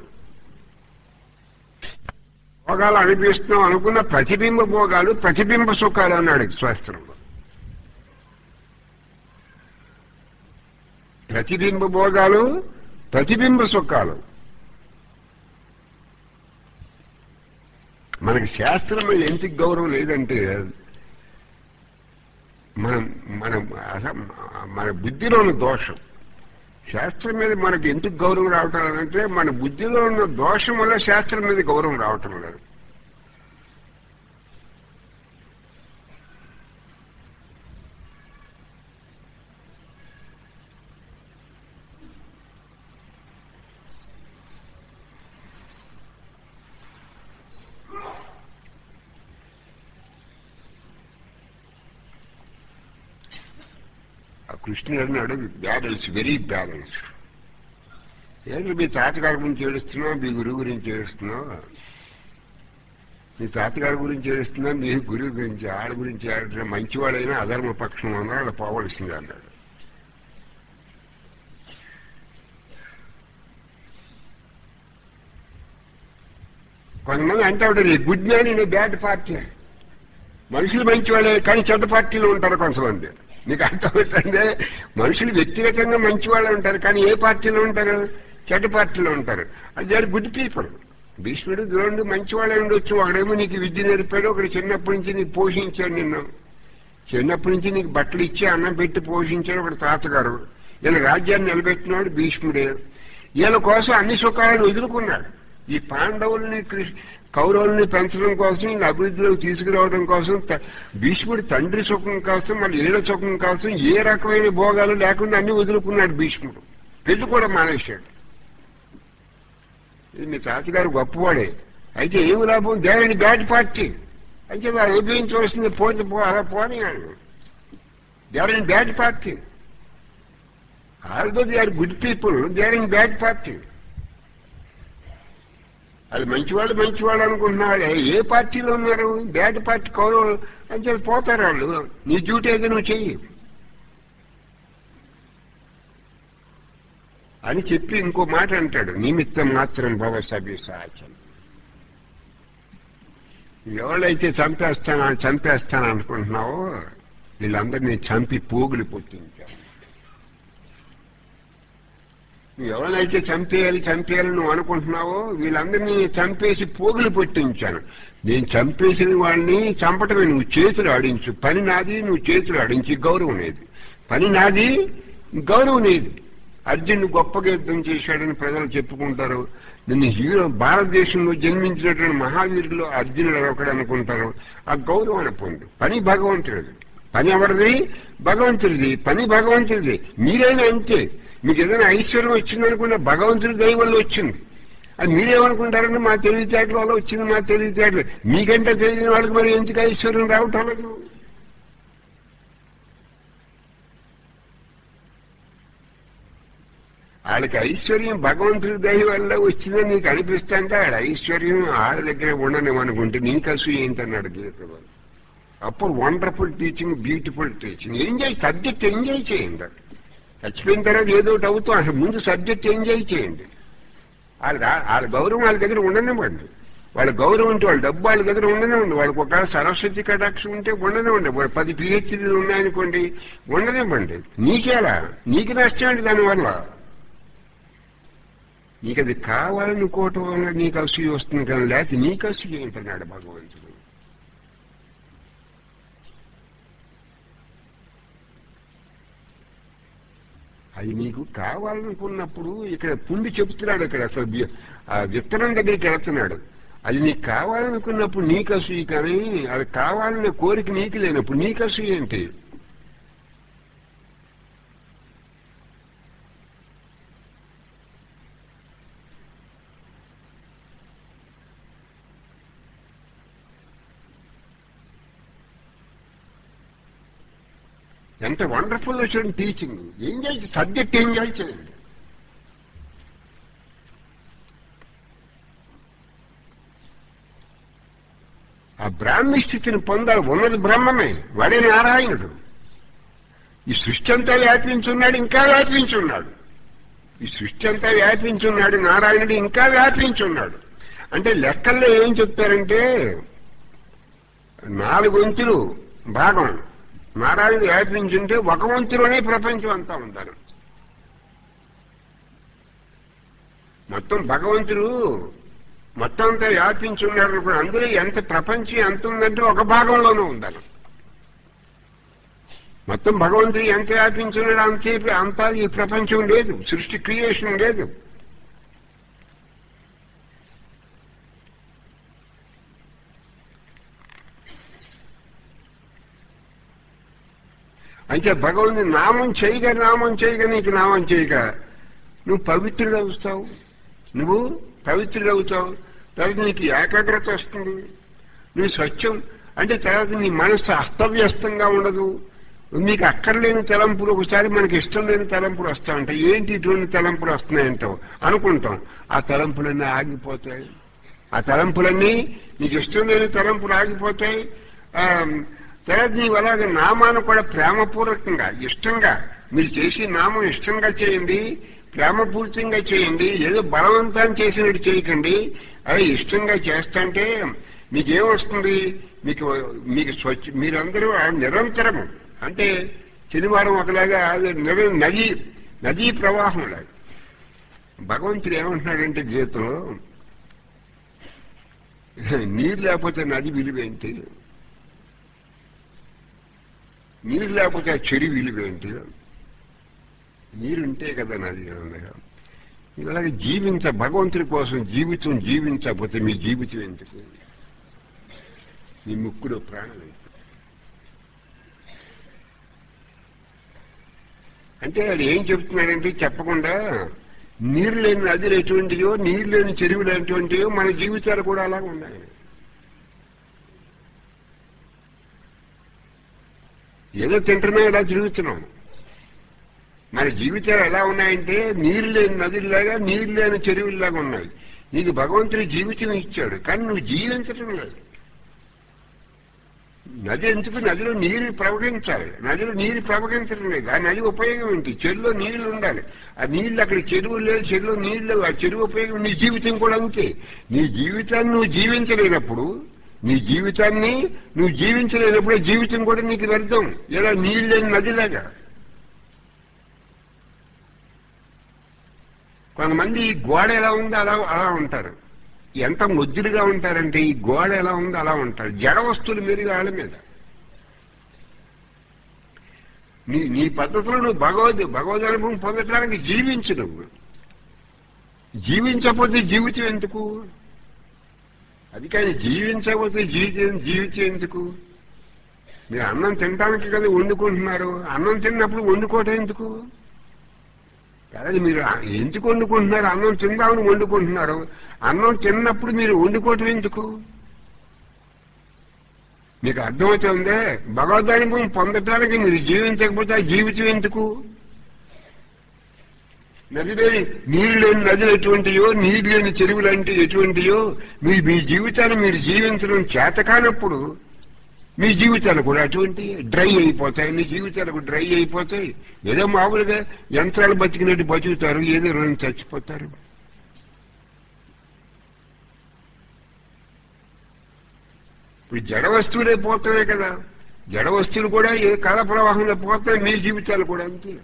భోగాలు అనిపిస్తున్నాం అనుకున్న ప్రతిబింబ భోగాలు ప్రతిబింబ సుఖాలు అన్నాడు శాస్త్రంలో ప్రతిబింబ భోగాలు ప్రతిబింబ సుఖాలు మనకి శాస్త్రం మీద ఎందుకు గౌరవం లేదంటే మనం మన అస- మన బుద్ధిలో ఉన్న దోషం శాస్త్రం మీద మనకి ఎందుకు గౌరవం రావటం లేదంటే మన బుద్ధిలో ఉన్న దోషం వల్ల శాస్త్రం మీద గౌరవం రావటం లేదు ఆ కృష్ణుడు అన్నాడు బ్యాలెన్స్ వెరీ బ్యాలెన్స్ ఏంటి మీ తాతగారి గురించి ఏడుస్తున్నావు మీ గురువు గురించి ఏడుస్తున్నావు మీ తాతగారి గురించి ఏడుస్తున్నా మీ గురువు గురించి వాళ్ళ గురించి ఏడుస్తున్నా మంచివాడైనా అధర్మ పక్షం అన్నా వాళ్ళు పోవలసిందే అన్నాడు కొంతమంది అంటే ఉంటారు good man in bad party మనుషులు మంచివాళ్ళే కానీ చెడ్డ పార్టీలో ఉంటారు కొంతమంది నీకు అర్థమవుతుందే మనుషులు వ్యక్తిగతంగా మంచివాళ్ళు ఉంటారు కానీ ఏ పార్టీలో ఉంటారు చెడ్డ పార్టీలో ఉంటారు అది ఆర్ గుడ్ పీపుల్ భీష్ముడు ద్రోణుడు మంచివాళ్ళే ఉండొచ్చు ఒకడేమో నీకు విద్య నేర్పాడు ఒకడు చిన్నప్పటి నుంచి నీకు పోషించాడు నిన్ను చిన్నప్పటి నుంచి నీకు బట్టలు ఇచ్చి అన్నం పెట్టి పోషించాడు ఒకడు తాతగారు వీళ్ళ రాజ్యాన్ని నిలబెట్టినాడు భీష్ముడే వీళ్ళ కోసం అన్ని సుఖాలను వదులుకున్నాడు ఈ పాండవుల్ని కృష్ణ కౌరవుల్ని పెంచడం కోసం ఈ అభివృద్ధిలోకి తీసుకురావడం కోసం త- భీష్ముడి తండ్రి సుఖం కోసం మళ్ళీ ఏళ్ళ సుఖం కోసం ఏ రకమైన భోగాలు లేకుండా అన్ని వదులుకున్నాడు భీష్ముడు పెళ్లి కూడా మానేశాడు ఇది మీ తాతగారు గొప్పవాడే అయితే ఏమి లాభం దేని బ్యాడ్ పార్టీ అయితే అది అనుభవించవలసింది పోతే పో అలా పోనీ they are in bad party although they are good people they are in bad party అది మంచివాళ్ళు మంచివాళ్ళు అనుకుంటున్నాడు ఏ పార్టీలో ఉన్నారు బ్యాడ్ పార్టీ కౌరవులు అని చెప్పి పోతారు వాళ్ళు నీ డ్యూటీ ఏదో నువ్వు చెయ్యి అని చెప్పి ఇంకో మాట అంటాడు నిమిత్తం మాత్రం భవ సభ్య సాచం ఎవరైతే చంపేస్తానా చంపేస్తాను అనుకుంటున్నావో వీళ్ళందరినీ చంపి పోగులు పుట్టించాను నువ్వు ఎవరినైతే చంపేయాలి చంపేయాలి నువ్వు అనుకుంటున్నావో వీళ్ళందరినీ చంపేసి పోగులు పుట్టించాను నేను చంపేసిన వాళ్ళని చంపటమే నువ్వు చేతులు ఆడించు పని నాది నువ్వు చేతులు ఆడించి గౌరవం లేదు పని నాది గౌరవం లేదు అర్జునుడు గొప్పగా యుద్ధం చేశాడని ప్రజలు చెప్పుకుంటారు నిన్ను హీరో భారతదేశంలో జన్మించినటువంటి మహావీరులు అర్జునుడు ఒకడు అనుకుంటారు ఆ గౌరవాన్ని పొందు పని భగవంతుడు పని ఎవరిది భగవంతుడిది పని భగవంతుడిది మీరైనా అంతే మీకు ఏదైనా ఐశ్వర్యం వచ్చిందనుకున్న భగవంతుడి దయ వల్ల వచ్చింది అది మీరేమనుకుంటారంటే మా తెలివితేటల వల్ల వచ్చింది మా తెలివితేటలు మీకంటే తెలియని వాళ్ళకి మరి ఎందుకు ఐశ్వర్యం రావటం లేదు వాళ్ళకి ఐశ్వర్యం భగవంతుడి దయ వల్ల వచ్చిందని నీకు అనిపిస్తుంటే ఆడ ఐశ్వర్యం ఆడ దగ్గర ఉండనివ్వనుకుంటే నీకు అసూయ ఏంటన్నాడు గీతలో అప్పుడు wonderful teaching beautiful teaching enjoy subject enjoy చేయండి చచ్చిపోయిన తర్వాత ఏదో ఒకటి అవుతాం అసలు ముందు సబ్జెక్ట్ ఎంజాయ్ చేయండి వాళ్ళ వాళ్ళ గౌరవం వాళ్ళ దగ్గర ఉండనివ్వండి వాళ్ళ గౌరవం ఉంటే వాళ్ళ డబ్బు వాళ్ళ దగ్గర ఉండనివ్వండి వాళ్ళకి ఒక సరస్వతి కటాక్షం ఉంటే ఉండనివ్వండి వాడు పది పిహెచ్డీలు ఉన్నాయనుకోండి ఉండనివ్వండి నీకేలా నీకు నష్టం అండి దానివల్ల నీకు అది కావాలనుకోవటం వల్ల నీకు అసూయ వస్తుంది కానీ లేకపోతే నీకు అసూయ ఏంటన్నాడు భగవంతుడు అది నీకు కావాలనుకున్నప్పుడు ఇక్కడ పుండి చెప్తున్నాడు ఇక్కడ అసలు వి- ఆ విత్తనం దగ్గరికి వెళ్తున్నాడు అది నీకు కావాలనుకున్నప్పుడు నీకు అసూయ కానీ అది కావాలనే కోరిక నీకు లేనప్పుడు నీకు అసూయ ఏంటి ఎంత వండర్ఫుల్ వచ్చిన టీచింగ్ ఎంజాయ్ సబ్జెక్ట్ ఎంజాయ్ చేయండి ఆ బ్రాహ్మీ స్థితిని పొందాలి ఉన్నది బ్రహ్మమే వాడే నారాయణుడు ఈ సృష్టి అంతా వ్యాపించున్నాడు ఇంకా వ్యాపించున్నాడు ఈ సృష్టి అంతా వ్యాపించున్నాడు నారాయణుడు ఇంకా వ్యాపించున్నాడు అంటే లెక్కల్లో ఏం చెప్తారంటే నాలుగు వంతులు భాగం నారాయణుడు వ్యాపించుంటే ఒక వంతులోనే ప్రపంచం అంతా ఉంటారు మొత్తం భగవంతుడు మొత్తం అంతా వ్యాపించి ఉన్నాడు అనుకో అందులో ఎంత ప్రపంచం ఎంత ఉందంటే ఒక భాగంలోనూ ఉండాలి మొత్తం భగవంతుడు ఎంత వ్యాపించి ఉన్నాడు అంతే అంతా ఈ ప్రపంచం లేదు సృష్టి క్రియేషన్ లేదు అయితే భగవంతుని నామం చేయగా నామం చేయగా నీకు నామం చేయగా నువ్వు పవిత్రుడు అవుతావు నువ్వు పవిత్రుడు అవుతావు తర్వాత నీకు ఏకాగ్రత వస్తుంది నువ్వు స్వచ్ఛం అంటే తర్వాత నీ మనస్సు అస్తవ్యస్తంగా ఉండదు నీకు అక్కర్లేని తలంపులు ఒకసారి మనకి ఇష్టం లేని తలంపులు వస్తా ఉంటాయి ఏంటి ఇటువంటి తలంపులు వస్తున్నాయంటావు అనుకుంటాం ఆ తలంపులన్నీ ఆగిపోతాయి ఆ తలంపులన్నీ నీకు ఇష్టం లేని తలంపులు ఆగిపోతాయి ఆ, తర్వాత నీవు అలాగే నామాన్ని కూడా ప్రేమపూర్వకంగా ఇష్టంగా మీరు చేసి నామం ఇష్టంగా చేయండి ప్రేమపూరితంగా చేయండి ఏదో బలవంతం చేసినట్టు చేయకండి అదే ఇష్టంగా చేస్తంటే మీకేమొస్తుంది మీకు మీకు స్వచ్ఛ మీరందరూ ఆ నిరంతరము అంటే శనివారం ఒకలాగా అది నిర నదీ నదీ ప్రవాహం లాగా భగవంతుడు ఏమంటున్నాడంటే గీతలో నీరు లేకపోతే నది విలువేంటి నీరు లేకపోతే ఆ చెడి విలువేంటి నీరుంటే కదా నది అనగా ఇలాగే జీవించ భగవంతుడి కోసం జీవితం జీవించకపోతే మీ జీవితం ఎందుకు మీ ముక్కుడు ప్రాణం ఎందుకు? అంటే అది ఏం చెప్తున్నాడంటే చెప్పకుండా నీరు లేని నదులు ఎటువంటివో నీరు లేని చెరువులు ఎటువంటివో మన జీవితాలు కూడా అలాగే ఉన్నాయి ఏదో తింటున్నాం ఇలా తిరుగుతున్నాం మన జీవితాలు ఎలా ఉన్నాయంటే నీరు లేని నదుల్లాగా నీరు లేని చెరువుల్లాగా ఉన్నాయి నీకు భగవంతుడు జీవితం ఇచ్చాడు కానీ నువ్వు జీవించటం లేదు నది ఎందుకు నదిలో నీరు ప్రవహించాలి నదిలో నీరు ప్రవహించడం లేదు ఆ నది ఉపయోగం ఏంటి చెరువులో నీళ్లు ఉండాలి ఆ నీళ్లు అక్కడ చెరువు లేదు చెరువులో నీళ్లు లేవు. ఆ చెరువు ఉపయోగం నీ జీవితం కూడా అంతే నీ జీవితాన్ని నువ్వు జీవించలేనప్పుడు నీ జీవితాన్ని నువ్వు జీవించలేనప్పుడు ఆ జీవితం కూడా నీకు వ్యర్థం ఇలా నీళ్ళు లేని నదిలాగా కొంతమంది ఈ గోడ ఎలా ఉందో అలా అలా ఉంటారు ఎంత ముద్దులుగా ఉంటారంటే ఈ గోడ ఎలా ఉందో అలా ఉంటారు జడ వస్తువులు మీరు వాళ్ళ మీద నీ నీ పద్ధతిలో నువ్వు భగవద్ భగవద్ అనుభవం పొందడానికి జీవించు నువ్వు జీవించకపోతే జీవితం ఎందుకు అది కానీ జీవించకపోతే జీవితం జీవితం ఎందుకు మీరు అన్నం తినడానికి కదా వండుకుంటున్నారు అన్నం తిన్నప్పుడు వండుకోవటం ఎందుకు కాదు మీరు ఎందుకు వండుకుంటున్నారు అన్నం తిందామని వండుకుంటున్నారు అన్నం తిన్నప్పుడు మీరు వండుకోవటం ఎందుకు మీకు అర్థమవుతుందే భగవద్ధానుభవం పొందటానికి మీరు జీవించకపోతే ఆ జీవితం ఎందుకు నది లేని నీరు లేని నదులు ఎటువంటియో నీరు లేని చెరువులు అంటే ఎటువంటియో మీ మీ జీవితాన్ని మీరు జీవించడం చేత కానప్పుడు మీ జీవితాలు కూడా అటువంటి డ్రై అయిపోతాయి మీ జీవితాలకు డ్రై అయిపోతాయి ఏదో మామూలుగా యంత్రాలు బతికినట్టు బతుకుతారు ఏదో రోజు చచ్చిపోతారు ఇప్పుడు జడ వస్తువులే పోతున్నాయి కదా జడ వస్తువులు కూడా ఏ కాల ప్రవాహంలో పోతాయి మీ జీవితాలు కూడా అంతే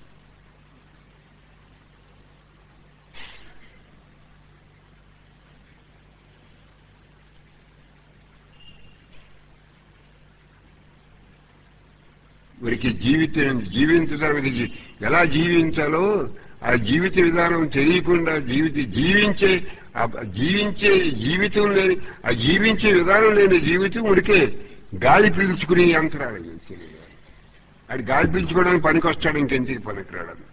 వీరికి జీవితం జీవించడానికి ఎలా జీవించాలో ఆ జీవిత విధానం తెలియకుండా జీవిత జీవించే ఆ జీవించే జీవితం లేని ఆ జీవించే విధానం లేని జీవితం ఉడికే గాలి పీల్చుకునే యంత్రాలు అది గాలి పీల్చుకోవడానికి పనికొస్తాడు ఇంకెందుకు పనికిరాడు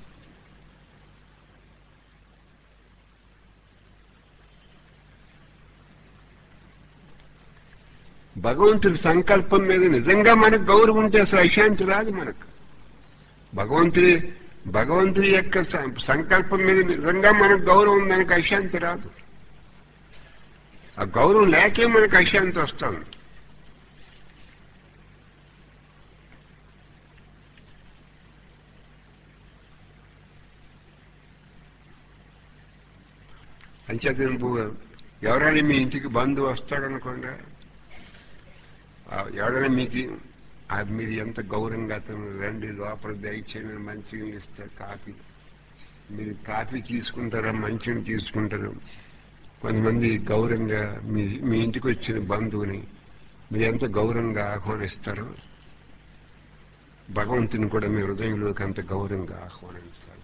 భగవంతుడి సంకల్పం మీద నిజంగా మనకు గౌరవం ఉంటే అసలు అశాంతి రాదు మనకు భగవంతుడి భగవంతుడి యొక్క సం- సంకల్పం మీద నిజంగా మనకు గౌరవం ఉందనకు అశాంతి రాదు ఆ గౌరవం లేకే మనకు అశాంతి వస్తుంది అంచేత నువ్వు ఎవరైనా మీ ఇంటికి బంధువు వస్తాడనుకోండి ఆ ఎవరైనా మీకు ఆ మీరు ఎంత గౌరవంగా అతను రండి లోపల దయచేయండి మంచిగా ఇస్తారు కాఫీ మీరు కాఫీ తీసుకుంటారా మంచిని తీసుకుంటారు కొంతమంది గౌరవంగా మీ మీ ఇంటికి వచ్చిన బంధువుని మీరు ఎంత గౌరవంగా ఆహ్వానిస్తారు భగవంతుని కూడా మీ హృదయంలోకి అంత గౌరవంగా ఆహ్వానిస్తారు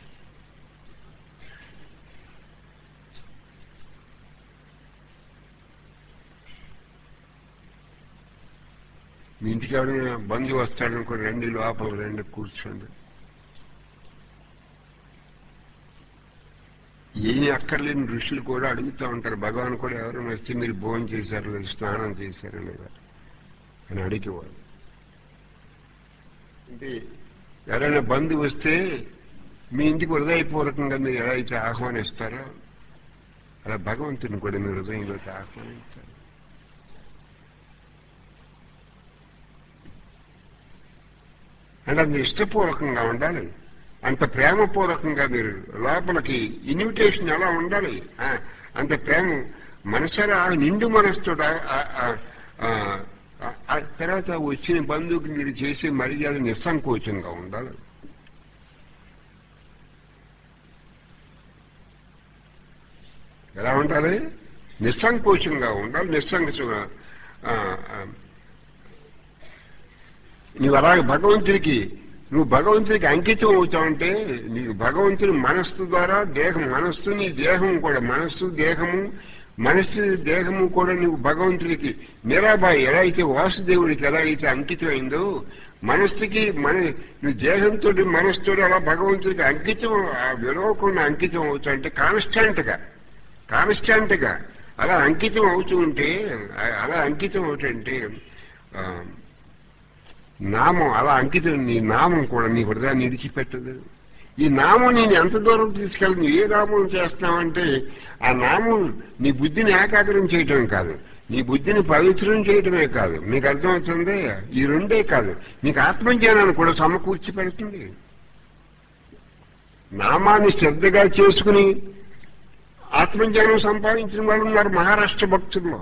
మీ ఇంటికి ఎవరైనా బంధువు వస్తాడనుకో రండి లోపల రండి కూర్చోండి ఏమీ అక్కర్లేని ఋషులు కూడా అడుగుతూ ఉంటారు భగవాన్ కూడా ఎవరైనా వస్తే మీరు భోజనం చేశారు లేదా స్నానం చేశారు లేదా అని అడిగేవాడు అంటే ఎవరైనా బంధువు వస్తే మీ ఇంటికి హృదయపూర్వకంగా మీరు ఎలా అయితే ఆహ్వానిస్తారో అలా భగవంతుని కూడా మీ హృదయంలోకి ఆహ్వానించాలి అంటే అది ఇష్టపూర్వకంగా ఉండాలి అంత ప్రేమపూర్వకంగా మీరు లోపలికి ఇన్విటేషన్ ఎలా ఉండాలి ఆ, అంత ప్రేమ మనసరా నిండు మనసుతో తర్వాత వచ్చిన బంధువుకి మీరు చేసే మర్యాద నిస్సంకోచంగా ఉండాలి ఎలా ఉండాలి నిస్సంకోచంగా ఉండాలి నిస్సంకోచంగా ఆ, ఆ, నువ్వు అలాగే భగవంతుడికి నువ్వు భగవంతుడికి అంకితం అవుతావంటే నీకు భగవంతుని మనస్సు ద్వారా దేహం మనస్సు నీ దేహం కూడా మనస్సు దేహము మనస్సు దేహము కూడా నువ్వు భగవంతుడికి మీరాబాయి ఎలా అయితే వాసుదేవుడికి ఎలా అయితే అంకితమైందో మనస్సుకి మన నువ్వు దేహంతో మనస్సుతో అలా భగవంతుడికి అంకితం ఆ విడవకుండా అంకితం అవుతావు అంటే కాన్స్టాంట్గా కాన్స్టాంట్గా అలా అంకితం అవుతూ ఉంటే ఆ- అలా అంకితం అవుతుంటే ఆ, నామం అలా అంకితం నీ నామం కూడా నీ హృదయాన్ని విడిచిపెట్టదు ఈ నామం నేను ఎంత దూరం తీసుకెళ్ళి నువ్వు ఏ నామం చేస్తున్నావంటే ఆ నామం నీ బుద్ధిని ఏకాగ్రం చేయటమే కాదు నీ బుద్ధిని పవిత్రం చేయటమే కాదు మీకు అర్థమవుతుంది ఈ రెండే కాదు నీకు ఆత్మజ్ఞానాన్ని కూడా సమకూర్చి పెడుతుంది నామాన్ని శ్రద్ధగా చేసుకుని ఆత్మజ్ఞానం సంపాదించిన వాళ్ళు ఉన్నారు మహారాష్ట్ర భక్తుల్లో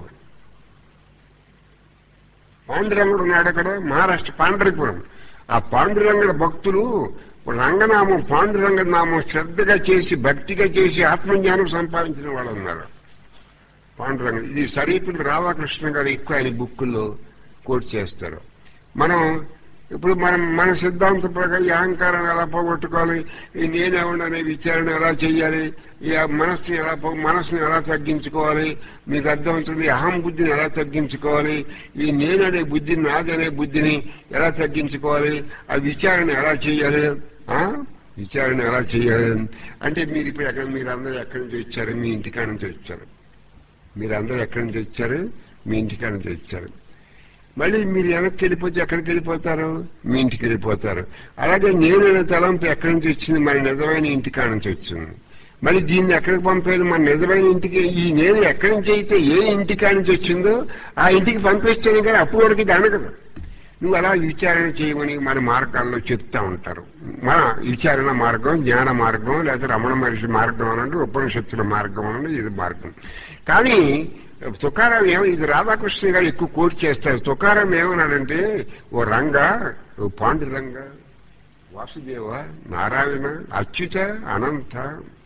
పాండురంగుడు ఉన్నాడు అక్కడ మహారాష్ట్ర పాండరిపురం ఆ పాండురంగుడు భక్తులు రంగనామం పాండురంగ నామం శ్రద్ధగా చేసి భక్తిగా చేసి ఆత్మజ్ఞానం సంపాదించిన వాళ్ళు ఉన్నారు పాండురంగ ఇది సరీపుడు రాధాకృష్ణ గారు ఎక్కువ ఆయన బుక్కుల్లో కోట్ చేస్తారు మనం ఇప్పుడు మనం మన సిద్ధాంతం ప్రకారం ఈ అహంకారాన్ని ఎలా పోగొట్టుకోవాలి ఈ నేనెవడనే విచారణ ఎలా చేయాలి ఈ మనస్సుని ఎలా పో మనస్సుని ఎలా తగ్గించుకోవాలి మీకు అర్థమవుతుంది అహం బుద్ధిని ఎలా తగ్గించుకోవాలి ఈ నేననే బుద్ధిని నాదనే బుద్ధిని ఎలా తగ్గించుకోవాలి ఆ విచారణ ఎలా చేయాలి ఆ? విచారణ ఎలా చేయాలి అంటే మీరు ఇప్పుడు ఎక్కడ మీరు అందరూ ఎక్కడి నుంచి వచ్చారు మీ ఇంటికాడ నుంచి వచ్చారు మీరు అందరూ ఎక్కడి నుంచి వచ్చారు మీ ఇంటికాడ నుంచి వచ్చారు మళ్ళీ మీరు వెనక్కి వెళ్ళిపోతే ఎక్కడికి వెళ్ళిపోతారు మీ ఇంటికి వెళ్ళిపోతారు అలాగే నేను అనే తలంపు ఎక్కడి నుంచి వచ్చింది మన నిజమైన ఇంటికాడ నుంచి వచ్చింది మళ్ళీ దీన్ని ఎక్కడికి పంపేది మన నిజమైన ఇంటికి ఈ నేను ఎక్కడి నుంచి అయితే ఏ ఇంటికాడ నుంచి వచ్చిందో ఆ ఇంటికి పంపిస్తేనే కానీ అప్పుడు వరకు ఇది అనగదు నువ్వు అలా విచారణ చేయమని మన మార్గాల్లో చెప్తా ఉంటారు మన విచారణ మార్గం జ్ఞాన మార్గం లేదా రమణ మహర్షి మార్గం అనండి ఉపనిషత్తుల మార్గం అనండి ఇది మార్గం కానీ తుకారం ఏమో ఇది రాధాకృష్ణ గారు ఎక్కువ కోట్ చేస్తారు తుకారం ఏమన్నాడంటే ఓ రంగ ఓ పాండురంగ వాసుదేవ నారాయణ అచ్యుత అనంత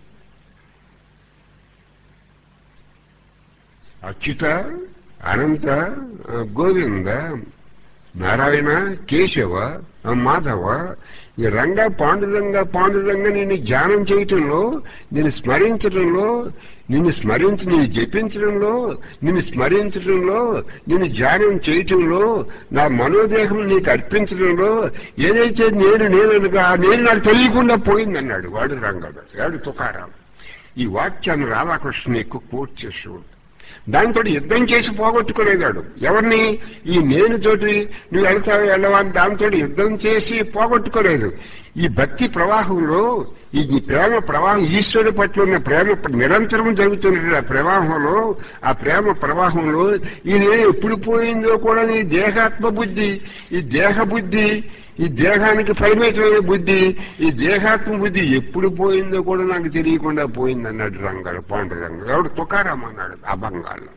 అచ్యుత అనంత గోవింద నారాయణ కేశవ మాధవ ఈ రంగ పాండురంగ పాండురంగ నేను ధ్యానం చేయటంలో నేను స్మరించడంలో నిన్ను స్మరించి నేను జపించడంలో నిన్ను స్మరించడంలో నిన్ను ధ్యానం చేయటంలో నా మనోదేహం నీకు అర్పించడంలో ఏదైతే నేను నేననుగా ఆ నేను నాకు తెలియకుండా పోయిందన్నాడు వాడు రంగడు వాడు తుకారాం ఈ వాక్యాన్ని రాధాకృష్ణ ఎక్కువ కోట్ చేసేవాడు దాంతో యుద్ధం చేసి పోగొట్టుకోలేదాడు ఎవరిని ఈ నేనుతోటి నువ్వు వెళ్తావు వెళ్ళవా అని దాంతో యుద్ధం చేసి పోగొట్టుకోలేదు ఈ భక్తి ప్రవాహంలో ఈ ఈ ప్రేమ ప్రవాహం ఈశ్వరుడి పట్ల ఉన్న ప్రేమ నిరంతరం జరుగుతున్న ప్రవాహంలో ఆ ప్రేమ ప్రవాహంలో ఈ నేను ఎప్పుడు పోయిందో కూడా నీ దేహాత్మ బుద్ధి ఈ దేహ బుద్ధి ఈ దేహానికి పరిమితమైన బుద్ధి ఈ దేహాత్మ బుద్ధి ఎప్పుడు పోయిందో కూడా నాకు తెలియకుండా పోయింది అన్నాడు రంగాడు పాండురంగ ఎవడు తుకారాం అన్నాడు ఆ బంగాల్లో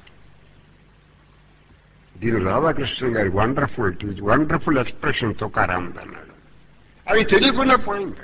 దీని రాధాకృష్ణ గారి వండర్ఫుల్ వండర్ఫుల్ ఎక్స్ప్రెషన్ తుకారాం అన్నాడు అది తెలియకుండా పోయింది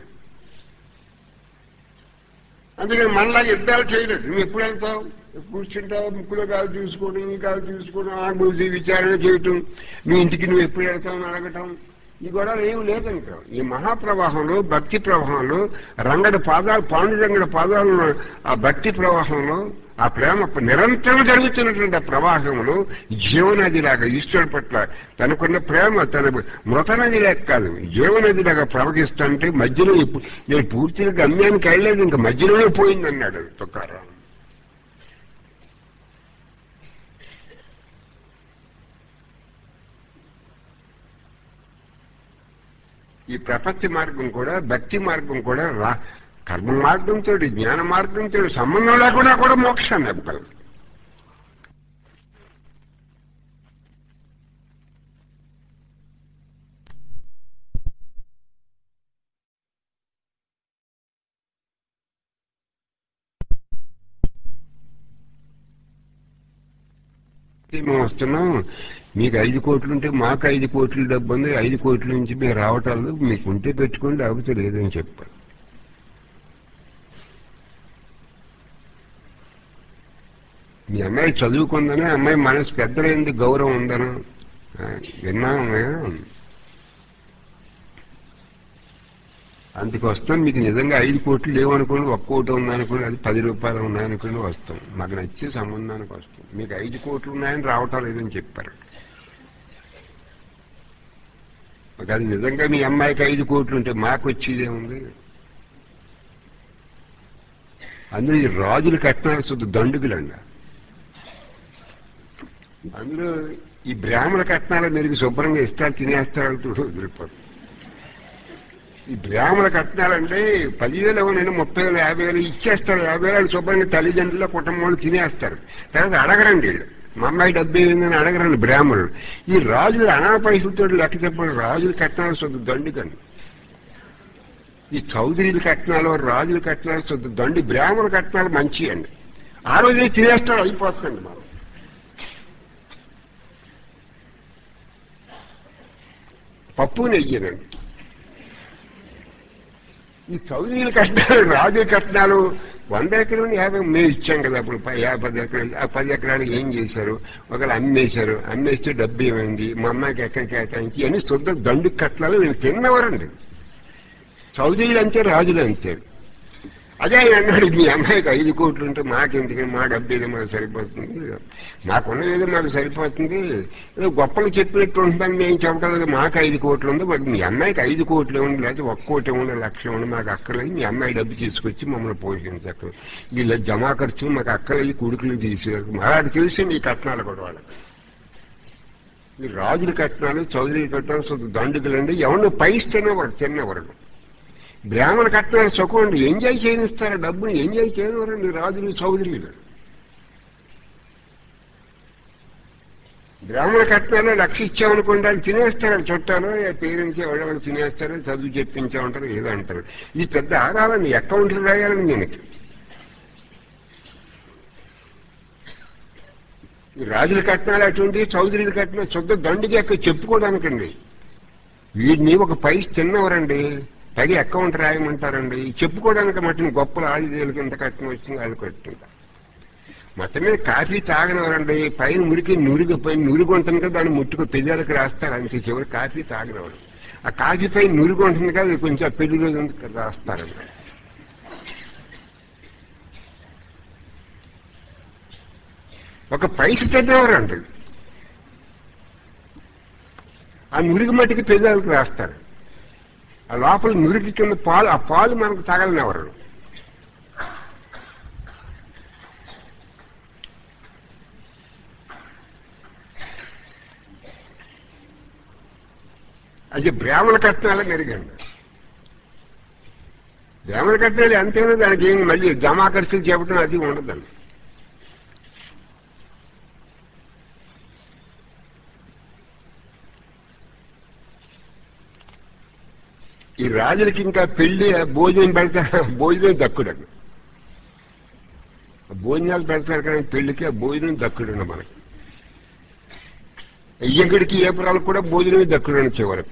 అందుకని మనలా యుద్ధాలు చేయలేదు నువ్వు ఎప్పుడు వెళ్తావు కూర్చుంటావు ముక్కులో కాలు చూసుకోవడం ఈ కాలు చూసుకోవడం ఆ గురించి విచారణ చేయటం మీ ఇంటికి నువ్వు ఎప్పుడు వెళ్తావు అని అడగటం ఈ గొడవ ఏమి లేదంట ఈ మహాప్రవాహంలో భక్తి ప్రవాహంలో రంగడి పాదాలు పాండురంగడి పాదాలను ఆ భక్తి ప్రవాహంలో ఆ ప్రేమ నిరంతరం జరుగుతున్నటువంటి ఆ ప్రవాహంలో జీవనదిలాగా ఈశ్వరుడి పట్ల తనకున్న ప్రేమ తన మృతనది లేక కాదు జీవనదిలాగా ప్రవహిస్తుంటే మధ్యలో ఇప్పుడు నేను పూర్తిగా గమ్యానికి వెళ్ళలేదు ఇంకా మధ్యలోనే పోయిందన్నాడు తుకారాం ఈ ప్రపత్తి మార్గం కూడా భక్తి మార్గం కూడా రా కర్మ మార్గంతో జ్ఞాన మార్గంతో సంబంధం లేకుండా కూడా మోక్షాన్ని ఇవ్వగలదు మేము వస్తున్నాం మీకు ఐదు కోట్లు ఉంటే మాకు ఐదు కోట్ల డబ్బు ఉంది ఐదు కోట్ల నుంచి మేము రావటాలు మీకు ఉంటే పెట్టుకోండి లేకపోతే లేదని చెప్పారు మీ అమ్మాయి చదువుకుందని అమ్మాయి మనసు పెద్దలైంది గౌరవం ఉందను ఆ, విన్నాము మేము. అందుకు వస్తాం మీకు నిజంగా ఐదు కోట్లు లేవనుకోండి ఒక్క కోటి ఉందనుకోండి అది పది రూపాయలు ఉన్నాయనుకోండి వస్తాం మాకు నచ్చే సంబంధానికి వస్తాం మీకు ఐదు కోట్లు ఉన్నాయని రావటం లేదని చెప్పారు మాకు అది నిజంగా మీ అమ్మాయికి ఐదు కోట్లు ఉంటే మాకు వచ్చేదేముంది అందులో ఈ రాజులు కట్నాలు శుద్ధ దండుకులండి అందులో ఈ బ్రాహ్మణ కట్నాల మెరుగు శుభ్రంగా ఇస్తారు తినేస్తారు చూడు వదిలిపోతుంది ఈ బ్రాహ్మణ కట్నాలంటే పదివేలు ఎవరైనా ముప్పై వేలు యాభై వేలు ఇచ్చేస్తారు యాభై వేలు శుభ్రంగా తల్లిదండ్రుల కుటుంబంలో తినేస్తారు తర్వాత అడగరండి వీళ్ళు మా అమ్మాయి డబ్బు ఏమైందని అడగరండి బ్రాహ్మణులు ఈ రాజులు అనా పైసలతో లెక్క చెప్పండి రాజుల కట్నాలు శుద్ధ దండుకండి ఈ చౌదరీల కట్నాలు రాజుల కట్నాలు శుద్ధ దండి బ్రాహ్మణ కట్నాలు మంచి అండి ఆ రోజే తినేస్తారు అయిపోతుంది మనం పప్పు నెయ్యనండి ఈ చౌదరీల కట్నాలు రాజుల కట్నాలు వంద ఎకరాలు యాభై మేము ఇచ్చాం కదా అప్పుడు ప- యాభై పది ఎకరాలు ఆ పది ఎకరాలు ఏం చేశారు ఒకవేళ అమ్మేశారు అమ్మేస్తే డబ్బు ఏమైంది మా అమ్మాయికి ఎక్కడ కేటాయించి అని శుద్ధ దండు కట్టలాలు వీళ్ళు తిన్నవారండి చౌదరీలు అంతే రాజులు అంతే అదే ఆయన అన్నాడు మీ అమ్మాయికి ఐదు కోట్లు ఉంటే మాకెందుకు మా డబ్బు ఏదో మాకు సరిపోతుంది మాకున్నది ఏదో మాకు సరిపోతుంది ఏదో గొప్పలు చెప్పినట్టు ఉంటుందని మేము చెప్పగలదు మాకు ఐదు కోట్లు ఉంది మరి మీ అమ్మాయికి ఐదు కోట్లు ఉండి లేకపోతే ఒక్క కోటి ఉండి లక్ష ఉండి మాకు అక్కర్లేదు మీ అమ్మాయి డబ్బు తీసుకొచ్చి మమ్మల్ని పోషించక్క వీళ్ళ జమా ఖర్చు మాకు అక్కర్లేదు కొడుకులు తీసేది అలాంటి తెలిసి ఈ కట్నాలు కూడా వాళ్ళకి ఈ రాజుల కట్నాలు చౌదరి కట్నాలు సో దండుకులండి ఎవరిని పైస్తేనే వాడు తిన్నవరడు బ్రాహ్మణ కట్నాలు సుఖం అండి ఎంజాయ్ చేయనిస్తారు డబ్బుని ఎంజాయ్ చేయనివారండి రాజులు చౌదరులు బ్రాహ్మణ కట్నాలు లక్ష ఇచ్చామనుకోండి వాళ్ళు తినేస్తారు చుట్టాలు పేరెంట్స్ ఎవరెవరు తినేస్తారు చదువు చెప్పించామంటారు ఏదో అంటారు ఇది పెద్ద ఆరాలండి అకౌంట్లు రాయాలండి దీనికి ఈ రాజుల కట్నాలు అటువంటి చౌదరుల కట్నాలు శుద్ధ దండుగా అక్కడ చెప్పుకోవడానికండి వీడిని ఒక పైసి తిన్నవరండి పది అకౌంట్ రాయమంటారండి చెప్పుకోవడానికి మట్టిని గొప్పలు ఆదిదేవులకి ఎంత కట్నం వచ్చింది అది కట్టింది మొత్తం మీద కాఫీ తాగనవరండి పైన మురికి నురుగు పైన నురుగు ఉంటుంది కదా దాన్ని ముట్టుకు పెద్దలకు రాస్తారు అంతే చివరి కాఫీ తాగనవరు ఆ కాఫీ పైన నురుగు ఉంటుంది కదా అది కొంచెం పెళ్లి రోజు ఉంది రాస్తారండి ఒక పైస తిన్నవరండి ఆ నురుగు మట్టికి పెద్దలకు రాస్తారు ఆ లోపల నురికి కింద పాలు ఆ పాలు మనకు తగలనివ్వరు అది బ్రాహ్మణ కట్నాలే మెరుగండి బ్రాహ్మణ కట్నాలు ఎంతైనా దానికి ఏం మళ్ళీ జమా ఖర్చులు చెప్పడం అది ఉండదండి ఈ రాజులకి ఇంకా పెళ్లి భోజనం పెడతా భోజనం దక్కుడండి భోజనాలు పెడతారు కానీ పెళ్లికి ఆ భోజనం దక్కుడండి మనకి అయ్యగడికి ఏపురాలు కూడా భోజనమే దక్కుడండి చివరకు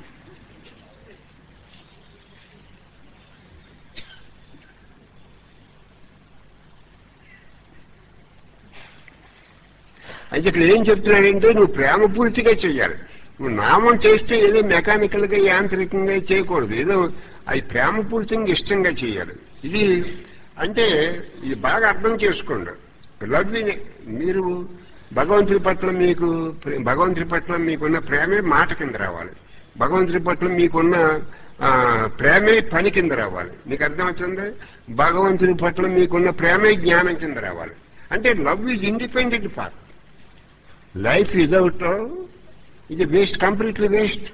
అయితే ఇక్కడ ఏం చెప్తున్నాడంటే నువ్వు ప్రేమపూర్తిగా చెయ్యాలి నువ్వు నామం చేస్తే ఏదో మెకానికల్ గా యాంత్రికంగా చేయకూడదు ఏదో అది ప్రేమపూర్తిగా ఇష్టంగా చేయాలి ఇది అంటే ఇది బాగా అర్థం చేసుకోండి లవ్ మీరు భగవంతుడి పట్ల మీకు ప్రే- భగవంతుడి పట్ల మీకున్న ప్రేమే మాట కింద రావాలి భగవంతుడి పట్ల మీకున్న ఆ, ప్రేమే పని కింద రావాలి మీకు అర్థమవుతుంది భగవంతుడి పట్ల మీకున్న ప్రేమే జ్ఞానం కింద రావాలి అంటే love is independent part life without ఇది వేస్ట్ కంప్లీట్లీ వేస్ట్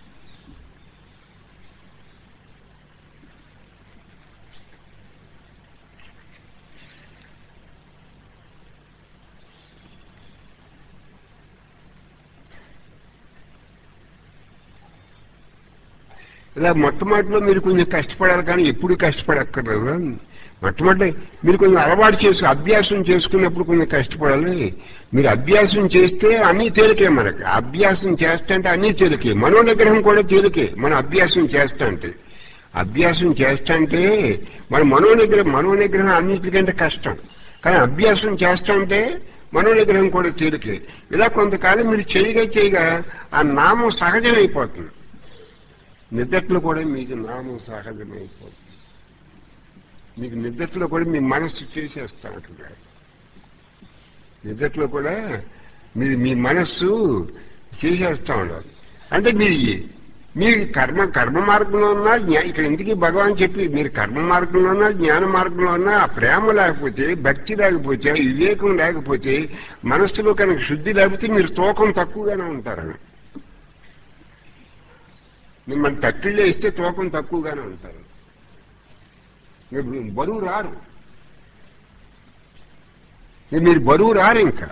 ఇలా మొట్టమొదటిలో మీరు కొంచెం కష్టపడాలి కానీ ఎప్పుడు కష్టపడక్కర్లేదు మొట్టమొదటి మీరు కొంచెం అలవాటు చేసి అభ్యాసం చేసుకున్నప్పుడు కొంచెం కష్టపడాలి మీరు అభ్యాసం చేస్తే అన్నీ తేలికే మనకి అభ్యాసం చేస్తే అంటే అన్నీ తేలికే మనోనిగ్రహం కూడా తేలికే మనం అభ్యాసం చేస్తా అంటే అభ్యాసం చేస్తా అంటే మన మనోనిగ్రహం మనోనిగ్రహం అన్నిటికంటే కష్టం కానీ అభ్యాసం చేస్తా ఉంటే మనోనిగ్రహం కూడా తేలికే ఇలా కొంతకాలం మీరు చేయగా చేయగా ఆ నామం సహజమైపోతుంది నిద్రలో కూడా మీకు నామం సహజమైపోతుంది మీకు నిద్రలో కూడా మీ మనస్సు చేసేస్తా ఉంటుంది నిద్రలో కూడా మీరు మీ మనస్సు చేసేస్తా ఉండాలి అంటే మీరు మీరు కర్మ కర్మ మార్గంలో ఉన్నా జ్ఞా- ఇక్కడ ఇంటికి భగవాన్ చెప్పి మీరు కర్మ మార్గంలో ఉన్నా జ్ఞాన మార్గంలో ఉన్నా ఆ ప్రేమ లేకపోతే భక్తి లేకపోతే వివేకం లేకపోతే మనస్సులో కనుక శుద్ధి లేకపోతే మీరు తూకం తక్కువగానే ఉంటారని మిమ్మల్ని తట్టిళ్ళు ఇస్తే తూకం తక్కువగానే ఉంటారు మీరు బరువు రారు ఇక మీరు బరువు రారు ఇంకా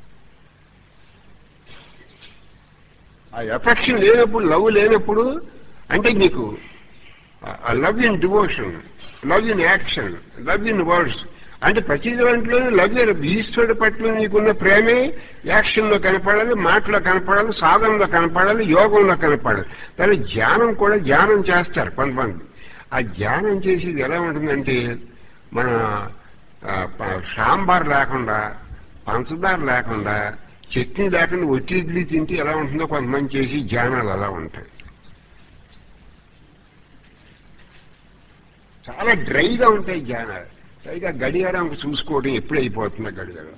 ఆ ఎఫెక్షన్ లేనప్పుడు లవ్ లేనప్పుడు అంటే మీకు love in devotion love in action love in words అంటే ప్రతి దాంట్లో లవ్ ఈశ్వరుడి పట్ల నీకున్న ప్రేమే యాక్షన్లో కనపడాలి మాటలో కనపడాలి సాధనలో కనపడాలి యోగంలో కనపడాలి కానీ ధ్యానం కూడా ధ్యానం చేస్తారు కొంతమంది ఆ ధ్యానం చేసేది ఎలా ఉంటుందంటే మన ఆ, ప- సాంబార్ లేకుండా పంచదార లేకుండా చట్నీ లేకుండా ఒట్టి ఇడ్లీ తింటే ఎలా ఉంటుందో కొంతమంది చేసి ధ్యానాలు అలా ఉంటాయి చాలా డ్రైగా ఉంటాయి ధ్యానాలు పైగా గడియారం చూసుకోవడం ఎప్పుడు అయిపోతుందో గడియారం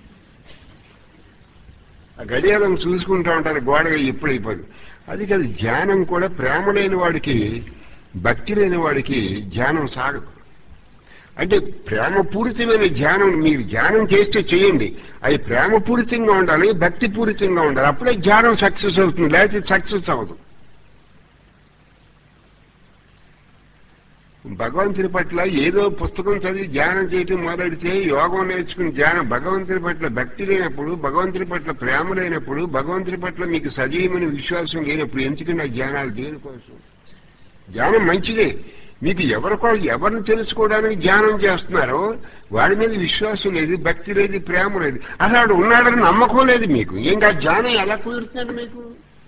ఆ గడియారం చూసుకుంటూ ఉంటారు గోడగా ఎప్పుడు అయిపోతుంది అది కాదు ధ్యానం కూడా ప్రేమ లేని వాడికి భక్తి లేని వాడికి ధ్యానం సాగదు అంటే ప్రేమపూరితమైన ధ్యానం మీరు ధ్యానం చేస్తే చేయండి అది ప్రేమపూరితంగా ఉండాలి భక్తి పూరితంగా ఉండాలి అప్పుడే ధ్యానం సక్సెస్ అవుతుంది లేకపోతే సక్సెస్ అవ్వదు భగవంతుని పట్ల ఏదో పుస్తకం చదివి ధ్యానం చేయటం మొదలెడితే యోగం నేర్చుకుని ధ్యానం భగవంతుని పట్ల భక్తి లేనప్పుడు భగవంతుని పట్ల ప్రేమ లేనప్పుడు భగవంతుని పట్ల మీకు సజీవమైన విశ్వాసం లేనప్పుడు ఎందుకంటే ఆ ధ్యానాలు దేనికోసం ధ్యానం మంచిదే మీకు ఎవరికో ఎవరిని తెలుసుకోవడానికి ధ్యానం చేస్తున్నారో వాడి మీద విశ్వాసం లేదు భక్తి లేదు ప్రేమ లేదు అసలు వాడు ఉన్నాడని నమ్మకం లేదు మీకు ఇంకా ధ్యానం ఎలా కుదురుతుందండి మీకు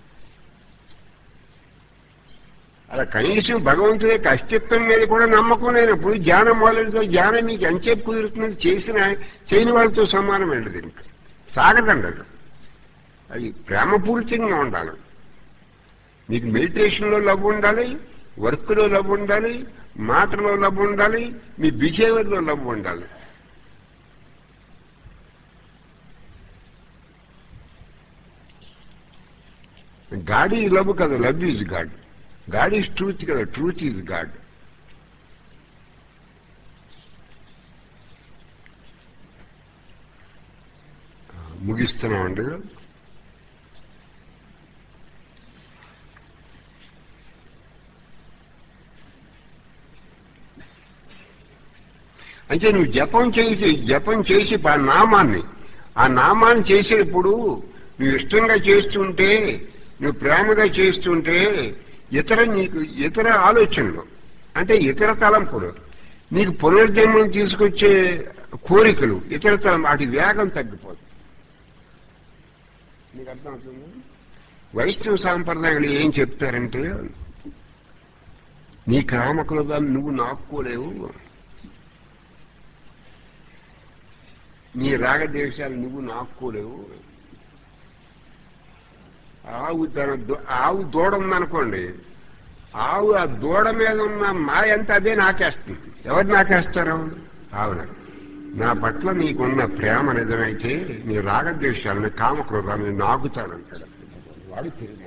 అలా కనీసం భగవంతుడి యొక్క అస్తిత్వం మీద కూడా నమ్మకం లేనప్పుడు ధ్యానం మొదలెడితే ధ్యానం మీకు ఎంతసేపు కుదురుతుంది చేసిన చేయని వాళ్ళతో సమానమైనది దీనికి సాగదండి అది అది ప్రేమపూరితంగా ఉండాలి మీకు మెడిటేషన్లో లవ్ ఉండాలి వర్క్లో లవ్ ఉండాలి మాటలో లవ్ ఉండాలి మీ బిహేవియర్లో లవ్ ఉండాలి గాడ్ ఈజ్ లవ్ కదా love is God God is truth కదా ట్రూత్ ఈజ్ గాడ్ ముగిస్తున్నామండి అంటే నువ్వు జపం చేసి జపం చేసి ఆ నామాన్ని ఆ నామాన్ని చేసేటప్పుడు నువ్వు ఇష్టంగా చేస్తుంటే నువ్వు ప్రేమగా చేస్తుంటే ఇతర నీకు ఇతర ఆలోచనలు అంటే ఇతర తలంపులు నీకు పునర్జన్మం తీసుకొచ్చే కోరికలు ఇతర తలం వాటి వేగం తగ్గిపోతుంది నీకు అర్థమవుతుంది వైష్ణవ సాంప్రదాయాలు ఏం చెప్తారంటే నీ కామకులుగా నువ్వు నాక్కోలేవు నీ రాగద్వేషాలు నువ్వు నాక్కోలేవు ఆవు తన దో- ఆవు దూడ ఉందనుకోండి ఆవు ఆ దూడ మీద ఉన్న మాయ అంతా అదే నాకేస్తుంది ఎవరు నాకేస్తారు ఆవున నా పట్ల నీకున్న ప్రేమ నిజమైతే నీ రాగద్వేషాలని కామక్రోధాన్ని నాకుతానంటాడు వాడు తిరిగి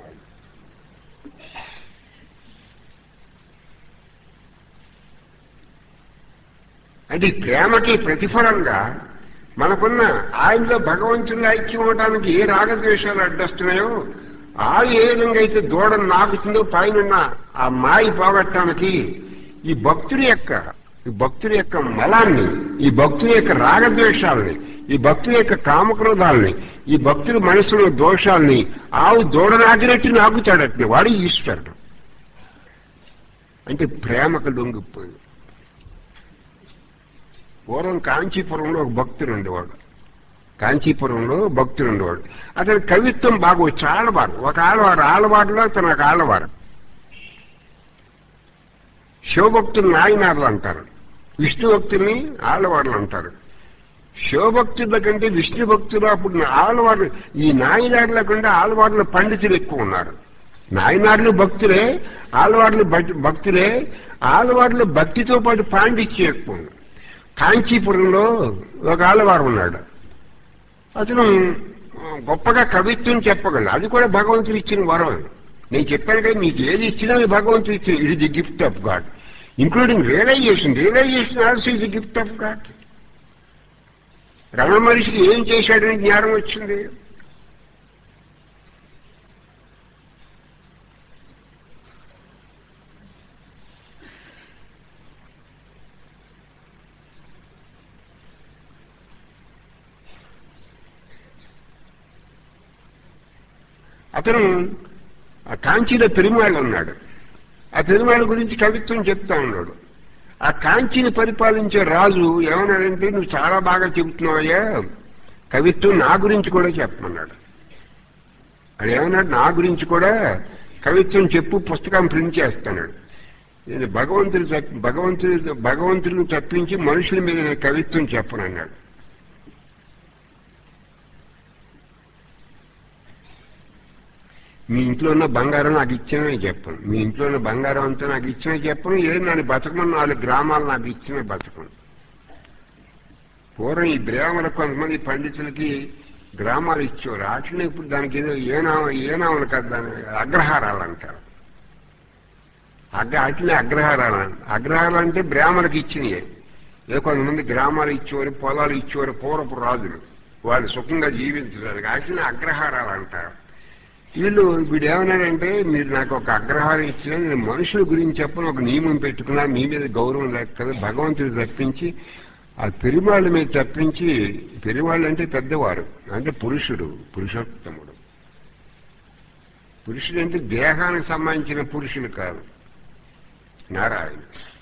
అంటే ఈ ప్రేమకి ప్రతిఫలంగా మనకున్న ఆయనలో భగవంతుని ఐక్యం అవడానికి ఏ రాగద్వేషాలు అడ్డొస్తున్నాయో ఆ ఏ విధంగా అయితే దూడను నాకుతుందో పైన ఆ మాయి పోగొట్టడానికి ఈ భక్తుడి యొక్క ఈ భక్తుడి యొక్క మలాన్ని ఈ భక్తుడి యొక్క రాగద్వేషాలని ఈ భక్తుడి యొక్క కామక్రోధాలని ఈ భక్తుడి మనసులో దోషాల్ని ఆవు దూడ నాకినట్టు నాకుతాడట్టు వాడు ఈశ్వరుడు అంటే ప్రేమకు లొంగిపోయి పూర్వం కాంచీపురంలో ఒక భక్తుడు ఉండేవాడు కాంచీపురంలో భక్తుడు ఉండేవాడు అతని కవిత్వం బాగా వచ్చు ఆళ్ళవారు ఒక ఆళ్ళవారు ఆళ్ళవారులో అతను ఒక ఆళ్ళవారు శివభక్తుల్ని నాయనార్లు అంటారు విష్ణు భక్తుల్ని ఆళ్ళవార్లు అంటారు శివభక్తుల కంటే విష్ణు భక్తులు అప్పుడు ఆళ్ళవారు ఈ నాయనార్ల కంటే ఆళ్ళవార్ల పండితులు ఎక్కువ ఉన్నారు నాయనార్లు భక్తులే ఆళ్ళవార్లు భక్- భక్తులే ఆళ్ళవార్లు భక్తితో పాటు పాండిత్యం ఎక్కువ ఉంది. కాంచీపురంలో ఒక ఆళ్ళవారు ఉన్నాడు అతను ఆ, గొప్పగా కవిత్వం చెప్పగలడు అది కూడా భగవంతుడు ఇచ్చిన వరం నేను చెప్పాను కదా మీకు ఏది ఇచ్చినా అది భగవంతుడు ఇచ్చిన it is the gift of God including realisation realisation also is the gift of God Ramana మనిషికి ఏం చేశాడని జ్ఞానం వచ్చింది అతను ఆ కాంచీలో పెరుమాళ్ళు ఉన్నాడు ఆ పెరుమాళ్ళ గురించి కవిత్వం చెప్తా ఉన్నాడు ఆ కాంచీని పరిపాలించే రాజు ఏమన్నాడంటే నువ్వు చాలా బాగా చెబుతున్నావయ్యా కవిత్వం నా గురించి కూడా చెప్పమన్నాడు అది ఏమన్నాడు నా గురించి కూడా కవిత్వం చెప్పు పుస్తకం ప్రింట్ చేస్తున్నాడు నేను భగవంతుడు తప్ప- భగవంతుడు భగవంతుడిని తప్పించి మనుషుల మీద నేను కవిత్వం చెప్పను అన్నాడు మీ ఇంట్లో ఉన్న బంగారం నాకు ఇచ్చిననే చెప్పను మీ ఇంట్లో ఉన్న బంగారం అంతా నాకు ఇచ్చినా చెప్పను ఏది నన్ను బతకమని నాలుగు గ్రామాలు నాకు ఇచ్చిన బతకను పూర్వం ఈ బ్రాహ్మణ కొంతమంది పండితులకి గ్రామాలు ఇచ్చేవారు వాటిని ఇప్పుడు దానికి ఏదో ఏనామ ఏనామలు కాదు దాని అగ్రహారాలు అంటారు అగ్ర వాటిని అగ్రహారాలు అంట- అగ్రహారాలు అంటే బ్రాహ్మణులకు ఇచ్చినవి ఏ కొంతమంది గ్రామాలు ఇచ్చేవారు పొలాలు ఇచ్చేవారు పూర్వపు రాజులు వాళ్ళు సుఖంగా జీవించడానికి వాటిని అగ్రహారాలు అంటారు వీళ్ళు వీడు ఏమన్నాడంటే మీరు నాకు ఒక అగ్రహారం ఇచ్చినా నేను మనుషుల గురించి చెప్పని ఒక నియమం పెట్టుకున్నా మీ మీద గౌరవం లేక కదా భగవంతుడు తప్పించి ఆ పెరుమాళ్ళ మీద తప్పించి పెరుమాళ్ళు అంటే పెద్దవారు అంటే పురుషుడు పురుషోత్తముడు పురుషుడు అంటే దేహానికి సంబంధించిన పురుషుడు కాదు నారాయణ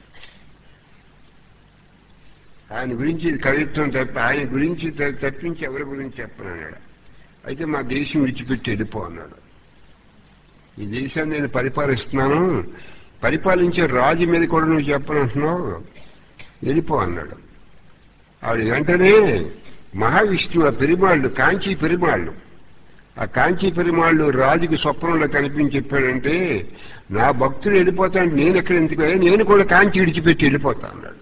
ఆయన గురించి కవిత్వం తప్ప ఆయన గురించి త- తప్పించి ఎవరి గురించి చెప్పనన్నాడు అయితే మా దేశం విడిచిపెట్టి వెళ్ళిపో అన్నాడు ఈ దేశాన్ని నేను పరిపాలిస్తున్నాను పరిపాలించే రాజు మీద కూడా నువ్వు చెప్పనంటున్నావు వెళ్ళిపో అన్నాడు ఆవిడ వెంటనే మహావిష్ణువు ఆ పెరుమాళ్ళు కాంచీ పెరుమాళ్ళు ఆ కాంచీ పెరుమాళ్ళు రాజుకి స్వప్నంలో కనిపించి చెప్పాడంటే నా భక్తుడు వెళ్ళిపోతాను నేను ఎక్కడ ఎందుకు నేను కూడా కాంచి విడిచిపెట్టి వెళ్ళిపోతా అన్నాడు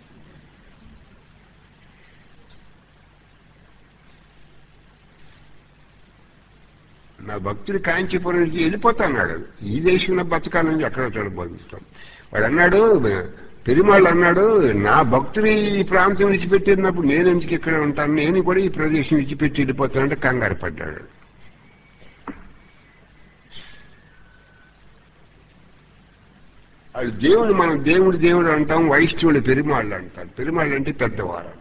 నా భక్తుడు కాంచీపురం నుంచి వెళ్ళిపోతా అన్నాడు ఈ దేశంలో బతకాలని ఎక్కడ చోట బతుకుతాం వాడు అన్నాడు పెరుమాళ్ళు అన్నాడు నా భక్తుడు ఈ ప్రాంతం విడిచిపెట్టినప్పుడు నేను ఎందుకు ఇక్కడ ఉంటాను నేను కూడా ఈ ప్రదేశం విడిచిపెట్టి వెళ్ళిపోతానంటే కంగారు పడ్డాడు అది దేవుడు మనం దేవుడు దేవుడు అంటాం వైష్ణవుడు పెరుమాళ్ళు అంటారు పెరుమాళ్ళు అంటే పెద్దవారు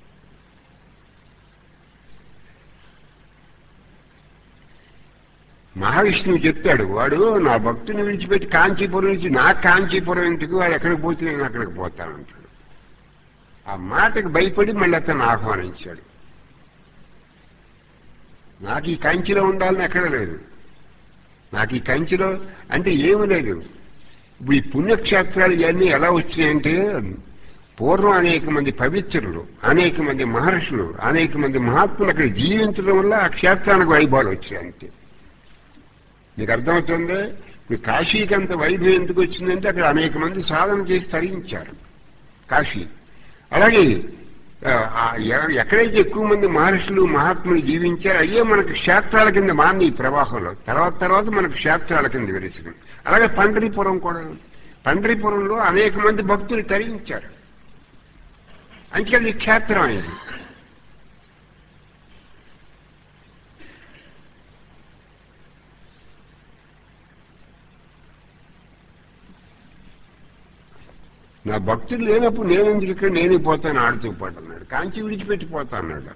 మహావిష్ణువు చెప్తాడు వాడు నా భక్తుని విడిచిపెట్టి కాంచీపురం నుంచి నా కాంచీపురం ఎందుకు వాడు ఎక్కడికి పోతే నేను అక్కడికి పోతానంటాడు ఆ మాటకు భయపడి మళ్ళీ అతను ఆహ్వానించాడు నాకు ఈ కంచిలో ఉండాలని ఎక్కడ లేదు నాకు ఈ కంచిలో అంటే ఏమీ లేదు ఇప్పుడు ఈ పుణ్యక్షేత్రాలు ఇవన్నీ ఎలా వచ్చినాయంటే పూర్వం అనేక మంది పవిత్రులు అనేక మంది మహర్షులు అనేక మంది మహాత్ములు అక్కడ జీవించడం వల్ల ఆ క్షేత్రానికి వైభవాలు వచ్చాయి అంతే మీకు అర్థమవుతుంది మీ కాశీకి అంత వైభవం ఎందుకు వచ్చిందంటే అక్కడ అనేక మంది సాధన చేసి తరించారు కాశీ అలాగే ఆ, ఆ ఎ- ఎక్కడైతే ఎక్కువ మంది మహర్షులు మహాత్ములు జీవించారో అయ్యే మనకు క్షేత్రాల కింద మాంది ఈ ప్రవాహంలో తర్వాత తర్వాత మనకు క్షేత్రాల కింద వెలిసింది అలాగే పండరీపురం కూడా పండరీపురంలో అనేక మంది భక్తులు తరించారు అంటే అది క్షేత్రం అయింది నా భక్తులు లేనప్పుడు నేను ఎందుకు ఇక్కడ నేనే పోతాను ఆడుతూ పాటు అన్నాడు కాంచి విడిచిపెట్టి పోతా అన్నాడు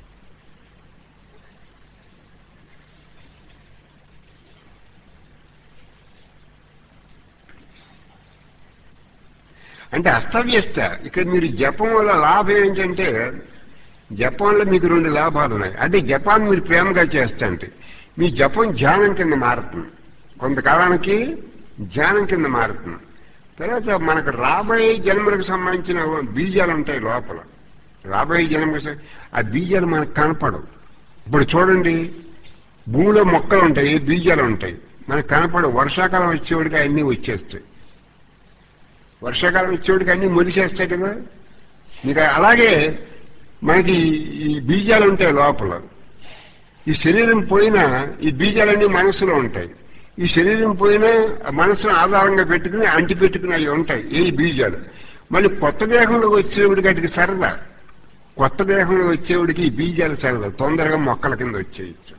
అంటే అస్తవ్యస్త ఇక్కడ మీరు జపం వల్ల లాభం ఏంటంటే జపం వల్ల మీకు రెండు లాభాలు ఉన్నాయి అంటే జపాన్ మీరు ప్రేమగా చేస్తాంటే మీ జపం ధ్యానం కింద మారుతుంది కొంతకాలానికి ధ్యానం కింద మారుతుంది తర్వాత మనకు రాబోయే జన్మలకు సంబంధించిన బీజాలు ఉంటాయి లోపల రాబోయే జన్మకు సం- ఆ బీజాలు మనకు కనపడవు ఇప్పుడు చూడండి భూమిలో మొక్కలు ఉంటాయి బీజాలు ఉంటాయి మనకు కనపడవు వర్షాకాలం వచ్చేవాడికి అన్నీ వచ్చేస్తాయి వర్షాకాలం వచ్చేవాడికి అన్నీ మొలిసేస్తాయి కదా మీకు అలాగే మనకి ఈ బీజాలు ఉంటాయి లోపల ఈ శరీరం పోయినా ఈ బీజాలన్నీ మనసులో ఉంటాయి ఈ శరీరం పోయినా ఆ మనసును ఆధారంగా పెట్టుకుని అంటి పెట్టుకుని అవి ఉంటాయి ఏ బీజాలు మళ్ళీ కొత్త దేహంలో వచ్చేవాడికి వాటికి సరదా కొత్త దేహంలో వచ్చేవాడికి ఈ బీజాలు సరదా తొందరగా మొక్కల కింద వచ్చేయచ్చు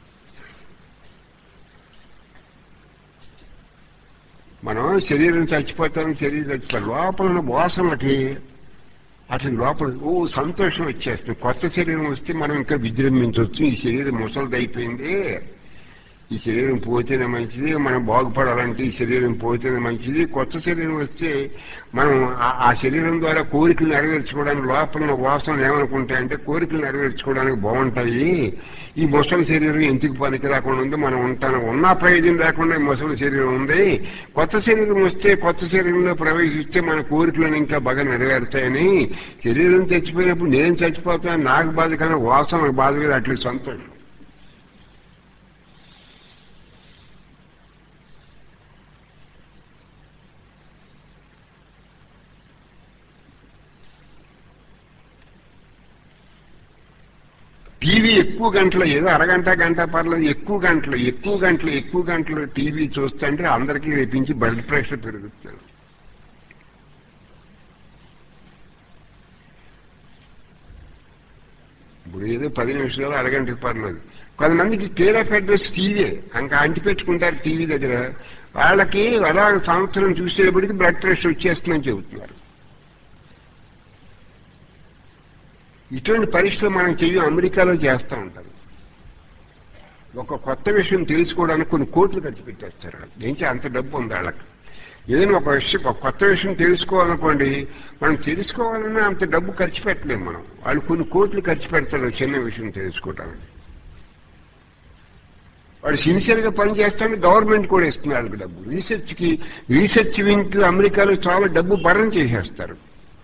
మనం శరీరం చచ్చిపోతాం శరీరం చచ్చిపోతాం లోపల ఉన్న వాసనలకి అట్లా లోపల ఓ సంతోషం వచ్చేస్తుంది కొత్త శరీరం వస్తే మనం ఇంకా విజృంభించవచ్చు ఈ శరీరం ముసలిదైపోయింది ఈ శరీరం పోతేనే మంచిది మనం బాగుపడాలంటే ఈ శరీరం పోతేనే మంచిది కొత్త శరీరం వస్తే మనం ఆ- ఆ శరీరం ద్వారా కోరికలు నెరవేర్చుకోవడానికి లోపల ఉన్న వాసనలు ఏమనుకుంటాయంటే కోరికలు నెరవేర్చుకోవడానికి బాగుంటాయి ఈ ముసలి శరీరం ఎందుకు పనికి రాకుండా ఉంది మనం ఉంటాను ఉన్న ప్రయోజనం లేకుండా ఈ ముసలి శరీరం ఉంది కొత్త శరీరం వస్తే కొత్త శరీరంలో ప్రవేశిస్తే మన కోరికలను ఇంకా బాగా నెరవేరుతాయని శరీరం చచ్చిపోయినప్పుడు నేను చచ్చిపోతాను నాకు బాధ కానీ వాసన బాధ మీద అట్లా సంతోషం టీవీ ఎక్కువ గంటలు ఏదో అరగంట గంట పర్లేదు ఎక్కువ గంటలు ఎక్కువ గంటలు ఎక్కువ గంటలు టీవీ చూస్తుంటే అందరికీ రేపించి బ్లడ్ ప్రెషర్ పెరుగుతుంది ఇప్పుడు ఏదో పది నిమిషాలు అరగంటకి పర్లేదు కొంతమందికి కేర్ ఆఫ్ అడ్రస్ టీవీ ఇంకా అంటి పెట్టుకుంటారు టీవీ దగ్గర వాళ్ళకి అలా సంవత్సరం చూసేటప్పటికి బ్లడ్ ప్రెషర్ వచ్చేస్తుందని చెబుతున్నారు ఇటువంటి పరీక్షలు మనం చెయ్యం అమెరికాలో చేస్తూ ఉంటారు ఒక కొత్త విషయం తెలుసుకోవడానికి కొన్ని కోట్లు ఖర్చు పెట్టేస్తారు ఏంటి అంత డబ్బు ఉంది వాళ్ళకి ఏదైనా ఒక విషయం ఒక కొత్త విషయం తెలుసుకోవాలనుకోండి మనం తెలుసుకోవాలన్నా అంత డబ్బు ఖర్చు పెట్టలేము మనం వాళ్ళు కొన్ని కోట్లు ఖర్చు పెడతారు చిన్న విషయం తెలుసుకోవడానికి వాడు సిన్సియర్గా పని చేస్తాడు గవర్నమెంట్ కూడా ఇస్తుంది వాళ్ళకి డబ్బు రీసెర్చ్కి రీసెర్చ్ వింగ్ అమెరికాలో చాలా డబ్బు భరణ చేసేస్తారు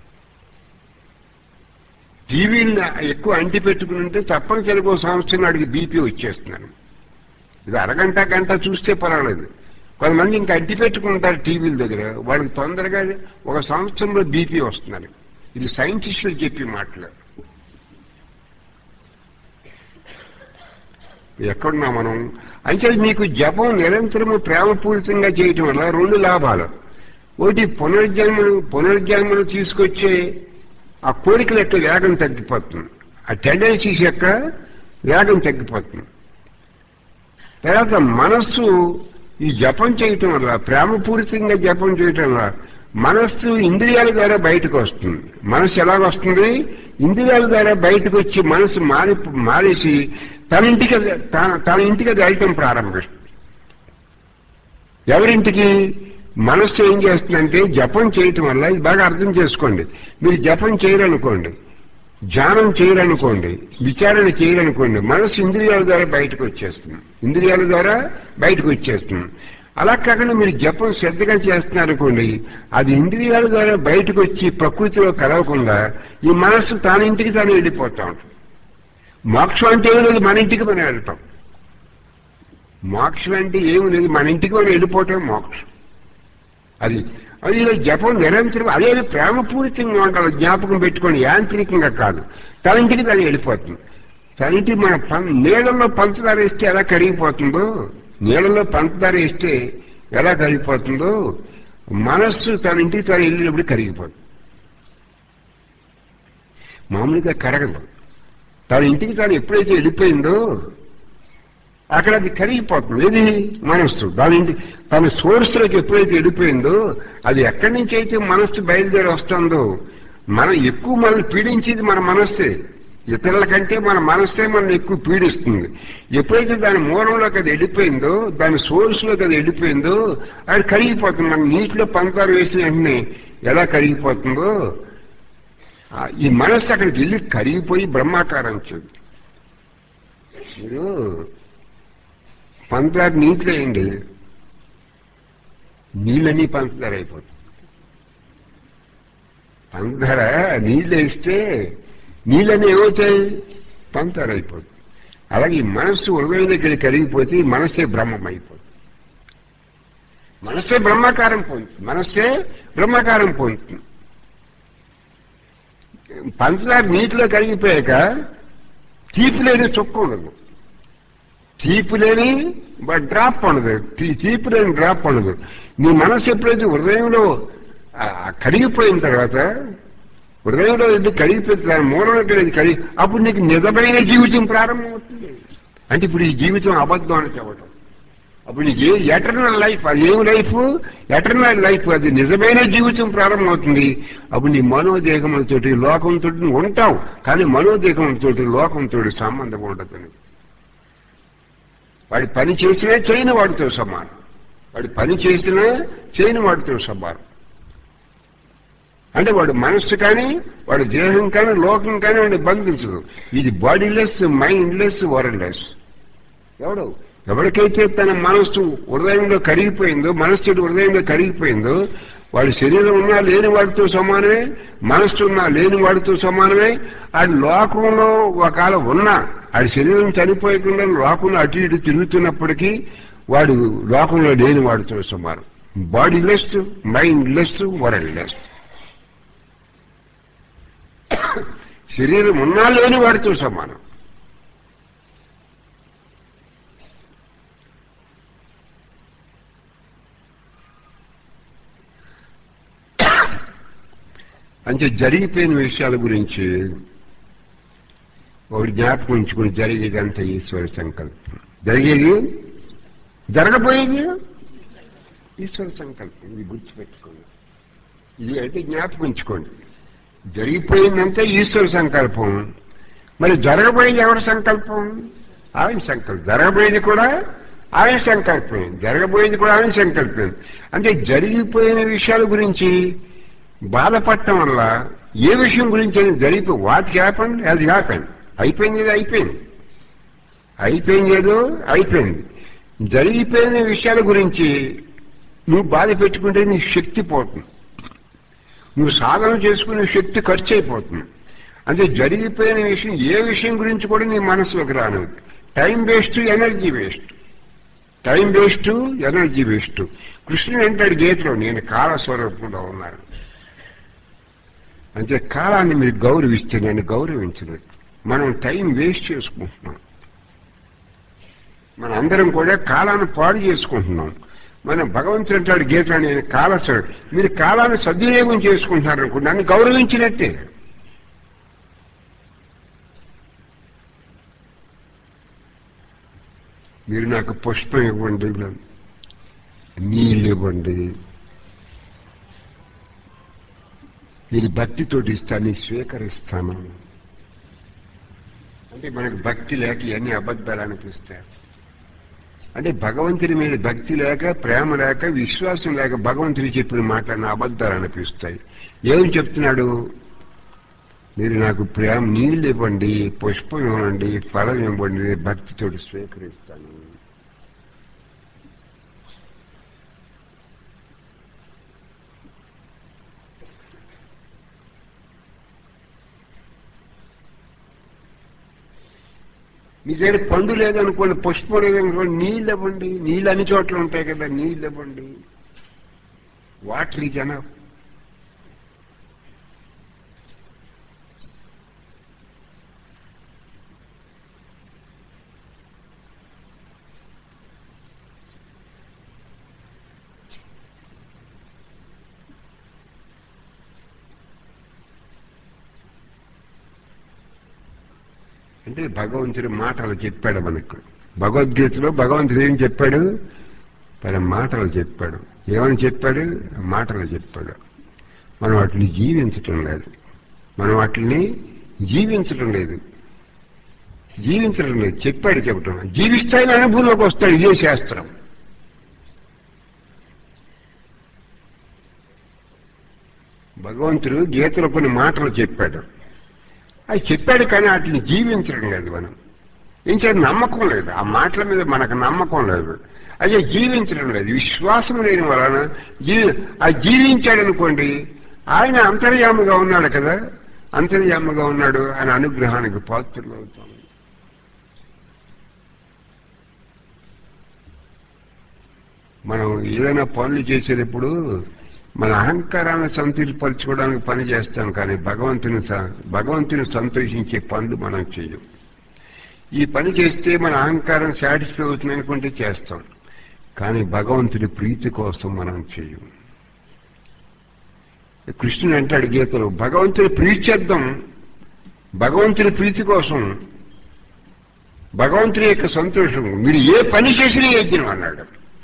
టీవీని ఎక్కువ అంటి పెట్టుకుని ఉంటే తప్పనిసరిగా ఒక సంవత్సరం వాడికి బీపీ వచ్చేస్తున్నాను ఇది అరగంట గంట చూస్తే పర్వాలేదు కొంతమంది ఇంకా అంటి పెట్టుకుంటారు టీవీల దగ్గర వాళ్ళకి తొందరగా ఒక సంవత్సరంలో బీపీ వస్తున్నారు ఇది సైంటిస్టులు చెప్పి మాటలు ఎక్కడున్నా మనం అంటే మీకు జపం నిరంతరము ప్రేమపూరితంగా చేయటం వల్ల రెండు లాభాలు ఒకటి పునర్జన్మను పునర్జన్మను తీసుకొచ్చే ఆ కోరికల యొక్క వేగం తగ్గిపోతుంది ఆ టెండెన్సీస్ యొక్క వేగం తగ్గిపోతుంది తర్వాత మనస్సు ఈ జపం చేయటం వల్ల ప్రేమపూరితంగా జపం చేయటం వల్ల మనస్సు ఇంద్రియాల ద్వారా బయటకు వస్తుంది మనస్సు ఎలాగ వస్తుంది ఇంద్రియాల ద్వారా బయటకు వచ్చి మనసు మారి మారేసి తన ఇంటికి అది- తన తన ఇంటికి అది వెళ్ళటం ప్రారంభిస్తుంది ఎవరింటికి మనస్సు ఏం చేస్తుందంటే జపం చేయటం వల్ల ఇది బాగా అర్థం చేసుకోండి మీరు జపం చేయరనుకోండి ధ్యానం చేయరనుకోండి విచారణ చేయరనుకోండి మనసు ఇంద్రియాల ద్వారా బయటకు వచ్చేస్తుంది ఇంద్రియాల ద్వారా బయటకు వచ్చేస్తుంది అలా కాకుండా మీరు జపం శ్రద్ధగా చేస్తున్నారనుకోండి అది ఇంద్రియాల ద్వారా బయటకు వచ్చి ప్రకృతిలో కలవకుండా ఈ మనస్సు తాను ఇంటికి తాను వెళ్ళిపోతా ఉంటుంది మోక్షం అంటే ఏమి లేదు మన ఇంటికి మనం వెళ్తాం మోక్షం అంటే ఏమి లేదు మన ఇంటికి మనం వెళ్ళిపోవటం మోక్షం అది అది ఇలా జపం నిరంతరం అదే ప్రేమపూరితంగా ఉండాలి జ్ఞాపకం పెట్టుకొని యాంత్రికంగా కాదు తన ఇంటికి తను వెళ్ళిపోతుంది తన ఇంటికి మన పం- నీళ్ళల్లో పంచదార వేస్తే ఎలా కరిగిపోతుందో నీళ్ళల్లో పంచదార వేస్తే ఎలా కరిగిపోతుందో మనస్సు తన ఇంటికి తను వెళ్ళినప్పుడు కరిగిపోతుంది మామూలుగా కరగదు తన ఇంటికి తాను ఎప్పుడైతే వెళ్ళిపోయిందో అక్కడ అది కరిగిపోతుంది ఏది మనస్సు దాని ఇంటి తన సోర్స్లోకి ఎప్పుడైతే వెళ్ళిపోయిందో అది ఎక్కడి నుంచి అయితే మనస్సు బయలుదేరి వస్తుందో మనం ఎక్కువ మనల్ని పీడించేది మన మనస్సే ఇతరుల కంటే మన మనస్సే మనం ఎక్కువ పీడిస్తుంది ఎప్పుడైతే దాని మూలంలోకి అది వెళ్ళిపోయిందో దాని సోర్స్లోకి అది వెళ్ళిపోయిందో అది కరిగిపోతుంది మనం నీటిలో పంచదార వేసిన వెంటనే ఎలా కరిగిపోతుందో ఆ, ఈ మనస్సు అక్కడికి వెళ్ళి కరిగిపోయి బ్రహ్మాకారం చూడు మీరు పంచదార నీటిలో వేయండి నీళ్ళన్నీ పంచదార అయిపోతుంది పంచదార నీళ్ళు వేస్తే నీళ్ళన్నీ ఏమవుతాయి పంచదార అయిపోతుంది అలాగే ఈ మనస్సు హృదయం దగ్గర కరిగిపోతే ఈ మనస్సే బ్రహ్మం అయిపోతుంది మనస్సే బ్రహ్మాకారం పొందుతుంది మనస్సే బ్రహ్మాకారం పొందుతుంది పంచదార నీటిలో కరిగిపోయాక తీపి లేని చుక్క ఉండదు తీపి లేని బ- డ్రాప్ ఉండదు తీ- తీపి లేని డ్రాప్ ఉండదు నీ మనసు ఎప్పుడైతే హృదయంలో ఆ, కరిగిపోయిన తర్వాత హృదయంలో ఇది కరిగిపోయింది దాని మూలంలో ఇది కరిగి అప్పుడు నీకు నిజమైన జీవితం ప్రారంభమవుతుంది అంటే ఇప్పుడు ఈ జీవితం అబద్ధం అని చెప్పడం అప్పుడు నీకు ఏ ఎటర్నల్ లైఫ్ అది ఏం లైఫ్ ఎటర్నల్ లైఫ్ అది నిజమైన జీవితం ప్రారంభమవుతుంది అప్పుడు నీ మనోదేహములతోటి లోకంతో నువ్వు ఉంటావు కానీ మనోదేహములతోటి లోకంతో సంబంధం ఉండదు నీకు. వాడి పని చేసినా చేయని వాడితో సమానం వాడి పని చేసినా చేయని వాడితో సమానం అంటే వాడు మనస్సు కానీ వాడి దేహం కానీ లోకం కానీ వాడిని బంధించదు ఇది బాడీలెస్ మైండ్లెస్ వరల్డ్లెస్ ఎవడు ఎవరికైతే తన మనస్సు హృదయంలో కరిగిపోయిందో మనస్సు హృదయంలో కరిగిపోయిందో వాడి శరీరం ఉన్నా లేని వాడితో సమానమే మనస్సు ఉన్నా లేని వాడితో సమానమే ఆడి లోకంలో ఒకవేళ ఉన్నా ఆడి శరీరం చనిపోయకుండా లోకంలో అటు ఇటు తిరుగుతున్నప్పటికీ వాడు లోకంలో లేని వాడితో సమానం body less mind less world less శరీరం ఉన్నా లేని వాడితో సమానం అంటే జరిగిపోయిన విషయాల గురించి ఒకటి జ్ఞాపకం ఉంచుకుని జరిగేదంతా ఈశ్వర సంకల్పం జరిగేది జరగబోయేది ఈశ్వర సంకల్పం ఇది గుర్తుపెట్టుకోండి ఇది అయితే జ్ఞాపకం ఉంచుకోండి జరిగిపోయిందంటే ఈశ్వర సంకల్పం మరి జరగబోయేది ఎవరి సంకల్పం ఆయన సంకల్పం జరగబోయేది కూడా ఆయన సంకల్పం జరగబోయేది కూడా ఆయన సంకల్పం అంటే జరిగిపోయిన విషయాల గురించి బాధపడటం వల్ల ఏ విషయం గురించి జరిగిపో వాట్ హ్యాపన్ అది హ్యాపన్ అయిపోయింది ఏదో అయిపోయింది అయిపోయింది ఏదో అయిపోయింది జరిగిపోయిన విషయాల గురించి నువ్వు బాధ పెట్టుకుంటే నీ శక్తి పోతుంది నువ్వు సాధన చేసుకునే శక్తి ఖర్చు అయిపోతుంది అంటే జరిగిపోయిన విషయం ఏ విషయం గురించి కూడా నీ మనసులోకి రాను time waste energy waste time waste energy waste కృష్ణుడు అంటాడు గీతలో నేను కాలస్వరూపంలో ఉన్నాను అంటే కాలాన్ని మీరు గౌరవిస్తే నేను గౌరవించలేదు మనం టైం వేస్ట్ చేసుకుంటున్నాం మన అందరం కూడా కాలాన్ని పాడు చేసుకుంటున్నాం మనం భగవంతుడు అంటాడు గీతలో నేను కాలస్వరం మీరు కాలాన్ని సద్వినియోగం చేసుకుంటున్నారు అనుకో నన్ను గౌరవించినట్టే మీరు నాకు పుష్పం ఇవ్వండి నీళ్ళు ఇవ్వండి నేను భక్తితోటి ఇస్తాను స్వీకరిస్తాను అంటే మనకు భక్తి లేక ఇవన్నీ అబద్ధాలు అనిపిస్తాయి అంటే భగవంతుని మీద భక్తి లేక ప్రేమ లేక విశ్వాసం లేక భగవంతుడు చెప్పిన మాటలను అబద్ధాలు అనిపిస్తాయి ఏమని చెప్తున్నాడు మీరు నాకు ప్రేమ నీళ్ళు ఇవ్వండి పుష్పం ఇవ్వండి ఫలం ఇవ్వండి నేను భక్తితోటి స్వీకరిస్తాను మీ దగ్గర పండు లేదనుకోండి పుష్పం లేదనుకోండి నీళ్ళు ఇవ్వండి నీళ్ళు అన్ని చోట్ల ఉంటాయి కదా నీళ్ళు ఇవ్వండి వాటర్ ఈ జన అంటే భగవంతుడి మాటలు చెప్పాడు మనకు భగవద్గీతలో భగవంతుడు ఏం చెప్పాడు తన మాటలు చెప్పాడు ఏమని చెప్పాడు మాటలు చెప్పాడు మనం వాటిని జీవించటం లేదు మనం వాటిని జీవించటం లేదు జీవించడం లేదు చెప్పాడు చెప్పటం జీవిస్తాయని అనుభవంలోకి వస్తాడు ఇదే శాస్త్రం భగవంతుడు గీతలో కొన్ని మాటలు చెప్పాడు అది చెప్పాడు కానీ వాటిని జీవించడం లేదు మనం ఏం చేయాలి నమ్మకం లేదు ఆ మాటల మీద మనకు నమ్మకం లేదు అదే జీవించడం లేదు విశ్వాసం లేని వలన జీవి ఆ జీవించాడు అనుకోండి ఆయన అంతర్యాముగా ఉన్నాడు కదా అంతర్యాముగా ఉన్నాడు ఆయన అనుగ్రహానికి పాత్రలు అవుతాం మనం ఏదైనా పనులు చేసేటప్పుడు మన అహంకారాన్ని సంతృప్తిపరచుకోవడానికి పని చేస్తాం కానీ భగవంతుని స- భగవంతుని సంతోషించే పనులు మనం చేయం ఈ పని చేస్తే మన అహంకారం సాటిస్ఫై అవుతుంది అనుకుంటే చేస్తాం కానీ భగవంతుడి ప్రీతి కోసం మనం చేయం కృష్ణుడు అంటాడు గీతలో భగవంతుడి ప్రీతి చేద్దాం భగవంతుడి ప్రీతి కోసం భగవంతుడి యొక్క సంతోషం మీరు ఏ పని చేసినా యజ్ఞం అన్నాడు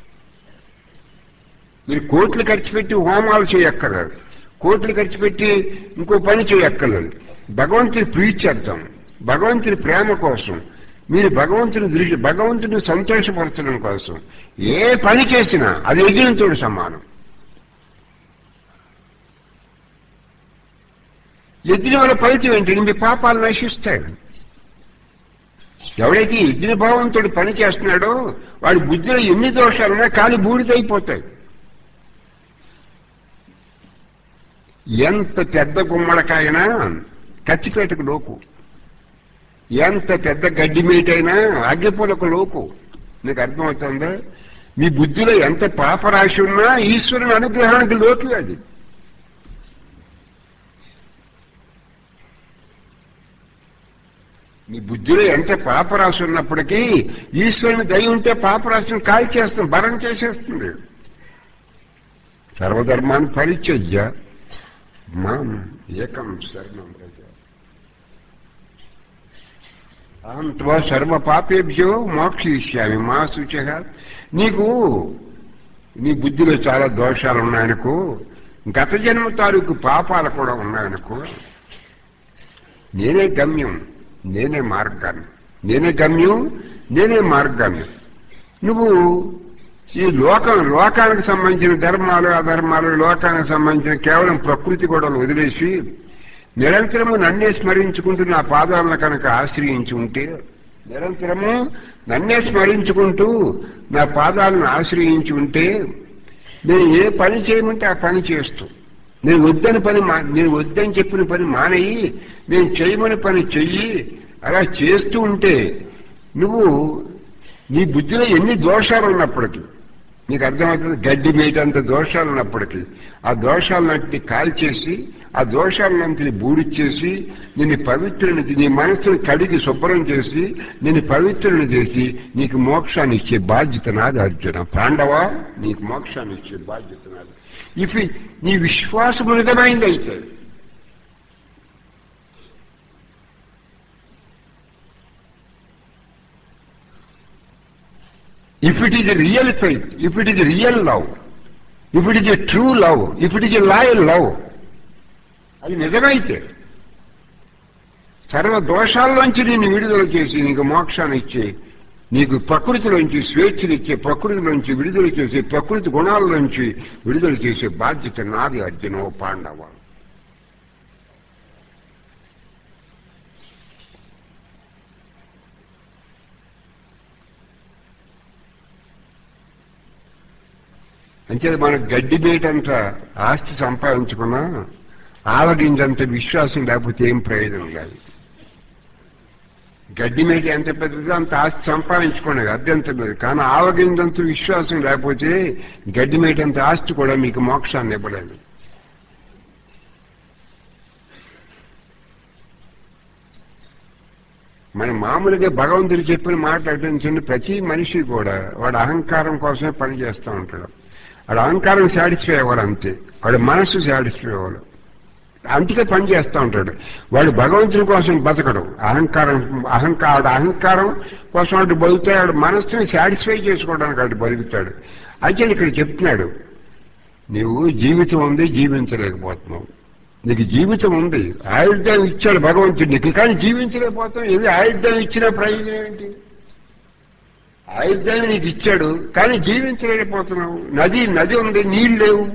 మీరు కోట్లు ఖర్చు పెట్టి హోమాలు చేయక్కర్లేదు కోట్లు ఖర్చు పెట్టి ఇంకో పని చేయక్కర్లేదు భగవంతుని ప్రీతి చేద్దాం భగవంతుని ప్రేమ కోసం మీరు భగవంతుని దృష్టి భగవంతుని సంతోషపరచడం కోసం ఏ పని చేసినా అది యజ్ఞంతో సమానం యజ్ఞం వల్ల ఫలితం ఏంటి మీ పాపాలు నశిస్తాయి ఎవడైతే యజ్ఞభావంతో పని చేస్తున్నాడో వాడి బుద్ధిలో ఎన్ని దోషాలున్నా కాలి బూడిదైపోతాయి ఎంత పెద్ద గుమ్మడికాయనా కత్తిపేటకు లోకు ఎంత పెద్ద గడ్డి మీటైనా అగ్గిపూలకు లోకు నీకు అర్థమవుతుందా మీ బుద్ధిలో ఎంత పాపరాశి ఉన్నా ఈశ్వరుని అనుగ్రహానికి లోటు అది మీ బుద్ధిలో ఎంత పాపరాశి ఉన్నప్పటికీ ఈశ్వరుని దయ ఉంటే పాపరాశిని కాల్ చేస్తుంది భరం చేసేస్తుంది సర్వధర్మాన్ని పరిచర్య మాం ఏకం శరణం రజ అహం త్వ సర్వ పాపేభ్యో మోక్షయిష్యామి మా శుచ నీకు నీ బుద్ధిలో చాలా దోషాలు ఉన్నాయనుకో గత జన్మ తాలూకు పాపాలు కూడా ఉన్నాయనుకో నేనే గమ్యం నేనే మార్గాన్ని నేనే గమ్యం నేనే మార్గాన్ని నువ్వు ఈ లోకం లోకానికి సంబంధించిన ధర్మాలు అధర్మాలు లోకానికి సంబంధించిన కేవలం ప్రకృతి కూడా వదిలేసి నిరంతరము నన్నే స్మరించుకుంటూ నా పాదాలను కనుక ఆశ్రయించి ఉంటే నిరంతరము నన్నే స్మరించుకుంటూ నా పాదాలను ఆశ్రయించి ఉంటే నేను ఏ పని చేయమంటే ఆ పని చేస్తూ నేను వద్దని పని మా నేను వద్దని చెప్పిన పని మానేయి నేను చేయమని పని చెయ్యి అలా చేస్తూ ఉంటే నువ్వు నీ బుద్ధిలో ఎన్ని దోషాలు ఉన్నప్పటికీ నీకు అర్థమవుతుంది గడ్డి మేటంత దోషాలు ఉన్నప్పటికీ ఆ దోషాలన్నింటినీ కాల్చేసి ఆ దోషాలన్నింటినీ బూడిచ్చేసి నిన్ను పవిత్రుని నీ మనసుని కడిగి శుభ్రం చేసి నిన్ను పవిత్రుని చేసి నీకు మోక్షాన్ని ఇచ్చే బాధ్యత నాది అర్జున పాండవ నీకు మోక్షాన్ని ఇచ్చే బాధ్యత నాది ఇఫ్ నీ విశ్వాసం నిజమైంది అయితే if it is a real faith, if it is a real love, if it is a true love, if it is a loyal love, అది నిజమైతే సర్వ దోషాల్లోంచి నేను విడుదల చేసి నీకు మోక్షాన్ని ఇచ్చే నీకు ప్రకృతిలోంచి స్వేచ్ఛనిచ్చే ప్రకృతిలోంచి విడుదల చేసే ప్రకృతి గుణాల్లోంచి విడుదల చేసే బాధ్యత నాది అర్జున ఓ పాండవ అంటే మన గడ్డి మేటంత ఆస్తి సంపాదించుకున్నా ఆవగింజంత విశ్వాసం లేకపోతే ఏం ప్రయోజనం లేదు గడ్డి మేట ఎంత పెద్దదో అంత ఆస్తి సంపాదించుకునేది అద్దెంత లేదు కానీ ఆవగింజంత విశ్వాసం లేకపోతే గడ్డి మేటంత ఆస్తి కూడా మీకు మోక్షాన్ని ఇవ్వలేదు మన మామూలుగా భగవంతుడు చెప్పిన మాట అటెన్షన్ ప్రతి మనిషి కూడా వాడు అహంకారం కోసమే పని చేస్తూ ఉంటాడు వాడు అహంకారం సాటిస్ఫై అవ్వాలి అంతే వాడు మనస్సు సాటిస్ఫై అవ్వాలి అంతకే పని చేస్తూ ఉంటాడు వాడు భగవంతుని కోసం బతకడు అహంకారం అహంకార అహంకారం కోసం వాడు బతుకుతాడు వాడు మనస్సుని సాటిస్ఫై చేసుకోవడానికి వాడు బతుకుతాడు అయితే ఇక్కడ చెప్తున్నాడు నీవు జీవితం ఉంది జీవించలేకపోతున్నావు నీకు జీవితం ఉంది ఆయుర్దాయం ఇచ్చాడు భగవంతుడు నీకు కానీ జీవించలేకపోతావు ఇది ఆయుర్దాయం ఇచ్చిన ప్రయోజనం ఏంటి ఆయుర్దాయం నీకు ఇచ్చాడు కానీ జీవించలేకపోతున్నావు నది నది ఉంది నీళ్ళు లేవు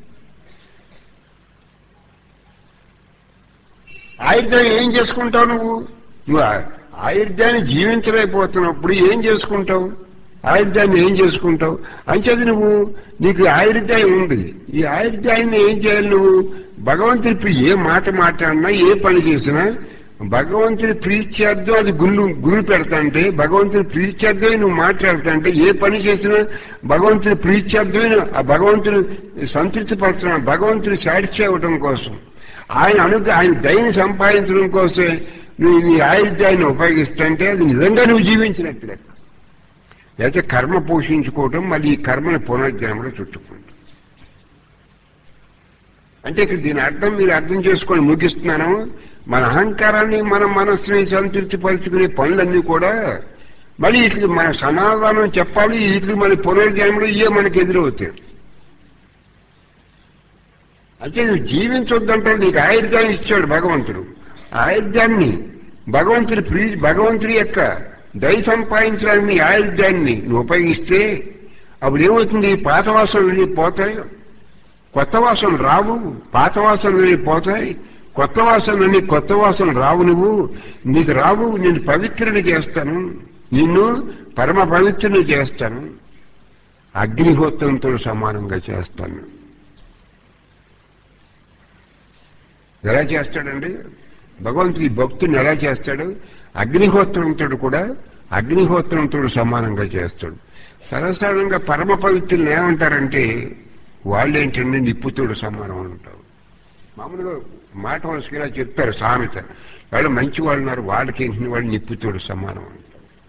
ఆయుర్దాయం ఏం చేసుకుంటావు నువ్వు నువ్వు ఆయుర్దాన్ని జీవించలేకపోతున్నప్పుడు ఏం చేసుకుంటావు ఆయుర్దాన్ని ఏం చేసుకుంటావు అంచేది నువ్వు నీకు ఆయుర్దాయం ఉంది ఈ ఆయుర్దాయాన్ని ఏం చేయాలి నువ్వు భగవంతుని ఇప్పుడు ఏ మాట మాట్లాడినా ఏ పని చేసినా భగవంతుని ప్రీత్యార్థం అది గుళ్ళు గురువు పెడతాంటే భగవంతుని ప్రీత్యార్థమే నువ్వు మాట్లాడుతుంటే ఏ పని చేసినా భగవంతుని ప్రీత్యార్థమైన ఆ భగవంతుని సంతృప్తి పరచడం భగవంతుని సాటిస్ఫై అవ్వడం కోసం ఆయన అనుగ్ర ఆయన దయని సంపాదించడం కోసమే నువ్వు నీ ఆయుర్దాయాన్ని ఉపయోగిస్తుంటే అది నిజంగా నువ్వు జీవించినట్టు లెక్క లేకపోతే కర్మ పోషించుకోవటం మళ్ళీ ఈ కర్మని పునర్జన్మలో చుట్టుకుంటాం అంటే ఇక్కడ దీని అర్థం మీరు అర్థం చేసుకొని ముగిస్తున్నాను మన అహంకారాన్ని మన మనస్సుని సంతృప్తి పరుచుకునే పనులన్నీ కూడా మళ్ళీ ఇట్లా మన సమాధానం చెప్పాలి ఇట్లా మన పునర్జన్మలో ఇవే మనకి ఎదురవుతాయి అంటే నువ్వు జీవించొద్దంటే నీకు ఆయుర్దాన్ని ఇచ్చాడు భగవంతుడు ఆయుర్దాన్ని భగవంతుడి ప్రీ భగవంతుడి యొక్క దయ సంపాదించడానికి నీ ఆయుర్దాన్ని నువ్వు ఉపయోగిస్తే అప్పుడు ఏమవుతుంది పాత వాసనలు పోతాయి కొత్త వాసనలు రావు పాత వాసనలు పోతాయి కొత్త వాసనని కొత్త వాసన రావు నువ్వు నీకు రావు నేను పవిత్రుని చేస్తాను నిన్ను పరమ పవిత్రుని చేస్తాను అగ్నిహోత్రంతో సమానంగా చేస్తాను ఎలా చేస్తాడండి భగవంతుడి భక్తుని ఎలా చేస్తాడు అగ్నిహోత్రంతో కూడా అగ్నిహోత్రంతో సమానంగా చేస్తాడు సర్వసాధారణంగా పరమ పవిత్రులు ఏమంటారంటే వాళ్ళేంటంటే నిప్పుతోడు సమానం అంటారు మామూలుగా మాట వరుసగా ఇలా చెప్తారు సామెత వాళ్ళు మంచి వాళ్ళు ఉన్నారు వాళ్ళకి ఏంటి వాళ్ళు నిప్పుతోడు సమానం అంటారు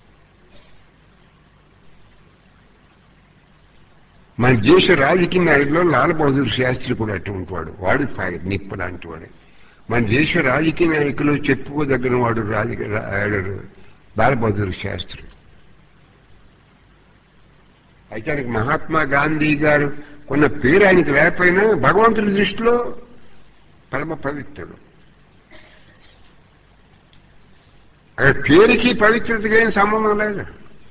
మన దేశ రాజకీయ నాయకుల్లో లాల్ బహదూర్ శాస్త్రి కూడా అటువంటి వాడు వాడు ఫైర్ నిప్పు లాంటి వాడు మన దేశ రాజకీయ నాయకులు చెప్పుకోదగిన వాడు రాజకీయ లాల్ బహదూర్ శాస్త్రి అయితే ఆయనకి మహాత్మా గాంధీ గారు కొన్న పేరు ఆయనకి లేకపోయినా భగవంతుడి దృష్టిలో పరమ పవిత్రుడు అక్కడ పేరుకి పవిత్రతకి ఏం సంబంధం లేదు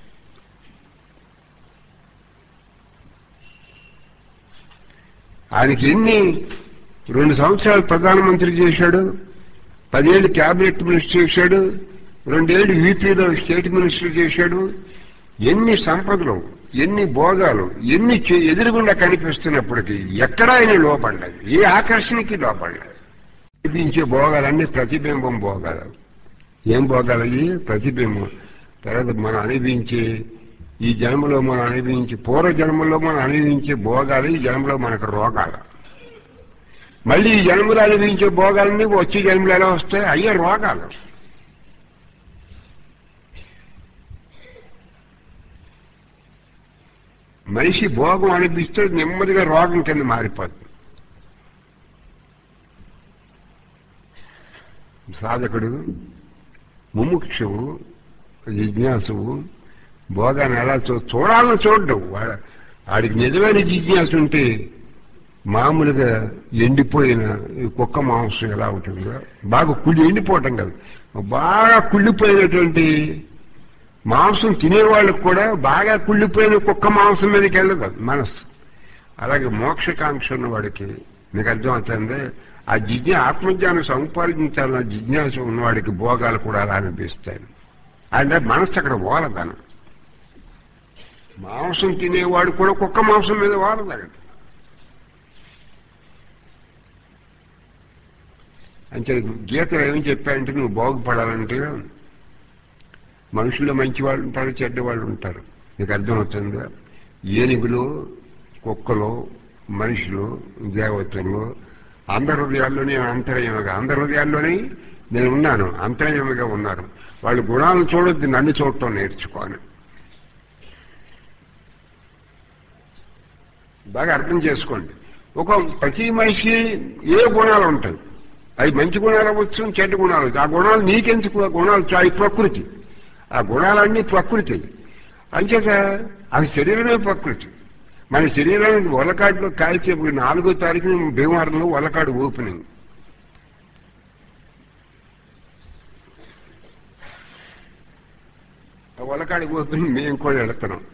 ఆయనకి ఎన్ని రెండు సంవత్సరాలు ప్రధానమంత్రి చేశాడు పదేళ్ళు క్యాబినెట్ మినిస్టర్ చేశాడు రెండేళ్లు యూపీలో స్టేట్ మినిస్టర్ చేశాడు ఎన్ని సంపదలు ఎన్ని భోగాలు ఎన్ని చే- ఎదురుగుండా కనిపిస్తున్నప్పటికీ ఎక్కడా ఆయన లోపడలేదు ఏ ఆకర్షణకి లోపడలేదు కనిపించే భోగాలన్నీ ప్రతిబింబం భోగాలు ఏం భోగాలు అవి ప్రతిబింబం తర్వాత మనం అనుభవించే ఈ జన్మలో మనం అనుభవించే పూర్వ జన్మలో మనం అనుభవించే భోగాలు ఈ జన్మలో మనకు రోగాలు మళ్ళీ ఈ జన్మలో అనుభవించే భోగాలన్నీ వచ్చే జన్మలో ఎలా వస్తాయి అయ్యే రోగాలు మనిషి భోగం అనిపిస్తే నెమ్మదిగా రోగం కింద మారిపోతుంది సాధకుడు ముముక్షువు జిజ్ఞాసువు భోగాన్ని ఎలా చూ చూడాలని చూడడం వా- వాడికి నిజమైన జిజ్ఞాస ఉంటే మామూలుగా ఎండిపోయిన ఈ కుక్క మాంసం ఎలా ఉంటుందో బాగా కుళ్ళి ఎండిపోవటం కాదు బాగా కుళ్ళిపోయినటువంటి మాంసం తినేవాళ్ళకు కూడా బాగా కుళ్ళిపోయిన కుక్క మాంసం మీదకి వెళ్ళదు మనస్సు అలాగే మోక్షకాంక్ష ఉన్న వాడికి మీకు అర్థం అవుతుంది ఆ జిజ్ఞా ఆత్మజ్ఞానం సంపాదించాలన్న జిజ్ఞాస ఉన్నవాడికి భోగాలు కూడా అలా అనిపిస్తాయి అంటే మనస్సు అక్కడ ఓలదను మాంసం తినేవాడు కూడా కుక్క మాంసం మీద వాడదు అక్కడ అంటే గీతలు ఏం చెప్పాయంటే నువ్వు బాగుపడాలంటే మనుషుల్లో మంచి వాళ్ళు ఉంటారు చెడ్డ వాళ్ళు ఉంటారు నీకు అర్థమవుతుందా ఏనుగులు కుక్కలు మనుషులు దేవతలు అందరి హృదయాల్లోనే అంతర్యముగా అందరి హృదయాల్లోనే నేను ఉన్నాను అంతర్యముగా ఉన్నారు వాళ్ళ గుణాలను చూడొద్దు నన్ను చూడటం నేర్చుకోను బాగా అర్థం చేసుకోండి ఒక ప్రతి మనిషికి ఏ గుణాలు ఉంటాయి అవి మంచి గుణాలు అవ్వచ్చు చెడ్డ గుణాలు అవ్వచ్చు. ఆ గుణాలు నీకెందుకు ఆ గుణాలు చా- అవి ప్రకృతి ఆ గుణాలన్నీ ప్రకృతి అంచేత అది శరీరమే ప్రకృతి మన శరీరానికి వలకాడులో కాల్చే నాలుగో తారీఖు భీమవరంలో వలకాడు ఓపెనింగ్ ఆ వలకాడు ఓపెనింగ్ మేము కూడా వెళుతున్నాం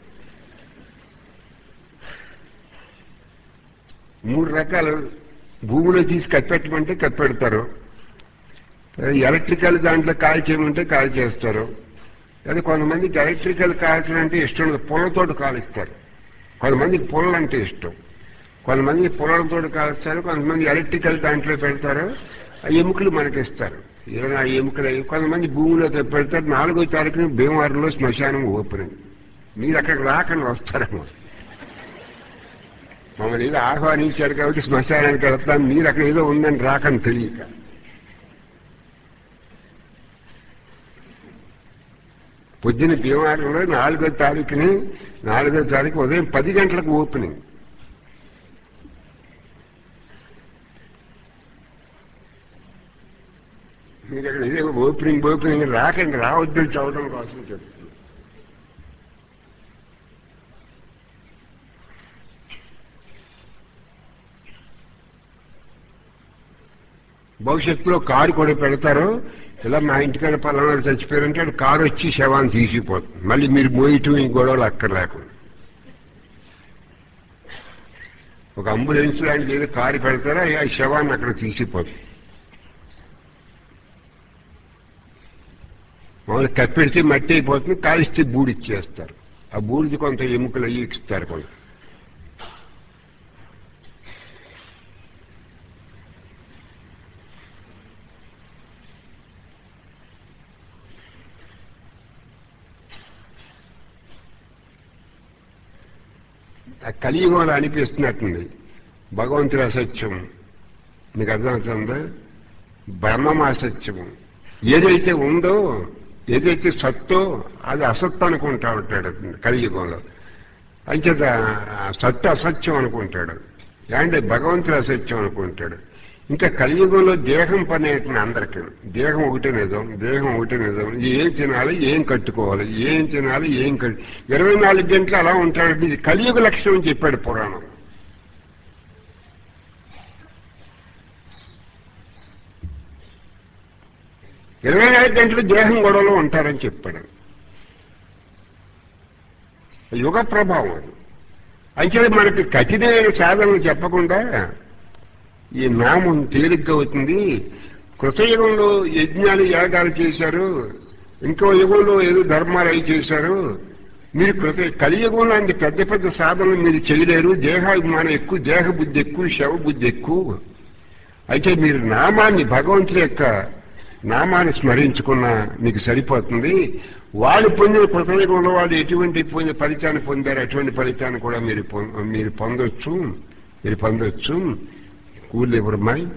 మూడు రకాలు భూమిలో తీసి కప్పెట్టమంటే కప్పెడతారు ఎలక్ట్రికల్ దాంట్లో కాల్ చేయమంటే కాల్ చేస్తారు అది కొంతమందికి ఎలక్ట్రికల్ కాల్చడం అంటే ఇష్టం ఉండదు పుల్లతోటి కాలుస్తారు కొంతమందికి పుల్లలు అంటే ఇష్టం కొంతమంది పుల్లలతో కాలుస్తారు కొంతమంది ఎలక్ట్రికల్ దాంట్లో పెడతారు ఆ ఎముకలు మనకి ఇస్తారు ఏదైనా ఆ ఎముకలు అవి కొంతమంది భూమిలో పెడతారు నాలుగో తారీఖున భీమవరంలో శ్మశానం ఓపెనింగ్ మీరు అక్కడికి రాకుండా వస్తారేమో మమ్మల్ని ఏదో ఆహ్వానించారు కాబట్టి శ్మశానానికి వెళ్తాం మీరు అక్కడ ఏదో ఉందని రాకని తెలియక పొద్దున్న భీమవరంలో నాలుగో తారీఖుని నాలుగో తారీఖు ఉదయం పది గంటలకు ఓపెనింగ్ మీరు అక్కడ ఇదే ఓపెనింగ్ ఓపెనింగ్ రాకండి రావద్దని చదవడం కోసం చెప్తున్నాను భవిష్యత్తులో కారు కూడా పెడతారు ఇలా మా ఇంటికాడ పలానా చచ్చిపోయారంటే వాడు కారు వచ్చి శవాన్ని తీసిపోతుంది మళ్ళీ మీరు మోయటం ఈ గొడవలు అక్కర్లేకుండా ఒక అంబులెన్స్ లాంటిది ఏదో కారు పెడతారో ఆ శవాన్ని అక్కడ తీసిపోతుంది మామూలు కప్పెడితే మట్టి అయిపోతుంది కాలిస్తే బూడిచ్చేస్తారు ఆ బూడిది కొంత ఎముకలు అయ్యి ఇస్తారు కొంత ఆ కలియుగంలో అనిపిస్తున్నట్టుంది భగవంతుడు అసత్యం మీకు అర్థమవుతుందా బ్రహ్మం అసత్యము ఏదైతే ఉందో ఏదైతే సత్తో అది అసత్తు అనుకుంటా ఉంటాడు కలియుగంలో అంచేత ఆ సత్తు అసత్యం అనుకుంటాడు అంటే భగవంతుడు అసత్యం అనుకుంటాడు ఇంకా కలియుగంలో దేహం పని అవుతుంది అందరికీ దేహం ఒకటే నిజం దేహం ఒకటే నిజం ఏం తినాలి ఏం కట్టుకోవాలి ఏం తినాలి ఏం కట్టు ఇరవై నాలుగు గంటలు అలా ఉంటాడు ఇది కలియుగ లక్ష్యం అని చెప్పాడు పురాణం ఇరవై నాలుగు గంటలు దేహం గొడవలో ఉంటారని చెప్పాడు యుగ ప్రభావం అది అయితే మనకి కఠినమైన సాధనలు చెప్పకుండా ఈ నామం తేలిగ్గా అవుతుంది కృతయుగంలో యజ్ఞాలు యాగాలు చేశారు ఇంకో యుగంలో ఏదో ధర్మాలు అవి చేశారు మీరు కృత కలియుగంలో అంత పెద్ద పెద్ద సాధనలు మీరు చేయలేరు దేహాభిమానం ఎక్కువ దేహ బుద్ధి ఎక్కువ శవ బుద్ధి ఎక్కువ అయితే మీరు నామాన్ని భగవంతుడి యొక్క నామాన్ని స్మరించుకున్న మీకు సరిపోతుంది వాళ్ళు పొందిన కృతయుగంలో వాళ్ళు ఎటువంటి పొంది ఫలితాన్ని పొందారు అటువంటి ఫలితాన్ని కూడా మీరు పొం- మీరు పొందొచ్చు మీరు పొందొచ్చు cool your mind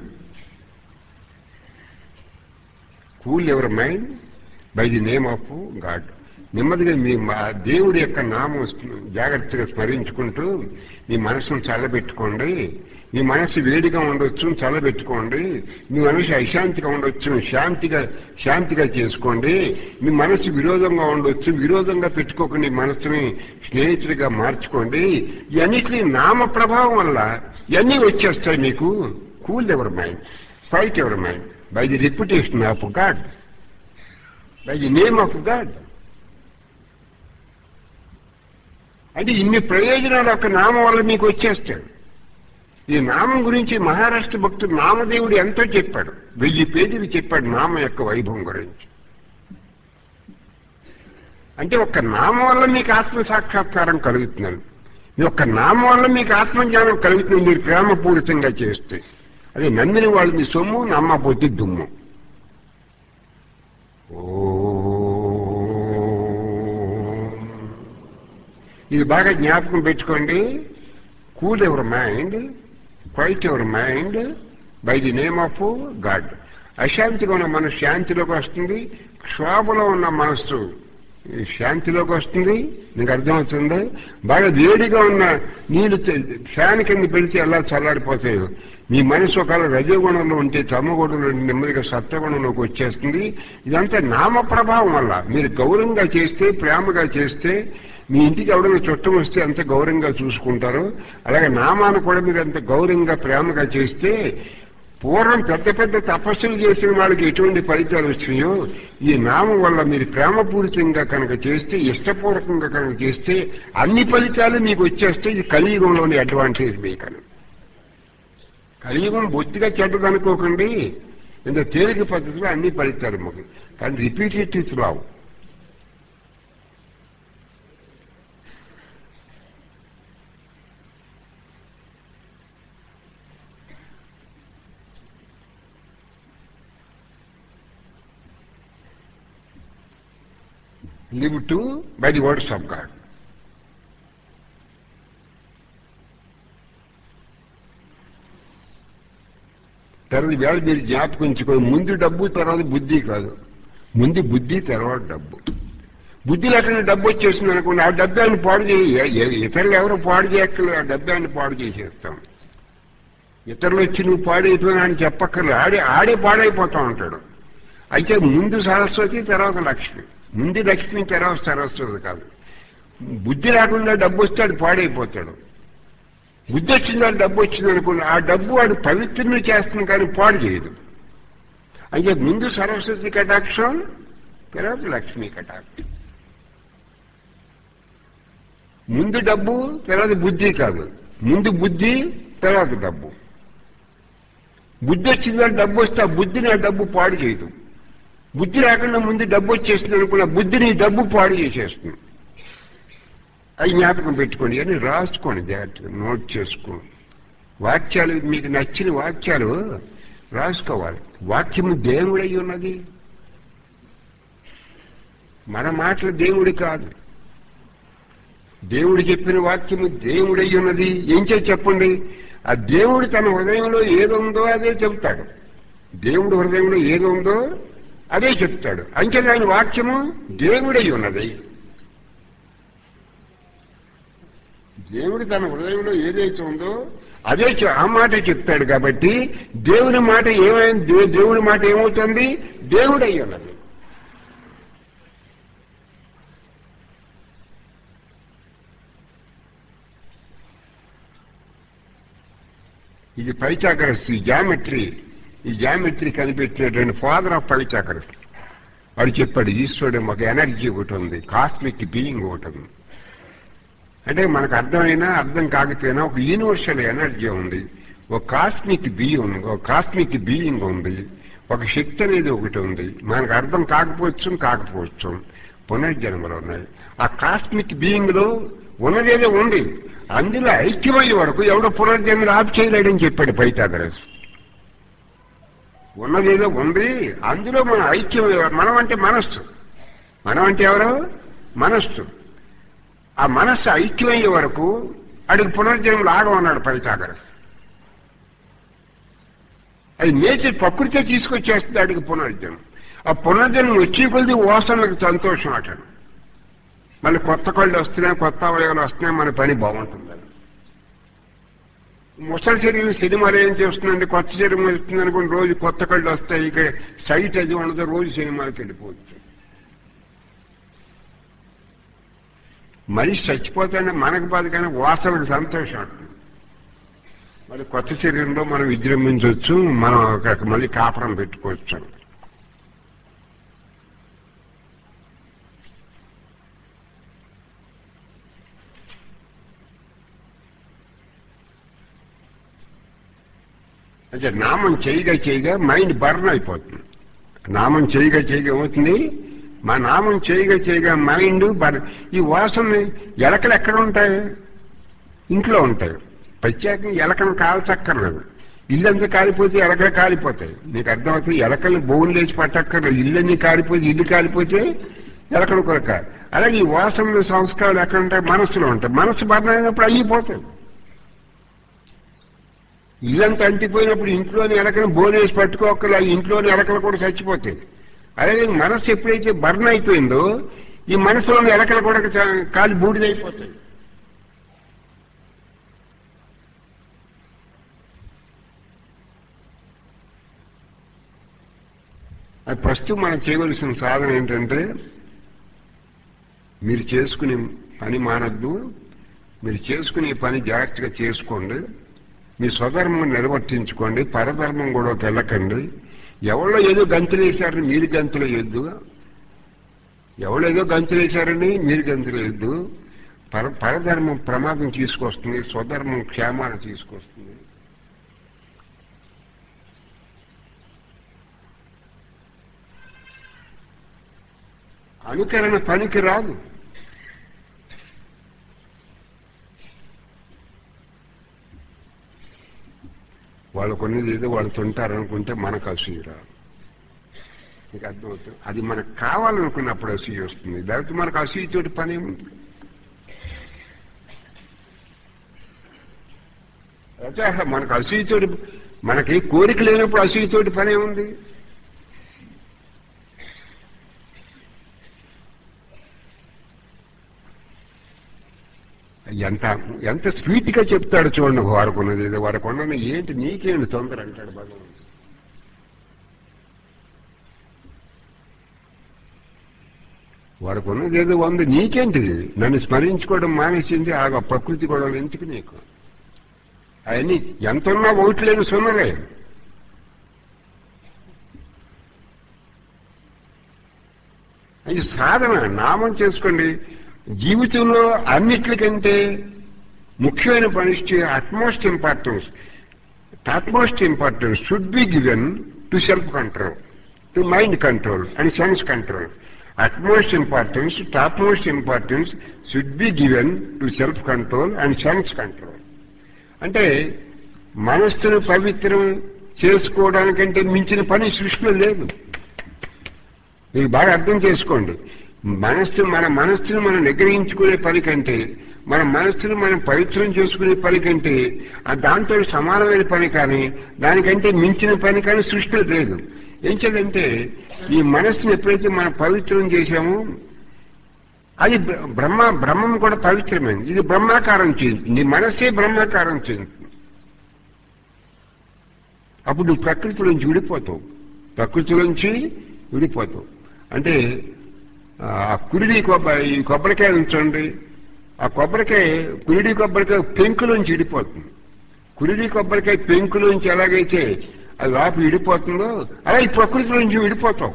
cool your mind by the name of God నెమ్మదిగా మీ మా దేవుడి యొక్క నామం స్మ- జాగ్రత్తగా స్మరించుకుంటూ మీ మనసును చల్లబెట్టుకోండి మీ మనసు వేడిగా ఉండొచ్చు చల్లబెట్టుకోండి మీ మనసు అశాంతిగా ఉండొచ్చు శాంతిగా శాంతిగా చేసుకోండి మీ మనసు విరోధంగా ఉండొచ్చు విరోధంగా పెట్టుకోకుండా మీ మనసుని స్నేహితుడిగా మార్చుకోండి ఇవన్నిటినీ నామ ప్రభావం వల్ల ఇవన్నీ వచ్చేస్తాయి మీకు cool your mind quiet your mind by the reputation of God by the name of God అంటే ఇన్ని ప్రయోజనాలు ఒక నామం వల్ల మీకు వచ్చేస్తాయి ఈ నామం గురించి మహారాష్ట్ర భక్తుడు నామదేవుడు ఎంతో చెప్పాడు వెయ్యి పేజీలు చెప్పాడు నామం యొక్క వైభవం గురించి అంటే ఒక్క నామం వల్ల మీకు ఆత్మ సాక్షాత్కారం కలుగుతున్నాను ఈ ఒక్క నామం వల్ల మీకు ఆత్మజ్ఞానం కలుగుతుంది మీరు ప్రేమపూరితంగా చేస్తే అదే నందిని వాళ్ళు మీ సొమ్ము నమ్మపోతే దుమ్ము ఓం. ఇది బాగా జ్ఞాపకం పెట్టుకోండి cool your mind quiet your mind by the name of God అశాంతిగా ఉన్న మనసు శాంతిలోకి వస్తుంది క్షోభలో ఉన్న మనస్సు ఈ శాంతిలోకి వస్తుంది నీకు అర్థమవుతుంది బాగా వేడిగా ఉన్న నీళ్లు తె- ఫ్యాన్ కింద పెడితే ఎలా చల్లారిపోతాయో మీ మనసు ఒకవేళ రజోగుణంలో ఉంటే తమగుణంలో ఉంటే నెమ్మదిగా సత్వగుణంలోకి వచ్చేస్తుంది ఇదంతా నామ ప్రభావం వల్ల మీరు గౌరవంగా చేస్తే ప్రేమగా చేస్తే మీ ఇంటికి ఎవరైనా చుట్టం వస్తే ఎంత గౌరవంగా చూసుకుంటారో అలాగే నామాన్ని కూడా మీరు ఎంత గౌరవంగా ప్రేమగా చేస్తే పూర్వం పెద్ద పెద్ద తపస్సులు చేసిన వాళ్ళకి ఎటువంటి ఫలితాలు వచ్చినాయో ఈ నామం వల్ల మీరు ప్రేమపూరితంగా కనుక చేస్తే ఇష్టపూర్వకంగా కనుక చేస్తే అన్ని ఫలితాలు మీకు వచ్చేస్తే ఇది కలియుగంలోని అడ్వాంటేజ్ మీకు కలియుగం బొత్తిగా చెడ్డదనుకోకండి ఇంత తేలిక పద్ధతిలో అన్ని ఫలితాలు మాకు కానీ రిపీట్ ఇట్ ఇస్ రావు live to by the words of God. తర్వాత వేళ మీరు జ్ఞాపకం ఉంచుకో ముందు డబ్బు తర్వాత బుద్ధి కాదు ముందు బుద్ధి తర్వాత డబ్బు బుద్ధి లేకుండా డబ్బు వచ్చేసింది అనుకోండి ఆ డబ్బాన్ని పాడు చేయి ఎ- ఎ- ఇతరులు ఎవరు పాడు చేయక్కర్లేదు ఆ డబ్బాన్ని పాడు చేసేస్తాం ఇతరులు వచ్చి నువ్వు పాడైపోయినా అని చెప్పక్కర్లేదు ఆడే ఆడే పాడైపోతా ఉంటాడు అయితే ముందు సరస్వతి తర్వాత లక్ష్మి ముందు లక్ష్మి తర్వాత సరస్వతి కాదు బుద్ధి లేకుండా డబ్బు వస్తే వాడు పాడైపోతాడు బుద్ధి వచ్చిందా డబ్బు వచ్చింది అనుకున్నా ఆ డబ్బు వాడు పవిత్రుని చేస్తుంది కానీ పాడు చేయదు అయితే ముందు సరస్వతి కటాక్షం తర్వాత లక్ష్మీ కటాక్షం ముందు డబ్బు తర్వాత బుద్ధి కాదు ముందు బుద్ధి తర్వాత డబ్బు బుద్ధి వచ్చిందని డబ్బు వస్తే ఆ బుద్ధిని ఆ డబ్బు పాడు చేయదు బుద్ధి రాకుండా ముందు డబ్బు వచ్చేస్తుంది అనుకున్న బుద్ధిని ఈ డబ్బు పాడు చేసేస్తుంది అది జ్ఞాపకం పెట్టుకోండి అని రాసుకోండి జాగ్రత్తగా నోట్ చేసుకోండి వాక్యాలు మీకు నచ్చిన వాక్యాలు రాసుకోవాలి వాక్యము దేవుడై ఉన్నది మన మాటలు దేవుడి కాదు దేవుడు చెప్పిన వాక్యము దేవుడై ఉన్నది ఏం చేసి చెప్పండి ఆ దేవుడు తన హృదయంలో ఏదుందో అదే చెప్తాడు దేవుడు హృదయంలో ఏదుందో అదే చెప్తాడు అంతే దాని వాక్యము దేవుడై ఉన్నది దేవుడు తన హృదయంలో ఏదైతే ఉందో అదే చె- ఆ మాట చెప్తాడు కాబట్టి దేవుని మాట ఏమైంది దే- దేవుని మాట ఏమవుతుంది దేవుడై ఉన్నది ఇది పైచాకరస్ ఈ జామెట్రీ ఈ జామెట్రీ కనిపెట్టినటువంటి ఫాదర్ ఆఫ్ పైచాకరస్ వాడు చెప్పాడు ఈశ్వరుడు ఒక ఎనర్జీ ఒకటి ఉంది కాస్మిక్ బీయింగ్ ఒకటి ఉంది అంటే మనకు అర్థమైనా అర్థం కాకపోయినా ఒక యూనివర్సల్ ఎనర్జీ ఉంది ఒక కాస్మిక్ బీయింగ్ ఉంది ఒక కాస్మిక్ బీయింగ్ ఉంది ఒక శక్తి అనేది ఒకటి ఉంది మనకు అర్థం కాకపోవచ్చు కాకపోవచ్చు పునర్జన్మలు ఉన్నాయి ఆ కాస్మిక్ బీయింగ్ లో ఉన్నదేదో ఉంది అందులో ఐక్యమయ్యే వరకు ఎవడో పునర్జన్మలు ఆఫ్ చేయలేడని చెప్పాడు పైతాగరస్ ఉన్నదేదో ఉంది అందులో మనం ఐక్యం మనం అంటే మనస్సు మనం అంటే ఎవరు మనస్సు ఆ మనస్సు ఐక్యమయ్యే వరకు అడిగి పునర్జన్మలు ఆగమన్నాడు పైతాగరస్ అది నేచర్ ప్రకృతి తీసుకొచ్చేస్తుంది అడిగి పునర్జన్మ ఆ పునర్జన్మ వచ్చే కొద్ది వాసనలకు సంతోషం అటను మళ్ళీ కొత్త కళ్ళు వస్తున్నాయి కొత్త అవయవాలు వస్తున్నాయి మన పని బాగుంటుందని ముసలి శరీరం సినిమాలు ఏం చేస్తుందండి కొత్త శరీరం వస్తుంది అనుకుని రోజు కొత్త కళ్ళు వస్తాయి ఇక సైట్ అది ఉండదు రోజు సినిమాకి వెళ్ళిపోవచ్చు మనిషి చచ్చిపోతానే మనకు బాధ కానీ వాసనకు సంతోషం అంటుంది మరి కొత్త శరీరంలో మనం విజృంభించవచ్చు మనం ఒక మళ్ళీ కాపురం పెట్టుకోవచ్చు అంటే నామం చేయగా చేయగా మైండ్ బర్న్ అయిపోతుంది నామం చేయగా చేయగా ఏమవుతుంది మా నామం చేయగా చేయగా మైండ్ బర్ ఈ వాసన ఎలకలు ఎక్కడ ఉంటాయి ఇంట్లో ఉంటాయి ప్రత్యేకంగా ఎలకను కాల్చక్కర్లేదు ఇల్లంతా కాలిపోతే ఎలకలు కాలిపోతాయి నీకు అర్థమవుతుంది ఎలకల్ని బోన్ లేచి పట్టక్కర్లేదు ఇల్లన్నీ కాలిపోతే ఇల్లు కాలిపోతే ఎలకలు కొరక అలాగే ఈ వాసనలు సంస్కారాలు ఎక్కడ ఉంటాయి మనస్సులో ఉంటాయి మనస్సు బర్ణ అయినప్పుడు అయ్యిపోతాయి ఇల్లంతా అంటిపోయినప్పుడు ఇంట్లోని ఎలకలు బోనేసి పట్టుకోకల ఇంట్లోని ఎలకలు కూడా చచ్చిపోతాయి అలాగే మనస్సు ఎప్పుడైతే బర్న్ అయిపోయిందో ఈ మనసులోని ఎలకలు కూడా చ- కాలి బూడిదైపోతాయి అది ప్రస్తుతం మనం చేయవలసిన సాధన ఏంటంటే మీరు చేసుకునే పని మానద్దు మీరు చేసుకునే పని జాగ్రత్తగా చేసుకోండి మీ స్వధర్మం నిర్వర్తించుకోండి పరధర్మం కూడా వెళ్ళకండి ఎవరో ఏదో గంతులు వేశారని మీరు గంతులు వేయద్దు ఎవరో ఏదో గంతులు వేశారని మీరు గంతులు వేయద్దు పర పరధర్మం ప్రమాదం తీసుకొస్తుంది స్వధర్మం క్షేమాన్ని తీసుకొస్తుంది అనుకరణ పనికి రాదు వాళ్ళు కొన్నది ఏదో వాళ్ళు తింటారనుకుంటే మనకు అసూయ రాదు మీకు అర్థమవుతుంది అది మనకు కావాలనుకున్నప్పుడు అసూయ వస్తుంది లేకపోతే మనకు అసూయతోటి పని ఏముంది అయితే అసలు మనకు అసూయతోటి మనకి కోరిక లేనప్పుడు అసూయతోటి పని ఏముంది ఎంత ఎంత స్వీట్ గా చెప్తాడు చూడండి వాడుకున్నది ఏదో వాడుకున్నది ఏంటి నీకేంటి తొందర అంటాడు భగవంతుడు వాడుకున్నది ఏదో ఉంది నీకేంటిది నన్ను స్మరించుకోవడం మానేసింది ఆ ప్రకృతి కూడా ఎందుకు నీకు అవన్నీ ఎంత ఉన్నా ఓట్లేని సున్నలే అది సాధన నామం చేసుకోండి జీవితంలో అన్నిటికంటే ముఖ్యమైన పని utmost importance utmost importance should be given to self-control, to mind control and sense control. Utmost importance, topmost importance should be given to self-control and sense control. అంటే మనస్సును పవిత్రం చేసుకోవడానికంటే మించిన పని సృష్టిలో లేదు మీరు బాగా అర్థం చేసుకోండి మనస్సు మన మనస్సును మనం నిగ్రహించుకునే పని కంటే మన మనస్సును మనం పవిత్రం చేసుకునే పని కంటే ఆ దాంతో సమానమైన పని కానీ దానికంటే మించిన పని కానీ సృష్టిలో లేదు ఏం చేయాలంటే ఈ మనస్సును ఎప్పుడైతే మనం పవిత్రం చేశామో అది బ్ర- బ్రహ్మ బ్రహ్మం కూడా పవిత్రమైంది ఇది బ్రహ్మాకారం చెందుతుంది నీ మనస్సే బ్రహ్మాకారం చెందుతుంది అప్పుడు నువ్వు ప్రకృతిలోంచి విడిపోతావు ప్రకృతిలోంచి విడిపోతావు అంటే ఆ కురిడి కొబ్బరి ఈ కొబ్బరికాయ ఉంచండి ఆ కొబ్బరికాయ కురిడి కొబ్బరికాయ పెంకులోంచి విడిపోతుంది కురిడి కొబ్బరికాయ పెంకులోంచి ఎలాగైతే అది లోపల విడిపోతుందో అలా ఈ ప్రకృతిలోంచి విడిపోతావు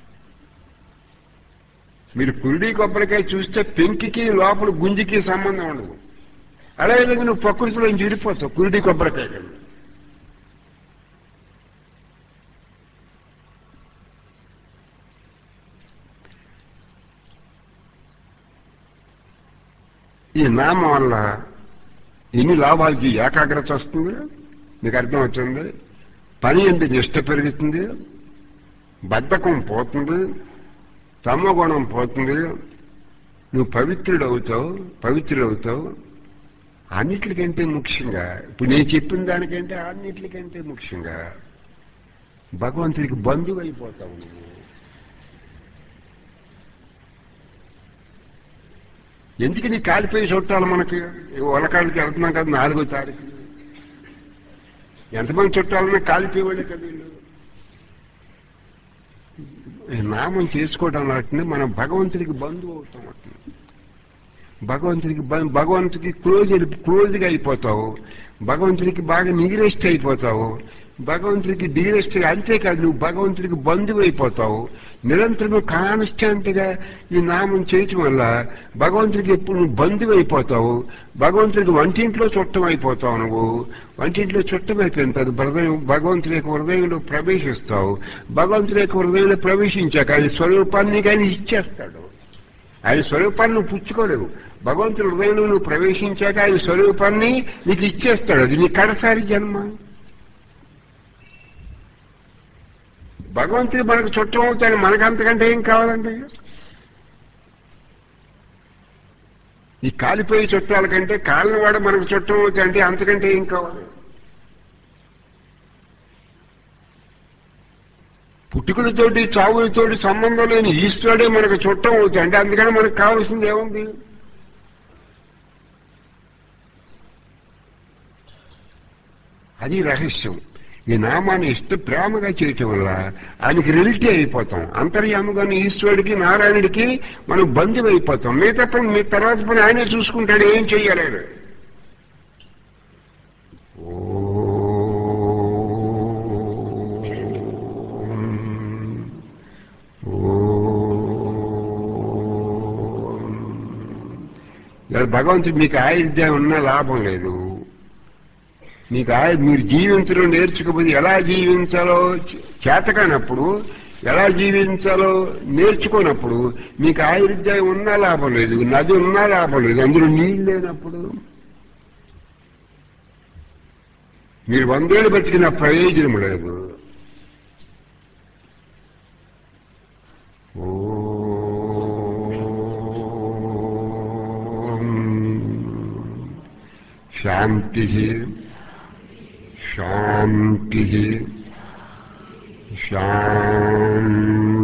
మీరు కురిడి కొబ్బరికాయ చూస్తే పెంకికి లోపల గుంజికి సంబంధం ఉండదు అలా విధంగా నువ్వు ప్రకృతిలోంచి విడిపోతావు కురిడి కొబ్బరికాయ కింద. ఈ నామం వల్ల ఎన్ని లాభాలకి ఏకాగ్రత వస్తుంది మీకు అర్థం అవుతుంది పని ఎందుకు నిష్ట పెరుగుతుంది బద్ధకం పోతుంది తమగుణం పోతుంది నువ్వు పవిత్రుడు అవుతావు పవిత్రుడు అవుతావు అన్నిటికంటే ముఖ్యంగా ఇప్పుడు నేను చెప్పిన దానికంటే అన్నిటికంటే ముఖ్యంగా భగవంతుడికి బంధువు అయిపోతావు నువ్వు ఎందుకు నీ కాలిపోయి చుట్టాలి మనకి ఒలకాడికి వెళ్తున్నాం కదా నాలుగో తారీఖు ఎంతమంది చుట్టాలన్నా కాలిపోయేవాళ్ళే కదా వీళ్ళు ఈ నామం చేసుకోవడం వాటిని మనం భగవంతుడికి బంధువు అవుతాం అట్లా భగవంతుడికి బ- భగవంతుడికి క్లోజ్ క్లోజ్గా అయిపోతావు భగవంతుడికి బాగా నిగిరెస్ట్ అయిపోతావు భగవంతుడికి డిగిరెస్ట్ అంతేకాదు నువ్వు భగవంతుడికి బంధువు అయిపోతావు నిరంతరం కాన్స్టాంట్ గా ఈ నామం చేయటం వల్ల భగవంతుడికి ఎప్పుడు నువ్వు బంధువు అయిపోతావు భగవంతుడికి వంటింట్లో చుట్టం అయిపోతావు నువ్వు వంటింట్లో చుట్టం అయిపోయిన తర్వాత హృదయం భగవంతుడి యొక్క హృదయంలో ప్రవేశిస్తావు భగవంతుడి యొక్క హృదయంలో ప్రవేశించాక ఆయన స్వరూపాన్ని నీకు ఆయన ఇచ్చేస్తాడు ఆయన స్వరూపాన్ని నువ్వు పుచ్చుకోలేవు భగవంతుడి హృదయంలో నువ్వు ప్రవేశించాక ఆయన స్వరూపాన్ని నీకు ఇచ్చేస్తాడు అది నీ కడసారి జన్మ భగవంతుడు మనకు చుట్టం అవుతాడు మనకు అంతకంటే ఏం కావాలండి ఈ కాలిపోయే చుట్టాల కంటే కాళ్ళని వాడు మనకు చుట్టం అవుతాయంటే అంతకంటే ఏం కావాలి పుట్టుకలతోటి చావులతోటి సంబంధం లేని ఈశ్వరుడే మనకు చుట్టం అవుతాయి అంటే అందుకని మనకు కావాల్సింది ఏముంది అది రహస్యం ఈ నామాన్ని ఇష్ట ప్రేమగా చేయటం వల్ల ఆయనకి రిలేటివ్ అయిపోతాం అంతర్యాముగాని ఈశ్వరుడికి నారాయణుడికి మనం బంధువు అయిపోతాం మిగతా పని మీ తర్వాత పని ఆయనే చూసుకుంటాడు ఏం చెయ్యాలి ఆయన ఇవాళ భగవంతుడు మీకు ఆయుర్దాయం ఉన్నా లాభం లేదు మీకు ఆయ మీరు జీవించడం నేర్చుకోకపోతే ఎలా జీవించాలో చే- చేతకానప్పుడు ఎలా జీవించాలో నేర్చుకోనప్పుడు మీకు ఆయుర్దాయం ఉన్నా లాభం లేదు నది ఉన్నా లాభం లేదు అందులో నీళ్ళు లేనప్పుడు మీరు వందేళ్ళు బతికిన ప్రయోజనం లేదు ఓం శాంతి శాంతి శాంతి